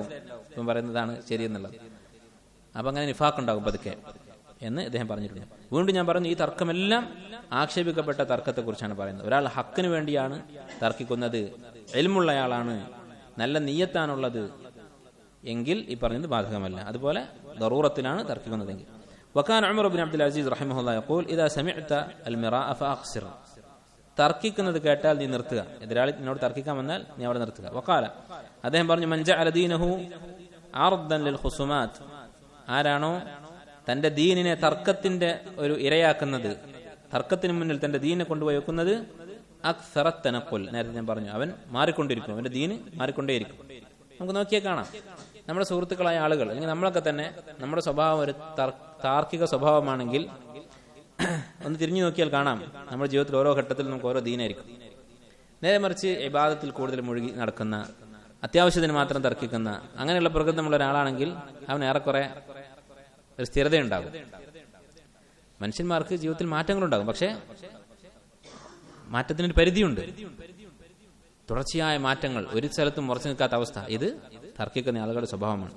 ഇപ്പം പറയുന്നതാണ് ശരിയെന്നുള്ളത് അപ്പം അങ്ങനെ നിഫാഖ് ഉണ്ടാകും പതുക്കെ എന്ന് ഇദ്ദേഹം പറഞ്ഞിട്ടുണ്ട് വീണ്ടും ഞാൻ പറഞ്ഞു ഈ തർക്കമെല്ലാം ആക്ഷേപിക്കപ്പെട്ട തർക്കത്തെക്കുറിച്ചാണ് പറയുന്നത് ഒരാൾ ഹക്കിന് വേണ്ടിയാണ് തർക്കിക്കുന്നത് എൽമുള്ളയാളാണ് നല്ല നീയത്താണുള്ളത് എങ്കിൽ ഈ പറഞ്ഞത് ബാധകമല്ല അതുപോലെ ദറൂറത്തിലാണ് തർക്കിക്കുന്നതെങ്കിൽ വക്കാൻ ഉമർ ബിൻ അബ്ദുൽ അസീസ് റഹിമഹുല്ലാ യഖൂൽ ഇദാ സമിഅത അൽ മിറാഅ ഫഅഖ്സിർ തർക്കിക്കുന്നത് കേട്ടാൽ നീ നിർത്തുക എതിരാളി നിന്നോട് തർക്കിക്കാൻ വന്നാൽ നീ അവിടെ നിർത്തുക വക്കാല അദ്ദേഹം പറഞ്ഞു മഞ്ച അലദീനഹു ആർദൻ ലിൽ ഖുസുമാത്ത് ആരാണോ തന്റെ ദീനിനെ തർക്കത്തിന്റെ ഒരു ഇരയാക്കുന്നത് തർക്കത്തിന് മുന്നിൽ തന്റെ ദീനെ കൊണ്ടുപോയി വെക്കുന്നത് അക്സറത്തനക്കുൽ നേരത്തെ ഞാൻ പറഞ്ഞു അവൻ മാറിക്കൊണ്ടിരിക്കും അവന്റെ ദീന് മാറിക്കൊണ്ടേയിരിക്കും നമുക്ക് നോക്കിയാൽ കാണാം നമ്മുടെ സുഹൃത്തുക്കളായ ആളുകൾ അല്ലെങ്കിൽ നമ്മളൊക്കെ തന്നെ നമ്മുടെ സ്വഭാവം ഒരു തർ- താർക്കിക സ്വഭാവമാണെങ്കിൽ ഒന്ന് തിരിഞ്ഞു നോക്കിയാൽ കാണാം നമ്മുടെ ജീവിതത്തിൽ ഓരോ ഘട്ടത്തിൽ നമുക്ക് ഓരോ ദീനായിരിക്കും നേരെ മറിച്ച് ഇബാദത്തിൽ കൂടുതൽ മുഴുകി നടക്കുന്ന അത്യാവശ്യത്തിന് മാത്രം തർക്കിക്കുന്ന അങ്ങനെയുള്ള പ്രകൃതമുള്ള ഒരാളാണെങ്കിൽ അവൻ ഏറെക്കുറെ ഒരു സ്ഥിരതയുണ്ടാകും മനുഷ്യന്മാർക്ക് ജീവിതത്തിൽ മാറ്റങ്ങളുണ്ടാകും പക്ഷേ മാറ്റത്തിനൊരു പരിധിയുണ്ട് തുടർച്ചയായ മാറ്റങ്ങൾ ഒരു സ്ഥലത്തും ഉറച്ചു നിൽക്കാത്ത അവസ്ഥ ഇത് തർക്കിക്കുന്ന ആളുകളുടെ സ്വഭാവമാണ്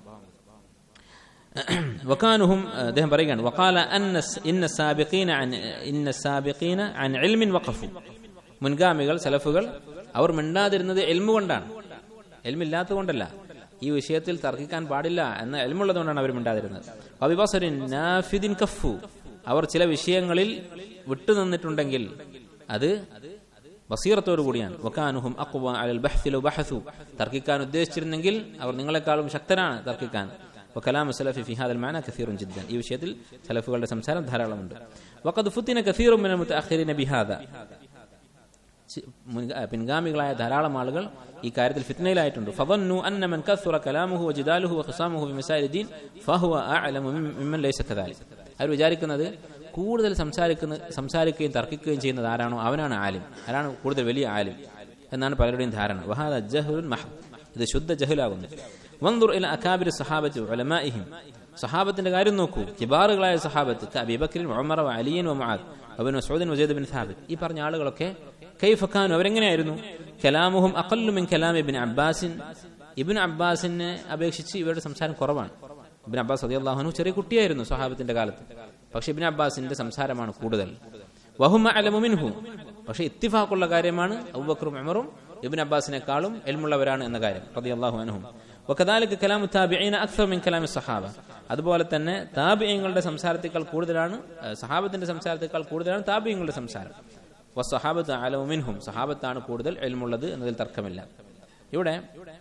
വക്കാനുഹും അദ്ദേഹം പറയുകയാണ് വക്കാല അന്ന സ് ഇന്ന സാബിഖീന അൻ ഇന്ന സാബിഖീന അൻ ഇൽമിൻ വഖഫു മുൻഗാമികൾ സലഫുകൾ അവർ മിണ്ടാതിരുന്നത് എൽമു കൊണ്ടാണ് എൽമില്ലാത്തത് കൊണ്ടല്ല ഈ വിഷയത്തിൽ തർക്കിക്കാൻ പാടില്ല എന്ന എൽമുള്ളതുകൊണ്ടാണ് അവർ മിണ്ടാതിരുന്നത് അബിബസറിൻ നാഫിദിൻ കഫു അവർ ചില വിഷയങ്ങളിൽ വിട്ടുനിന്നിട്ടുണ്ടെങ്കിൽ അത് ബസീറത്തോടു കൂടിയാണ് വക്കാനുഹും അഖ്വ അലൽ ബഹ്സിലോ ബഹസു തർക്കിക്കാൻ ഉദ്ദേശിച്ചിരുന്നെങ്കിൽ അവർ നിങ്ങളെക്കാളും ശക്തരാണ് തർക്കിക്കാൻ وكلام السلف في هذا المعنى كثير جدا ഈ വിഷയത്തിൽ സലഫുകളുടെ സംസാരം ധാരാളമുണ്ട് وقد فتن كثير من المتأخرين بهذا ചി- മുൻഗ- ആ, പിൻഗാമികളായ ധാരാളം ആളുകൾ ഈ കാര്യത്തിൽ ഫിത്നയിലായിട്ടുണ്ട് ഫظنوا ان من كثر كلامه وجداله وخصامه في مسائل الدين فهو اعلم مم- ممن ليس كذلك അവർ വിചാരിക്കുന്നത് കൂടുതൽ സംസാരിക്കുന്ന സംസാരിക്കുകയും തർക്കിക്കുകയും ചെയ്യുന്നത് ആരാണോ അവനാണ് ആലിം ആരാണ് കൂടുതൽ വലിയ ആലിം എന്നാണ് പലരുടെയും ധാരണ വഹാദ ജഹ്ലുൻ മഹ് ഇത് ശുദ്ധ ജഹലാകുന്നു വന്ദുർ ഇല അകാബിർ സഹാബത്ത് ഉലമാഇഹിം സഹാബത്തിന്റെ കാര്യം നോക്കൂ കിബാറുകളായ സഹാബത്ത് അബിബക്രിൻ ഉമർ അലിയൻ വമാദ് അബിൻ മസ്ഊദ് വസീദ് ബിൻ സാബിത് ഈ പറഞ്ഞ ആളുകളൊക്കെ കൈഫഖാനു അവരെങ്ങനെയായിരുന്നു കലാമുഹും അഖല്ലു മിൻ കലാം ഇബ്ൻ അബ്ബാസിൻ ഇബ്ൻ അബ്ബാസിനെ അപേക്ഷിച്ച് ഇവരുടെ സംസാരം കുറവാണ് ഇബ്ൻ അബ്ബാസ് റളിയല്ലാഹു അൻഹു ചെറിയ കുട്ടിയായിരുന്നു സ്വഹാബത്തിന്റെ കാലത്ത് പക്ഷെ ഇബ്ൻ അബ്ബാസിന്റെ സംസാരമാണ് കൂടുതൽ വഹുമ അലമു മിൻഹു പക്ഷെ ഇത്തിഫാഖുള്ള കാര്യമാണ് അബൂബക്കറും ഉമറും ഇബ്ൻ അബ്ബാസിനെക്കാളും എൽമുള്ളവരാണ് എന്ന കാര്യം റളിയല്ലാഹു അൻഹും വകദാലിക കലാമു താബിഈന അക്സർ മിൻ കലാമി സഹാബ അതുപോലെ തന്നെ താബിഈങ്ങളുടെ സംസാരത്തേക്കാൾ കൂടുതലാണ് ഏഹ്, സഹാബത്തിന്റെ സംസാരത്തേക്കാൾ കൂടുതലാണ് താബിഈങ്ങളുടെ സംസാരം വസ്സഹാബത്ത് അലമു മിൻഹും സഹാബത്താണ് കൂടുതൽ എൽമുള്ളത് എന്നതിൽ തർക്കമില്ല ഇവിടെ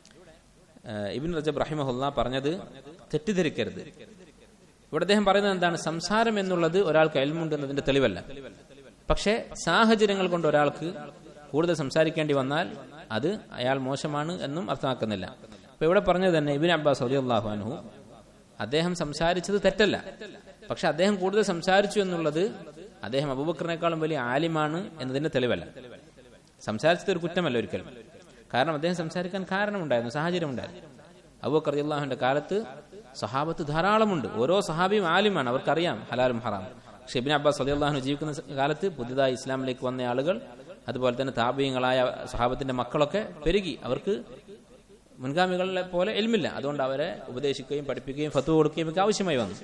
ഏഹ്, ഇബ്ൻ റജബ് റഹിമഹുല്ല പറഞ്ഞത് തെറ്റിദ്ധരിക്കരുത് ഇവിടെ അദ്ദേഹം പറയുന്നത് എന്താണ് സംസാരം എന്നുള്ളത് ഒരാൾക്ക് എൽമുണ്ട് എന്നതിന്റെ തെളിവല്ല പക്ഷേ സാഹചര്യങ്ങൾ കൊണ്ട് ഒരാൾക്ക് കൂടുതൽ സംസാരിക്കേണ്ടി വന്നാൽ അത് അയാൾ മോശമാണ് എന്നും അർത്ഥമാക്കുന്നില്ല അപ്പൊ ഇവിടെ പറഞ്ഞത് തന്നെ ഇബിൻ അബ്ബാസ് അലിയല്ലാഹു അൻഹു അദ്ദേഹം സംസാരിച്ചത് തെറ്റല്ല പക്ഷെ അദ്ദേഹം കൂടുതൽ സംസാരിച്ചു എന്നുള്ളത് അദ്ദേഹം അബൂബക്കറിനേക്കാളും വലിയ ആലിമാണ് എന്നതിന്റെ തെളിവല്ല സംസാരിച്ചത് ഒരു കുറ്റമല്ല ഒരിക്കലും കാരണം അദ്ദേഹം സംസാരിക്കാൻ കാരണമുണ്ടായിരുന്നു സാഹചര്യമുണ്ടായിരുന്നു അബൂബക്കർ അള്ളാഹുവിന്റെ കാലത്ത് സഹാബത്ത് ധാരാളമുണ്ട് ഓരോ സഹാബിയും ആലിമാണ് അവർക്കറിയാം ഹലാലും ഹറാം ഷെബിൻ അബ്ബാസ് അലിയല്ലാഹു ജീവിക്കുന്ന കാലത്ത് പുതുതായി ഇസ്ലാമിലേക്ക് വന്ന ആളുകൾ അതുപോലെ തന്നെ താപീയങ്ങളായ സഹാബത്തിന്റെ മക്കളൊക്കെ പെരുകി അവർക്ക് മുൻഗാമികളെ പോലെ എൽമില്ല അതുകൊണ്ട് അവരെ ഉപദേശിക്കുകയും പഠിപ്പിക്കുകയും ഫത്വ കൊടുക്കുകയും ഒക്കെ ആവശ്യമായി വന്നു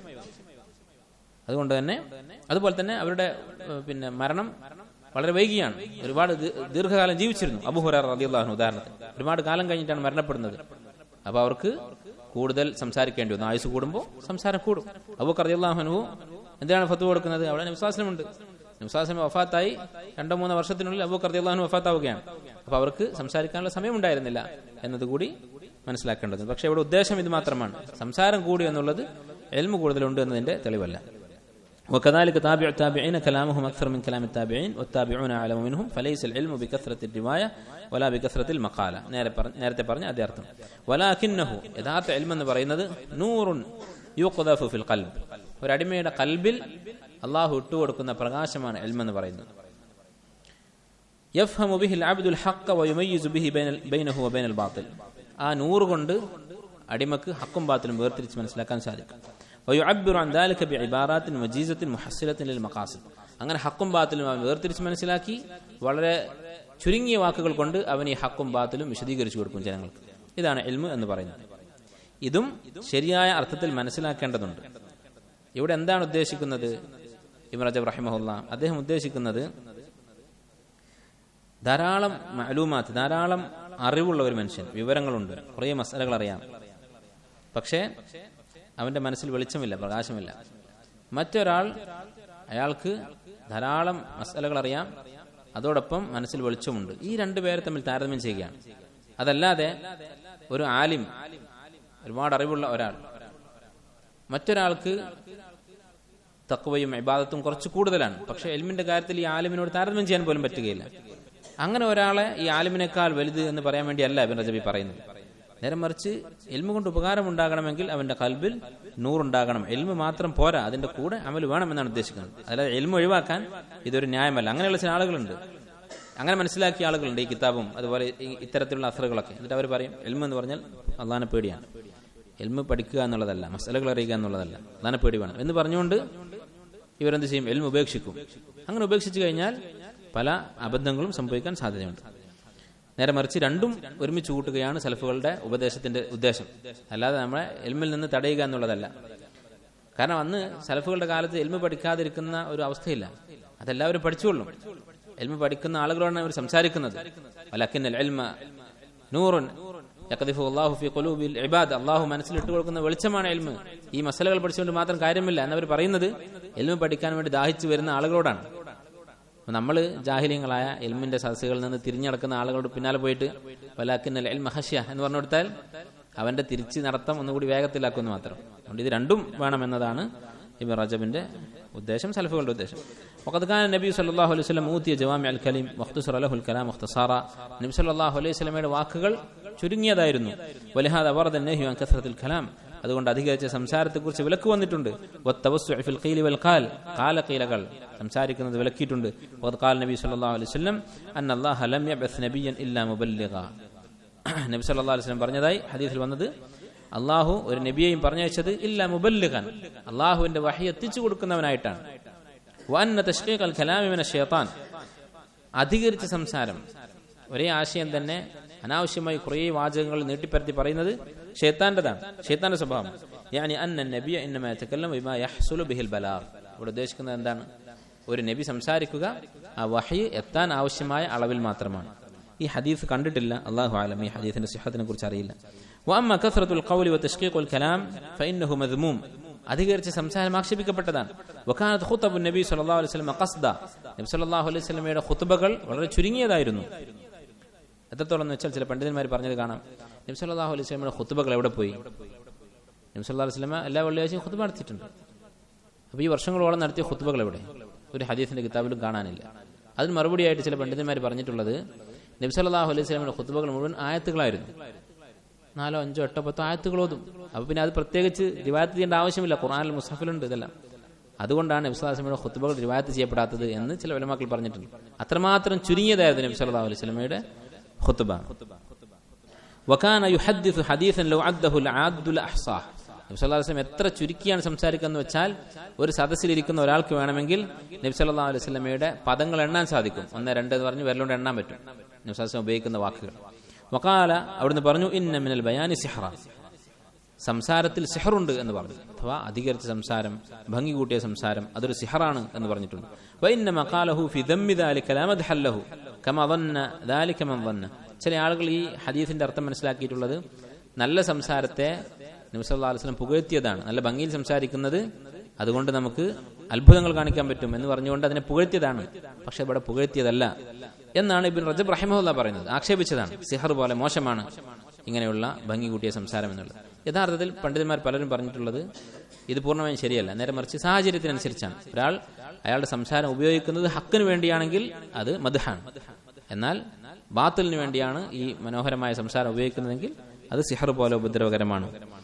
അതുകൊണ്ട് തന്നെ അതുപോലെ തന്നെ അവരുടെ ഏഹ്, പിന്നെ മരണം വളരെ വൈകിയാണ് ഒരുപാട് ദീ- ദീർഘകാലം ജീവിച്ചിരുന്നു അബുഹുറാർ റളിയല്ലാഹു ഉദാഹരണത്തിന് ഒരുപാട് കാലം കഴിഞ്ഞിട്ടാണ് മരണപ്പെടുന്നത് അപ്പൊ അവർക്ക് കൂടുതൽ സംസാരിക്കേണ്ടി വന്നു ആയുസ് കൂടുമ്പോൾ സംസാരം കൂടും അബൂക്കർ റളിയല്ലാഹു എന്തിനാണ് ഫത്വ കൊടുക്കുന്നത് അവിടെ വിശ്വാസമുണ്ട് വിശ്വാസം വഫാത്തായി രണ്ടോ മൂന്നോ വർഷത്തിനുള്ളിൽ അബൂക്കർ റളിയല്ലാഹു വഫാത്താവുകയാണ് അപ്പൊ അവർക്ക് സംസാരിക്കാനുള്ള സമയം ഉണ്ടായിരുന്നില്ല എന്നതുകൂടി മനസ്സിലാക്കേണ്ടത് പക്ഷെ ഇവിടെ ഉദ്ദേശം ഇത് മാത്രമാണ് സംസാരം കൂടി എന്നുള്ളത് എൽമു കൂടുതലുണ്ട് എന്നതിന്റെ തെളിവല്ല وكذلك تابع التابعين كلامهم أكثر من كلام التابعين والتابعون أعلم منهم فليس العلم بكثرة الرواية ولا بكثرة المقالة നേരെ പറഞ്ഞ- നേരത്തെ പറഞ്ഞ അതേ അർത്ഥം വലാക്കിന്നഹു യഥാർത്ഥ എൽം എന്ന് പറയുന്നത് നൂറുൻ യൂഖുദഫു ഫിൽ ഖൽബ് ഒരു അടിമയുടെ കൽബിൽ അള്ളാഹു ഇട്ടുകൊടുക്കുന്ന പ്രകാശമാണ് എൽം എന്ന് പറയുന്നത് യഫ്ഹമു ബിഹിൽ അബ്ദുൽ ഹഖ് വയുമയ്യിസു ബിഹി ബൈനൽ ബൈനഹു വബൈനൽ ബാത്തിൽ ആ നൂറ് കൊണ്ട് അടിമക്ക് ഹക്കും ബാത്തിലും വേർതിരിച്ച് മനസ്സിലാക്കാൻ സാധിക്കും വയുഅബ്ബിറു അൻ ദാലിക ബിഇബാറാത്തിൻ വജീസത്തിൻ മുഹസ്സിലത്തിൻ ലിൽ മഖാസിദ് അങ്ങനെ ഹക്കും ബാത്തിലും അവൻ വേർതിരിച്ച് മനസ്സിലാക്കി വളരെ ചുരുങ്ങിയ വാക്കുകൾ കൊണ്ട് അവൻ ഈ ഹക്കും ബാത്തിലും വിശദീകരിച്ചു കൊടുക്കും ജനങ്ങൾക്ക് ഇതാണ് ഇൽമു എന്ന് പറയുന്നത് ഇതും ശരിയായ അർത്ഥത്തിൽ മനസ്സിലാക്കേണ്ടതുണ്ട് ഇവിടെ എന്താണ് ഉദ്ദേശിക്കുന്നത് ഇബ്രാഹിം റജബ് റഹിമഹുല്ല അദ്ദേഹം ഉദ്ദേശിക്കുന്നത് ധാരാളം മലൂമാത്ത് ധാരാളം അറിവുള്ള ഒരു മനുഷ്യൻ വിവരങ്ങളുണ്ട് കുറേ മസാലകൾ അറിയാം പക്ഷേ അവന്റെ മനസ്സിൽ വെളിച്ചമില്ല പ്രകാശമില്ല മറ്റൊരാൾ അയാൾക്ക് ധാരാളം മസാലകൾ അറിയാം അതോടൊപ്പം മനസ്സിൽ വെളിച്ചമുണ്ട് ഈ രണ്ടു പേരെ തമ്മിൽ താരതമ്യം ചെയ്യുകയാണ് അതല്ലാതെ ഒരു ആലിം ഒരുപാട് അറിവുള്ള ഒരാൾ മറ്റൊരാൾക്ക് തക്വയും ഇബാദത്തും കുറച്ച് കൂടുതലാണ് പക്ഷെ എൽമിന്റെ കാര്യത്തിൽ ഈ ആലിമിനോട് താരതമ്യം ചെയ്യാൻ പോലും പറ്റുകയില്ല അങ്ങനെ ഒരാളെ ഈ ആലിമിനേക്കാൾ വലുത് എന്ന് പറയാൻ വേണ്ടിയല്ല ഇബിൻ റജബി പറയുന്നത് നേരെ മറിച്ച് എൽമ കൊണ്ട് ഉപകാരം ഉണ്ടാകണമെങ്കിൽ അവന്റെ കൽബിൽ നൂറുണ്ടാകണം എൽമ മാത്രം പോരാ അതിന്റെ കൂടെ അമൽ വേണമെന്നാണ് ഉദ്ദേശിക്കുന്നത് അല്ലാതെ എൽമ ഒഴിവാക്കാൻ ഇതൊരു ന്യായമല്ല അങ്ങനെയുള്ള ചില ആളുകളുണ്ട് അങ്ങനെ മനസ്സിലാക്കിയ ആളുകളുണ്ട് ഈ കിതാബും അതുപോലെ ഈ ഇത്തരത്തിലുള്ള അസറുകളൊക്കെ എന്നിട്ട് അവർ പറയും എൽമ എന്ന് പറഞ്ഞാൽ അള്ളാനെ പേടിയാണ് എൽമ പഠിക്കുക എന്നുള്ളതല്ല മസലകൾ അറിയുക എന്നുള്ളതല്ല അള്ളാനെ പേടി വേണം എന്ന് പറഞ്ഞുകൊണ്ട് ഇവരെന്ത് ചെയ്യും എൽമ ഉപേക്ഷിക്കും അങ്ങനെ ഉപേക്ഷിച്ചു കഴിഞ്ഞാൽ പല അബദ്ധങ്ങളും സംഭവിക്കാൻ സാധ്യതയുണ്ട് നേരെ മറിച്ച് രണ്ടും ഒരുമിച്ച് കൂട്ടുകയാണ് സലഫുകളുടെ ഉപദേശത്തിന്റെ ഉദ്ദേശം അല്ലാതെ നമ്മളെ എൽമിൽ നിന്ന് തടയുക എന്നുള്ളതല്ല കാരണം അന്ന് സലഫുകളുടെ കാലത്ത് എൽമ പഠിക്കാതിരിക്കുന്ന ഒരു അവസ്ഥയില്ല അതെല്ലാവരും പഠിച്ചുകൊള്ളും എൽമ പഠിക്കുന്ന ആളുകളോടാണ് അവർ സംസാരിക്കുന്നത് വലക്കിന്നൽ എൽമ നൂറുൻ യഖദിഫു അല്ലാഹു ഫി ഖുലൂബിൽ ഇബാദ് അല്ലാഹു മനസ്സിലിട്ട് കൊടുക്കുന്ന വെളിച്ചമാണ് എൽമ് ഈ മസലകൾ പഠിച്ചുകൊണ്ട് മാത്രം കാര്യമില്ല എന്നവർ പറയുന്നത് എൽമ പഠിക്കാൻ വേണ്ടി ദാഹിച്ചു വരുന്ന ആളുകളോടാണ് നമ്മൾ ജാഹിര്യങ്ങളായ എൽമിന്റെ സദസ്സുകളിൽ നിന്ന് തിരിഞ്ഞടക്കുന്ന ആളുകളോട് പിന്നാലെ പോയിട്ട് വലാക്കിന്നൽ എൽ മഹഷ്യ എന്ന് പറഞ്ഞു കൊടുത്താൽ അവന്റെ തിരിച്ച് നടത്തം ഒന്നുകൂടി വേഗത്തിലാക്കുമെന്ന് മാത്രം അതുകൊണ്ട് ഇത് രണ്ടും വേണമെന്നതാണ് ഇബൻ റജബിന്റെ ഉദ്ദേശം സലഫുകളുടെ ഉദ്ദേശം وقد كان النبي صلى الله عليه وسلم اوتي جوامع الكلم واختصر له الكلام اختصارا നബി സല്ലല്ലാഹു അലൈഹി വസല്ലമയുടെ വാക്കുകൾ ചുരുങ്ങിയതായിരുന്നു വലഹാദ വറദ النهي عن كثرة الكلام അതുകൊണ്ട് അധികരിച്ച സംസാരത്തെക്കുറിച്ച് വിലക്ക് വന്നിട്ടുണ്ട് വത്തവസ്സുഅ ഫിൽ ഖീലി വൽ ഖാൽ ഖാല ഖീലകൾ സംസാരിക്കുന്നത് വിലക്കിയിട്ടുണ്ട് വഖദ് ഖാല നബി സല്ലല്ലാഹു അലൈഹി വസല്ലം അന്ന അല്ലാഹ ലം യബ്അസ് നബിയ്യൻ ഇല്ലാ മുബല്ലിഗ നബി സല്ലല്ലാഹു അലൈഹി വസല്ലം പറഞ്ഞതായി ഹദീസിൽ വന്നത് അള്ളാഹു ഒരു നബിയെയും പറഞ്ഞയച്ചത് ഇല്ല മുബല്ലിഖൻ അള്ളാഹുവിന്റെ വഹി എത്തിച്ചു കൊടുക്കുന്നവനായിട്ടാണ് വന്ന തഷ്കീഖ് അൽ കലാമിമിന ഷെയ്ത്താൻ അധികരിച്ച സംസാരം ഒരേ ആശയം തന്നെ അനാവശ്യമായി കുറേ വാചകങ്ങൾ നീട്ടിപ്പരത്തി പറയുന്നത് ഷെയ്ത്താന്റെതാണ് ഷെയ്ത്താന്റെ സ്വഭാവം ഞാനി അന്ന നബിയ ഇന്നമ യതകല്ലം ബിമാ യഹ്സുലു ബിഹിൽ ബലാഗ് ഇവിടെ ഉദ്ദേശിക്കുന്നത് എന്താണ് ഒരു നബി സംസാരിക്കുക ആ വഹി എത്താൻ ആവശ്യമായ അളവിൽ മാത്രമാണ് ഈ ഹദീസ് കണ്ടിട്ടില്ല അള്ളാഹു ആലം ഈ ഹദീസിന്റെ സിഹത്തിനെ കുറിച്ച് അറിയില്ല വഅമ്മ കസ്റത്തുൽ ഖൗലി വതഷ്കീഖുൽ കലാം ഫഇന്നഹു മദ്മൂം അധികരിച്ച സംസാരം ആക്ഷേപിക്കപ്പെട്ടതാണ് വക്കാനത്ത് ഖുത്തബു നബി സല്ലല്ലാഹു അലൈഹി വസല്ലം ഖസ്ദ നബി സല്ലല്ലാഹു അലൈഹി വസല്ലമയുടെ ഖുത്ബകൾ വളരെ ചുരുങ്ങിയതായിരുന്നു എത്രത്തോളം എന്ന് വെച്ചാൽ ചില പണ്ഡിതന്മാർ പറഞ്ഞത് കാണാം നബി സല്ലല്ലാഹു അലൈഹി വസല്ലമയുടെ ഖുത്ബകൾ എവിടെ പോയി നബി സല്ലല്ലാഹു അലൈഹി വസല്ലമ എല്ലാ വെള്ളിയാഴ്ചയും ഖുത്ബ നടത്തിയിട്ടുണ്ട് അപ്പോൾ ഈ വർഷങ്ങളോളം നടത്തിയ ഖുത്ബകൾ എവിടെ ഒരു ഹദീസിന്റെ കിതാബിലും കാണാനില്ല അതിന് മറുപടിയായിട്ട് ചില പണ്ഡിതന്മാർ പറഞ്ഞിട്ടുള്ളത് നബി സല്ലല്ലാഹു അലൈഹി വസല്ലമയുടെ ഖുത്ബകൾ മുഴുവൻ ആയത്തുകളായിരുന്നു നാലോ അഞ്ചോ എട്ടോ പത്തോ ആയത്തുകൾ ഓതും അപ്പൊ പിന്നെ അത് പ്രത്യേകിച്ച് റിവായത്ത് ചെയ്യേണ്ട ആവശ്യമില്ല ഖുർആനിൽ മുസഫിലുണ്ട് ഇതെല്ലാം അതുകൊണ്ടാണ് നബി സ്വലാസ്ലമയുടെ ഖുത്തുബകൾ റിവായത്ത് ചെയ്യപ്പെടാത്തത് എന്ന് ചില വിലമാക്കൾ പറഞ്ഞിട്ടുണ്ട് അത്രമാത്രം ചുരുങ്ങിയതായിരുന്നു നബി സല്ലല്ലാഹു അലൈഹി വസല്ലമയുടെ ഖുത്തുബ വകാന യുഹദ്ദിസു ഹദീസൻ ലൗ അദ്ദഹു ലഅദ്ദു ലഅഹ്സാഹ് നബി സല്ലല്ലാഹു അലൈഹി വസല്ലം എത്ര ചുരുക്കിയാണ് സംസാരിക്കുന്നത് വെച്ചാൽ ഒരു സദസ്സിലിരിക്കുന്ന ഒരാൾക്ക് വേണമെങ്കിൽ നബി സല്ലല്ലാഹു അലൈഹി വസല്ലമയുടെ പദങ്ങൾ എണ്ണാൻ സാധിക്കും ഒന്ന് രണ്ട് എന്ന് പറഞ്ഞ് വിരലുകൊണ്ട് എണ്ണാൻ പറ്റും നബി സല്ലല്ലാഹു അലൈഹി വസല്ലം ഉപയോഗിക്കുന്ന വാക്കുകൾ വക്കാല അവിടുന്ന് പറഞ്ഞു ഇന്ന മിനൽ ബയാനി സിഹ്റ സംസാരത്തിൽ സിഹറുണ്ട് എന്ന് പറഞ്ഞു അഥവാ അധികരിച്ച സംസാരം ഭംഗി കൂട്ടിയ സംസാരം അതൊരു സിഹറാണ് എന്ന് പറഞ്ഞിട്ടുണ്ട് വൈന്ന മക്കാലഹു ഫി ദമ്മി ദാലിക ലാ മദ്ഹല്ലഹു കമ ظن ذلك من ظن ചില ആളുകൾ ഈ ഹദീസിന്റെ അർത്ഥം മനസ്സിലാക്കിയിട്ടുള്ളത് നല്ല സംസാരത്തെ നബി സല്ലല്ലാഹു അലൈഹി വസല്ലം പുകഴ്ത്തിയതാണ് നല്ല ഭംഗിയിൽ സംസാരിക്കുന്നത് അതുകൊണ്ട് നമുക്ക് അത്ഭുതങ്ങൾ കാണിക്കാൻ പറ്റും എന്ന് പറഞ്ഞുകൊണ്ട് അതിനെ പുകഴ്ത്തിയതാണ് പക്ഷെ ഇവിടെ പുകഴ്ത്തിയതല്ല എന്നാണ് ഇബിൻ റജബ് റഹിമുല്ല പറയുന്നത് ആക്ഷേപിച്ചതാണ് സിഹർ പോലെ മോശമാണ് ഇങ്ങനെയുള്ള ഭംഗി കൂട്ടിയ സംസാരം എന്നുള്ളത് യഥാർത്ഥത്തിൽ പണ്ഡിതന്മാർ പലരും പറഞ്ഞിട്ടുള്ളത് ഇത് പൂർണ്ണമായും ശരിയല്ല നേരെ മറിച്ച് സാഹചര്യത്തിനനുസരിച്ചാണ് ഒരാൾ അയാളുടെ സംസാരം ഉപയോഗിക്കുന്നത് ഹക്കിന് വേണ്ടിയാണെങ്കിൽ അത് മദ്ഹാണ് എന്നാൽ ബാത്തലിന് വേണ്ടിയാണ് ഈ മനോഹരമായ സംസാരം ഉപയോഗിക്കുന്നതെങ്കിൽ അത് സിഹർ പോലെ ഉപദ്രവകരമാണ്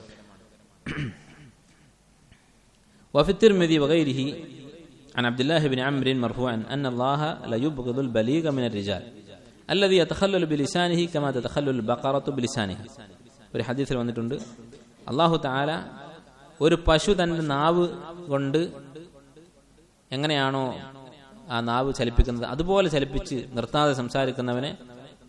وفي الترمذي وغيره عن عبد الله بن عمرو مرفوعا أن الله لا يبغض البليغ من الرجال الذي يتخلل بلسانه كما تتخلل البقرة بلسانها ഒരു ഹദീസിൽ വന്നിട്ടുണ്ട് അള്ളാഹു താല ഒരു പശു തന്റെ നാവ് കൊണ്ട് എങ്ങനെയാണോ ആ നാവ് ചലിപ്പിക്കുന്നത് അതുപോലെ ചലിപ്പിച്ച് നിർത്താതെ സംസാരിക്കുന്നവനെ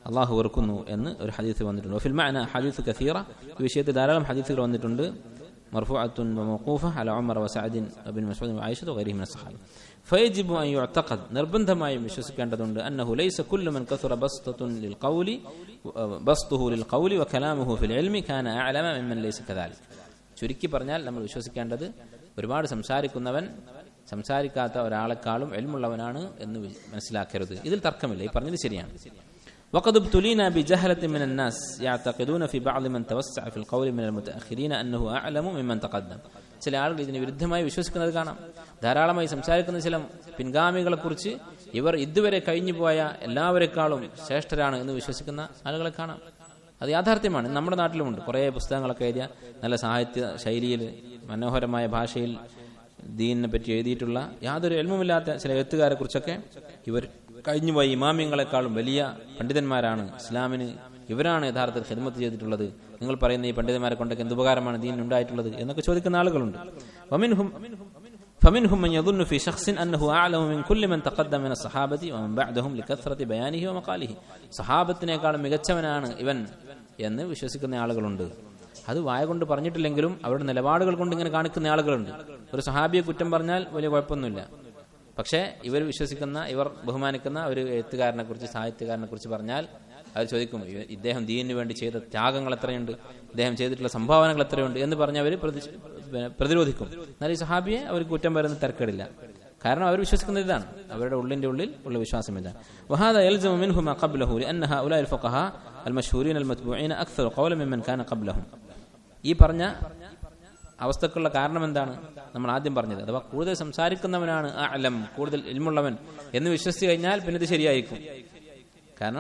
അള്ളാഹു വെറുക്കുന്നു എന്ന് ഒരു ഹദീസ് വന്നിട്ടുണ്ട് ഫിൽ മഅന ഹദീസ് കസീറ ഈ വിഷയത്തിൽ ധാരാളം ഹദീസുകൾ വന്നിട്ടുണ്ട് مرفوعة وموقوفة على عمر وسعد وابن مسعود وعائشة وغيرهم من الصحابة فيجب أن يعتقد നിർബന്ധമായും വിശ്വസിക്കേണ്ടതുണ്ട് أنه ليس كل من كثر بسطة للقول بسطه للقول وكلامه في العلم كان أعلم ممن ليس كذلك ചുരുക്കി പറഞ്ഞാൽ നമ്മൾ വിശ്വസിക്കേണ്ടത് ഒരുപാട് സംസാരിക്കുന്നവൻ സംസാരിക്കാത്ത ഒരാളെക്കാളും എൽമുള്ളവനാണ് എന്ന് മനസ്സിലാക്കരുത് ഇതിൽ തർക്കമില്ല ഈ പറഞ്ഞത് ശരിയാണ് وقد ابتلينا بجهلة من الناس يعتقدون في بعض من توسع في القول من المتأخرين أنه أعلم ممن تقدم ചില ആളുകൾ ഇതിന് വിരുദ്ധമായി വിശ്വസിക്കുന്നത് കാണാം ധാരാളമായി സംസാരിക്കുന്ന ചില പിൻഗാമികളെ കുറിച്ച് ഇവർ ഇതുവരെ കഴിഞ്ഞു പോയ എല്ലാവരെക്കാളും ശ്രേഷ്ഠരാണ് എന്ന് വിശ്വസിക്കുന്ന ആളുകളെ കാണാം അത് യാഥാർത്ഥ്യമാണ് നമ്മുടെ നാട്ടിലുമുണ്ട് കുറേ പുസ്തകങ്ങളൊക്കെ എഴുതിയ നല്ല സാഹിത്യ ശൈലിയിൽ മനോഹരമായ ഭാഷയിൽ ദീനിനെ പറ്റി എഴുതിയിട്ടുള്ള യാതൊരു എൽമുമില്ലാത്ത ചില എഴുത്തുകാരെ കുറിച്ചൊക്കെ ഇവർ കഴിഞ്ഞുപോയി ഇമാമ്യങ്ങളെക്കാളും വലിയ പണ്ഡിതന്മാരാണ് ഇസ്ലാമിന് ഇവരാണ് യഥാർത്ഥത്തിൽ ഹിദ്മത്ത് ചെയ്തിട്ടുള്ളത് നിങ്ങൾ പറയുന്ന ഈ പണ്ഡിതന്മാരെ കൊണ്ടൊക്കെ എന്ത് ഉപകാരമാണ് ദീൻ ഉണ്ടായിട്ടുള്ളത് എന്നൊക്കെ ചോദിക്കുന്ന ആളുകളുണ്ട് വമിൻഹും فمنهم من يظن في شخص أنه أعلم من كل من تقدم من الصحابة ومن بعدهم لكثرة بيانه ومقاله സഹാബത്തിനേക്കാളും മികച്ചവനാണ് ഇവൻ എന്ന് വിശ്വസിക്കുന്ന ആളുകളുണ്ട് അത് വായ കൊണ്ട് പറഞ്ഞിട്ടില്ലെങ്കിലും അവരുടെ നിലപാടുകൾ കൊണ്ട് ഇങ്ങനെ കാണിക്കുന്ന ആളുകളുണ്ട് ഒരു സഹാബിയെ കുറ്റം പറഞ്ഞാൽ വലിയ കുഴപ്പമൊന്നുമില്ല പക്ഷേ ഇവർ വിശ്വസിക്കുന്ന ഇവർ ബഹുമാനിക്കുന്ന ഒരു എഴുത്തുകാരനെ കുറിച്ച് സാഹിത്യകാരനെ കുറിച്ച് പറഞ്ഞാൽ അവർ ചോദിക്കും ഇദ്ദേഹം ദീനിനു വേണ്ടി ചെയ്ത ത്യാഗങ്ങൾ എത്രയുണ്ട് ഇദ്ദേഹം ചെയ്തിട്ടുള്ള സംഭാവനകൾ എത്രയുണ്ട് എന്ന് പറഞ്ഞ് അവർ പ്രതിരോധിക്കും എന്നാൽ ഈ സഹാബിയെ അവർ കുറ്റം പറയുന്ന തിരക്കേടില്ല കാരണം അവർ വിശ്വസിക്കുന്നത് ഇതാണ് അവരുടെ ഉള്ളിന്റെ ഉള്ളിൽ ഉള്ള വിശ്വാസം ഇതാണ് وهذا يلزم منه ما قبله لأن هؤلاء الفقهاء المشهورين المتبوعين أكثر قولا ممن كان قبلهم ഈ പറഞ്ഞ അവസ്ഥക്കുള്ള കാരണം എന്താണ് നമ്മൾ ആദ്യം പറഞ്ഞത് അഥവാ കൂടുതൽ സംസാരിക്കുന്നവനാണ് ആ അലം കൂടുതൽ ഇൽമുള്ളവൻ എന്ന് വിശ്വസിച്ചു കഴിഞ്ഞാൽ പിന്നെ ഇത് ശരിയായിരിക്കും കാരണം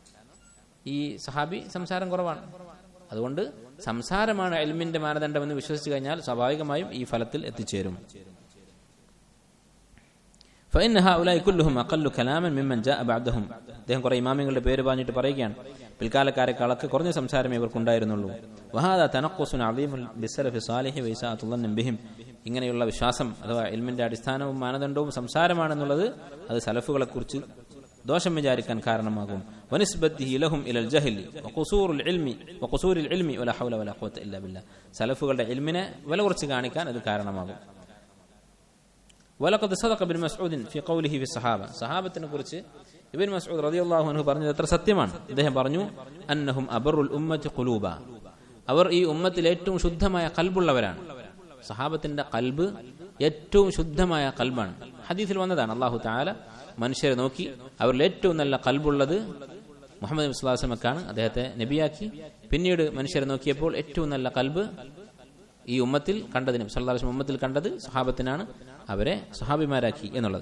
ഈ സഹാബി സംസാരം കുറവാണ് അതുകൊണ്ട് സംസാരമാണ് എൽമിന്റെ മാനദണ്ഡം എന്ന് വിശ്വസിച്ചു കഴിഞ്ഞാൽ സ്വാഭാവികമായും ഈ ഫലത്തിൽ എത്തിച്ചേരും فإن هؤلاء كلهم أقل كلاما ممن جاء بعدهم അദ്ദേഹം കുറെ ഇമാമിങ്ങളുടെ പേര് പറഞ്ഞിട്ട് പറയുകയാണ് പിൽക്കാലക്കാരെക്കാളൊക്കെ കുറഞ്ഞ സംസാരമേ ഇവർക്കുണ്ടായിരുന്നുള്ളൂ വഹാദ തനക്കുസുൻ അലീമുൽ ബിസലഫി സാലിഹി വൈസാത്തുള്ള ബിഹിം ഇങ്ങനെയുള്ള വിശ്വാസം അഥവാ ഇൽമിന്റെ അടിസ്ഥാനവും മാനദണ്ഡവും സംസാരമാണെന്നുള്ളത് അത് സലഫുകളെ കുറിച്ച് ദോഷം വിചാരിക്കാൻ കാരണമാകും വനിസ്ബത്തിഹി ലഹും ഇലൽ ജഹലി വഖുസൂറുൽ ഇൽമി വഖുസൂരിൽ ഇൽമി വല ഹൗല വല ഖുവത ഇല്ലാ ബില്ലാ സലഫുകളുടെ ഇൽമിനെ വില കുറച്ച് കാണിക്കാൻ അത് കാരണമാകും ولقد صدق ابن مسعود في قوله في الصحابه صحابتനെ കുറിച്ച് ഇബ്നു മസ്ഊദ് റളിയല്ലാഹു അൻഹു പറഞ്ഞത് എത്ര സത്യമാണ് അദ്ദേഹം പറഞ്ഞു അന്നഹും അബറുൽ ഉമ്മത്തി ഖുലൂബ അവർ ഈ ഉമ്മത്തിൽ ഏറ്റവും ശുദ്ധമായ കൽബുള്ളവരാണ് സഹാബത്തിന്റെ കൽബ് ഏറ്റവും ശുദ്ധമായ കൽബാണ് ഹദീസിൽ വന്നതാണ് അള്ളാഹു താല മനുഷ്യരെ നോക്കി അവരിൽ ഏറ്റവും നല്ല കൽബുള്ളത് മുഹമ്മദ് മുസ്ലാസമക്കാണ് അദ്ദേഹത്തെ നബിയാക്കി പിന്നീട് മനുഷ്യരെ നോക്കിയപ്പോൾ ഏറ്റവും നല്ല കൽബ് ഈ ഉമ്മത്തിൽ കണ്ടതിന് സല്ലാസ് ഉമ്മത്തിൽ കണ്ടത് സഹാബത്തിനാണ് അവരെ സഹാബിമാരാക്കി എന്നുള്ളത്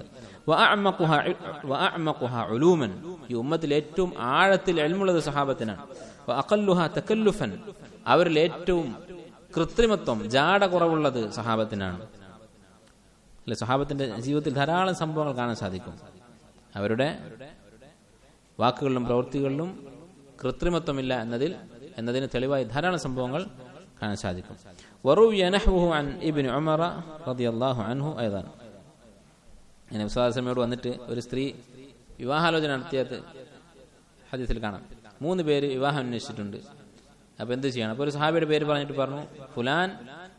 ഉലൂമൻ ഈ ഉമ്മത്തിൽ ഏറ്റവും ആഴത്തിൽ എൽമുള്ളത് സഹാബത്തിനാണ് അക്കല്ലുഹ തക്കല്ലുഫൻ അവരിൽ ഏറ്റവും കൃത്രിമത്വം ജാട കുറവുള്ളത് സഹാബത്തിനാണ് അല്ലെ സഹാബത്തിന്റെ ജീവിതത്തിൽ ധാരാളം സംഭവങ്ങൾ കാണാൻ സാധിക്കും അവരുടെ വാക്കുകളിലും പ്രവൃത്തികളിലും കൃത്രിമത്വമില്ല എന്നതിൽ എന്നതിന് തെളിവായി ധാരാളം സംഭവങ്ങൾ കാണാൻ സാധിക്കും وروي نحوه عن ابن عمر رضي الله عنه ايضا അങ്ങനെ വിശ്വാസമയോട് വന്നിട്ട് ഒരു സ്ത്രീ വിവാഹാലോചന നടത്തിയത് ഹദീസിൽ കാണാം മൂന്ന് പേര് വിവാഹം അന്വേഷിച്ചിട്ടുണ്ട് അപ്പൊ എന്ത് ചെയ്യണം അപ്പൊ ഒരു സഹാബിയുടെ പേര് പറഞ്ഞിട്ട് പറഞ്ഞു ഫുലാൻ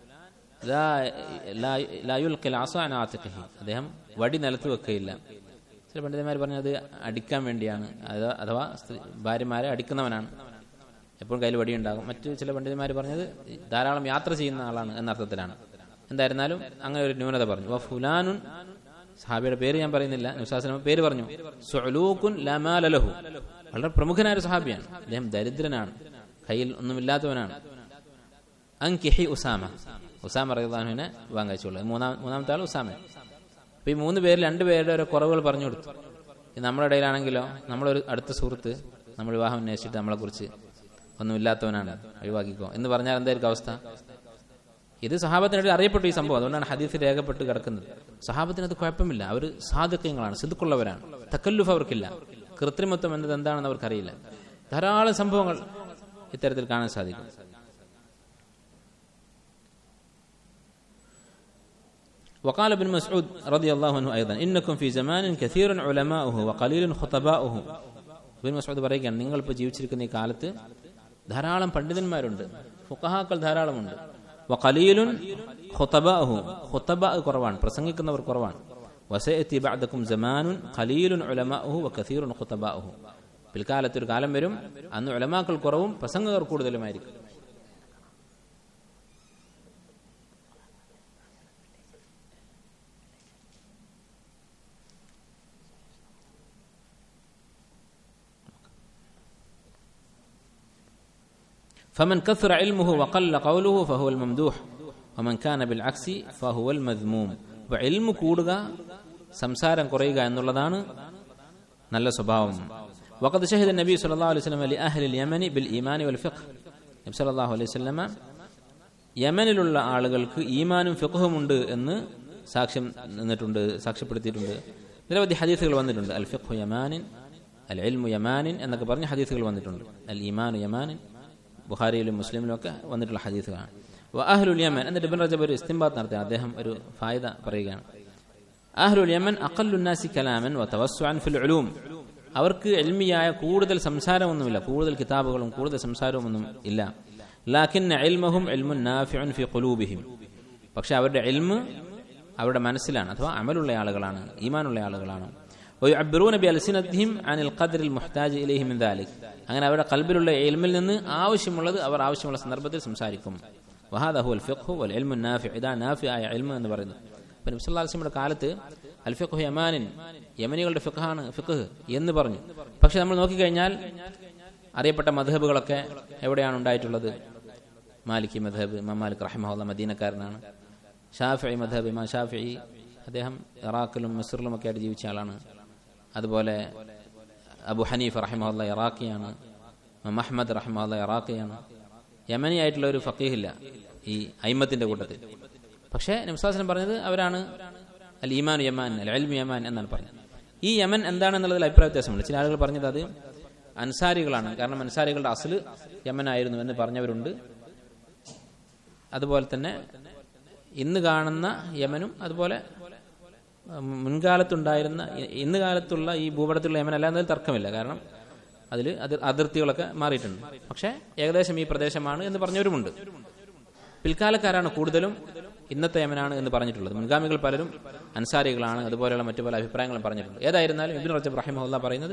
അദ്ദേഹം വടി നിലത്ത് വെക്കുകയില്ല ചില പണ്ഡിതന്മാർ പറഞ്ഞത് അടിക്കാൻ വേണ്ടിയാണ് അഥവാ ഭാര്യമാരെ അടിക്കുന്നവനാണ് എപ്പോഴും കയ്യിൽ വടിയുണ്ടാകും മറ്റു ചില പണ്ഡിതന്മാർ പറഞ്ഞത് ധാരാളം യാത്ര ചെയ്യുന്ന ആളാണ് എന്ന അർത്ഥത്തിലാണ് എന്തായിരുന്നാലും അങ്ങനെ ഒരു ന്യൂനത പറഞ്ഞു ഫുലാനുൻ സഹാബിയുടെ പേര് ഞാൻ പറയുന്നില്ല നുസാസന പേര് പറഞ്ഞു സുലൂക്കുൻ ലമാലഹു വളരെ പ്രമുഖനായ ഒരു സഹാബിയാണ് അദ്ദേഹം ദരിദ്രനാണ് കയ്യിൽ ഒന്നുമില്ലാത്തവനാണ് അങ്കിഹി ഉസാമ ഉസാമ റഹ്ലാനുവിനെ വിവാഹം കഴിച്ചുള്ളൂ മൂന്നാം മൂന്നാമത്തെ ആൾ ഉസാമ അപ്പൊ ഈ മൂന്ന് പേരിൽ രണ്ട് പേരുടെ ഒരു കുറവുകൾ പറഞ്ഞു കൊടുത്തു നമ്മുടെ ഇടയിലാണെങ്കിലോ നമ്മളൊരു അടുത്ത സുഹൃത്ത് നമ്മൾ വിവാഹം അന്വേഷിച്ചിട്ട് നമ്മളെ കുറിച്ച് ഒന്നുമില്ലാത്തവനാണ് ഒഴിവാക്കിക്കോ എന്ന് പറഞ്ഞാൽ എന്തായിരിക്കും അവസ്ഥ ഇത് സഹാബത്തിനിടയിൽ അറിയപ്പെട്ടു ഈ സംഭവം അതുകൊണ്ടാണ് ഹദീസ് രേഖപ്പെട്ട് കിടക്കുന്നത് സഹാബത്തിന് അത് കുഴപ്പമില്ല അവർ സാധുക്യങ്ങളാണ് സിദ്ധുക്കുള്ളവരാണ് തക്കല്ലുഫ് അവർക്കില്ല കൃത്രിമത്വം എന്നത് എന്താണെന്ന് അവർക്കറിയില്ല ധാരാളം സംഭവങ്ങൾ ഇത്തരത്തിൽ കാണാൻ സാധിക്കും وقال ابن مسعود رضي الله عنه أيضا إنكم في زمان كثير علماؤه وقليل خطباؤه ഇബിൻ മസൂദ് പറയുകയാണ് നിങ്ങളിപ്പോൾ ജീവിച്ചിരിക്കുന്ന ഈ കാലത്ത് ധാരാളം പണ്ഡിതന്മാരുണ്ട് ഫുഖഹാക്കൾ ധാരാളമുണ്ട് വഖലീലുൻ ഖുതബഅഹു ഖുതബ കുറവാണ് പ്രസംഗിക്കുന്നവർ കുറവാണ് വസയത്തി ബഅദക്കും സമാനുൻ ഖലീലുൻ ഉലമാഉഹു വകസീറുൻ ഖുതബഅഹു പിൽക്കാലത്ത് ഒരു കാലം വരും അന്ന് ഉലമാക്കൾ കുറവും പ്രസംഗകർ കൂടുതലുമായിരിക്കും فمن كثر علمه وقل قوله فهو الممدوح ومن كان بالعكس فهو المذموم അപ്പോൾ ഇൽമു കൂടുക സംസാരം കുറയുക എന്നുള്ളതാണ് നല്ല സ്വഭാവം وقد شهد النبي صلى الله عليه وسلم لأهل اليمن بالإيمان والفقه നബി സല്ലല്ലാഹു അലൈഹി വസല്ലമ യമനിലുള്ള ആളുകൾക്ക് ഈമാനും ഫിഖും ഉണ്ട് എന്ന് സാക്ഷ്യം നിന്നിട്ടുണ്ട് സാക്ഷ്യപ്പെടുത്തിയിട്ടുണ്ട് നിരവധി ഹദീസുകൾ വന്നിട്ടുണ്ട് അൽ ഫിഖു യമാനിൻ അൽ ഇൽമു യമാനിൻ എന്നൊക്കെ പറഞ്ഞ ഹദീസുകൾ വന്നിട്ടുണ്ട് അൽ ഈമാനു യമാനിൻ ബുഖാരിയിലും മുസ്ലിമിലും ഒക്കെ വന്നിട്ടുള്ള ഹദീസുകളാണ് അഹ്ലുൽ യമൻ എന്നിട്ട് ഇബിൻ റജബ് ഒരു ഇസ്തിംബാത്ത് നടത്തി അദ്ദേഹം ഒരു ഫായിദ പറയുകയാണ് അഹ്ലുൽ യമൻ അഖല്ലുന്നാസി കലാമൻ വതവസ്സുഅൻ ഫിൽ ഉലൂം അവർക്ക് എൽമിയായ കൂടുതൽ സംസാരമൊന്നുമില്ല കൂടുതൽ കിതാബുകളും കൂടുതൽ സംസാരവുമൊന്നും ഇല്ല ലാക്കിൻ ഇൽമഹും ഇൽമുൻ നാഫിഉൻ ഫി ഖുലൂബിഹിം പക്ഷെ അവരുടെ ഇൽമ് അവരുടെ മനസ്സിലാണ് അഥവാ അമലുള്ള ആളുകളാണ് ഈമാനുള്ള ആളുകളാണ് ويعبرون بألسنتهم عن القدر المحتاج إليه من ذلك അങ്ങനെ അവരുടെ കൽബിലുള്ള ഇൽമിൽ നിന്ന് ആവശ്യമുള്ളത് അവർ ആവശ്യമുള്ള സന്ദർഭത്തിൽ സംസാരിക്കും വഹാദ ഹു അൽ ഫിഖ്ഹു വൽ ഇൽമു നാഫി ഇതാ നാഫി ആയ ഇൽമു എന്ന് പറയുന്നത് അപ്പോൾ നബി സല്ലല്ലാഹു അലൈഹി വസല്ലമയുടെ കാലത്ത് അൽ ഫിഖ്ഹു യമാനിൻ യമനികളുടെ ഫിഖ്ഹാണ് ഫിഖ്ഹ് എന്ന് പറഞ്ഞു പക്ഷെ നമ്മൾ നോക്കിക്കഴിഞ്ഞാൽ അറിയപ്പെട്ട മധബുകളൊക്കെ എവിടെയാണ് ഉണ്ടായിട്ടുള്ളത് മാലിക്കി മധബ് ഇമാം മാലിക് റഹിമഹുല്ല മദീനക്കാരനാണ് ഷാഫി മധബ് ഇമാം ഷാഫി അദ്ദേഹം ഇറാഖിലും മിസ്റിലും ഒക്കെ ആയിട്ട് ജീവിച്ച ആളാണ് അതുപോലെ അബു ഹനീഫ് റഹിമഹുല്ല ഇറാഖിയാണ് മഹമ്മദ് റഹിമഹുല്ല ഇറാഖിയാണ് യമനി ആയിട്ടുള്ള ഒരു ഫക്കീഹില്ല ഈ അയിമത്തിന്റെ കൂട്ടത്തിൽ പക്ഷേ നബ്സാസനം പറഞ്ഞത് അവരാണ് അൽ ഈമാൻ യമാൻ അൽ അൽമി യമാൻ എന്നാണ് പറഞ്ഞത് ഈ യമൻ എന്താണെന്നുള്ളതിൽ അഭിപ്രായ വ്യത്യാസമുണ്ട് ചില ആളുകൾ പറഞ്ഞത് അത് അൻസാരികളാണ് കാരണം അൻസാരികളുടെ അസല് യമനായിരുന്നു എന്ന് പറഞ്ഞവരുണ്ട് അതുപോലെ തന്നെ ഇന്ന് കാണുന്ന യമനും അതുപോലെ മുൻകാലത്തുണ്ടായിരുന്ന ഇന്ന് കാലത്തുള്ള ഈ ഭൂപടത്തിലുള്ള യമൻ അല്ല എന്നതിൽ തർക്കമില്ല കാരണം അതിൽ അതിർ അതിർത്തികളൊക്കെ മാറിയിട്ടുണ്ട് പക്ഷേ ഏകദേശം ഈ പ്രദേശമാണ് എന്ന് പറഞ്ഞവരുമുണ്ട് പിൽക്കാലക്കാരാണ് കൂടുതലും ഇന്നത്തെ യമനാണ് എന്ന് പറഞ്ഞിട്ടുള്ളത് മുൻഗാമികൾ പലരും അൻസാരികളാണ് അതുപോലെയുള്ള മറ്റു പല അഭിപ്രായങ്ങളും പറഞ്ഞിട്ടുണ്ട് ഏതായിരുന്നാലും ഇബിൻ റജബ് റഹിമുല്ല പറയുന്നത്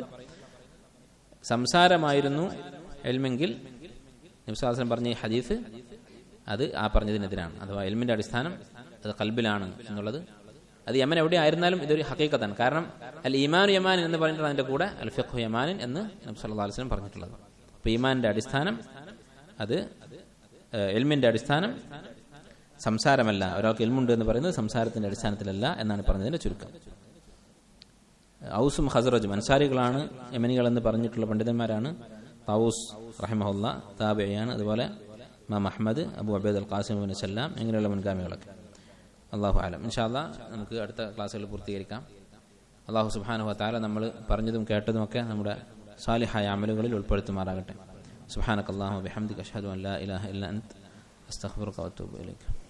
സംസാരമായിരുന്നു എൽമെങ്കിൽ നിംസാസനം പറഞ്ഞ ഈ ഹദീസ് അത് ആ പറഞ്ഞതിനെതിരാണ് അഥവാ എൽമിന്റെ അടിസ്ഥാനം അത് കൽബിലാണ് എന്നുള്ളത് അത് യമൻ എവിടെ ആയിരുന്നാലും ഇതൊരു ഹക്കീക്കത്താണ് കാരണം അൽ ഈമാൻ യമാൻ എന്ന് പറഞ്ഞിട്ടാണ് അതിന്റെ കൂടെ അൽ ഫിഖു യമാനിൻ എന്ന് നബി സല്ലല്ലാഹു അലൈഹി വസല്ലം പറഞ്ഞിട്ടുള്ളത് അപ്പോൾ ഈമാനിന്റെ അടിസ്ഥാനം അത് എൽമിന്റെ അടിസ്ഥാനം സംസാരമല്ല ഒരാൾക്ക് എൽമുണ്ട് എന്ന് പറയുന്നത് സംസാരത്തിന്റെ അടിസ്ഥാനത്തിലല്ല എന്നാണ് പറഞ്ഞതിന്റെ ചുരുക്കം ഔസും ഹസറജും അൻസാരികളാണ് യമനികൾ എന്ന് പറഞ്ഞിട്ടുള്ള പണ്ഡിതന്മാരാണ് തൗസ് റഹിമഹുല്ല താബിയാണ് അതുപോലെ മാം Ahmad Abu Ubaid al Qasim bin Sallam ഇങ്ങനെയുള്ള മുൻഗാമികളൊക്കെ അള്ളാഹു ആലം ഇൻഷാല്ല നമുക്ക് അടുത്ത ക്ലാസ്സുകൾ പൂർത്തീകരിക്കാം അള്ളാഹു സുബാനു താല നമ്മൾ പറഞ്ഞതും കേട്ടതുമൊക്കെ നമ്മുടെ സാലിഹായ അമലുകളിൽ ഉൾപ്പെടുത്തുമാറാകട്ടെ സുബാനക്ക് അള്ളാഹു ബിഹംദിക്ക് അഷ്ഹദു അല്ലാ ഇലാഹ ഇല്ല അന്ത് അസ്തഗ്ഫിറുക വഅത്തൂബു ഇലൈക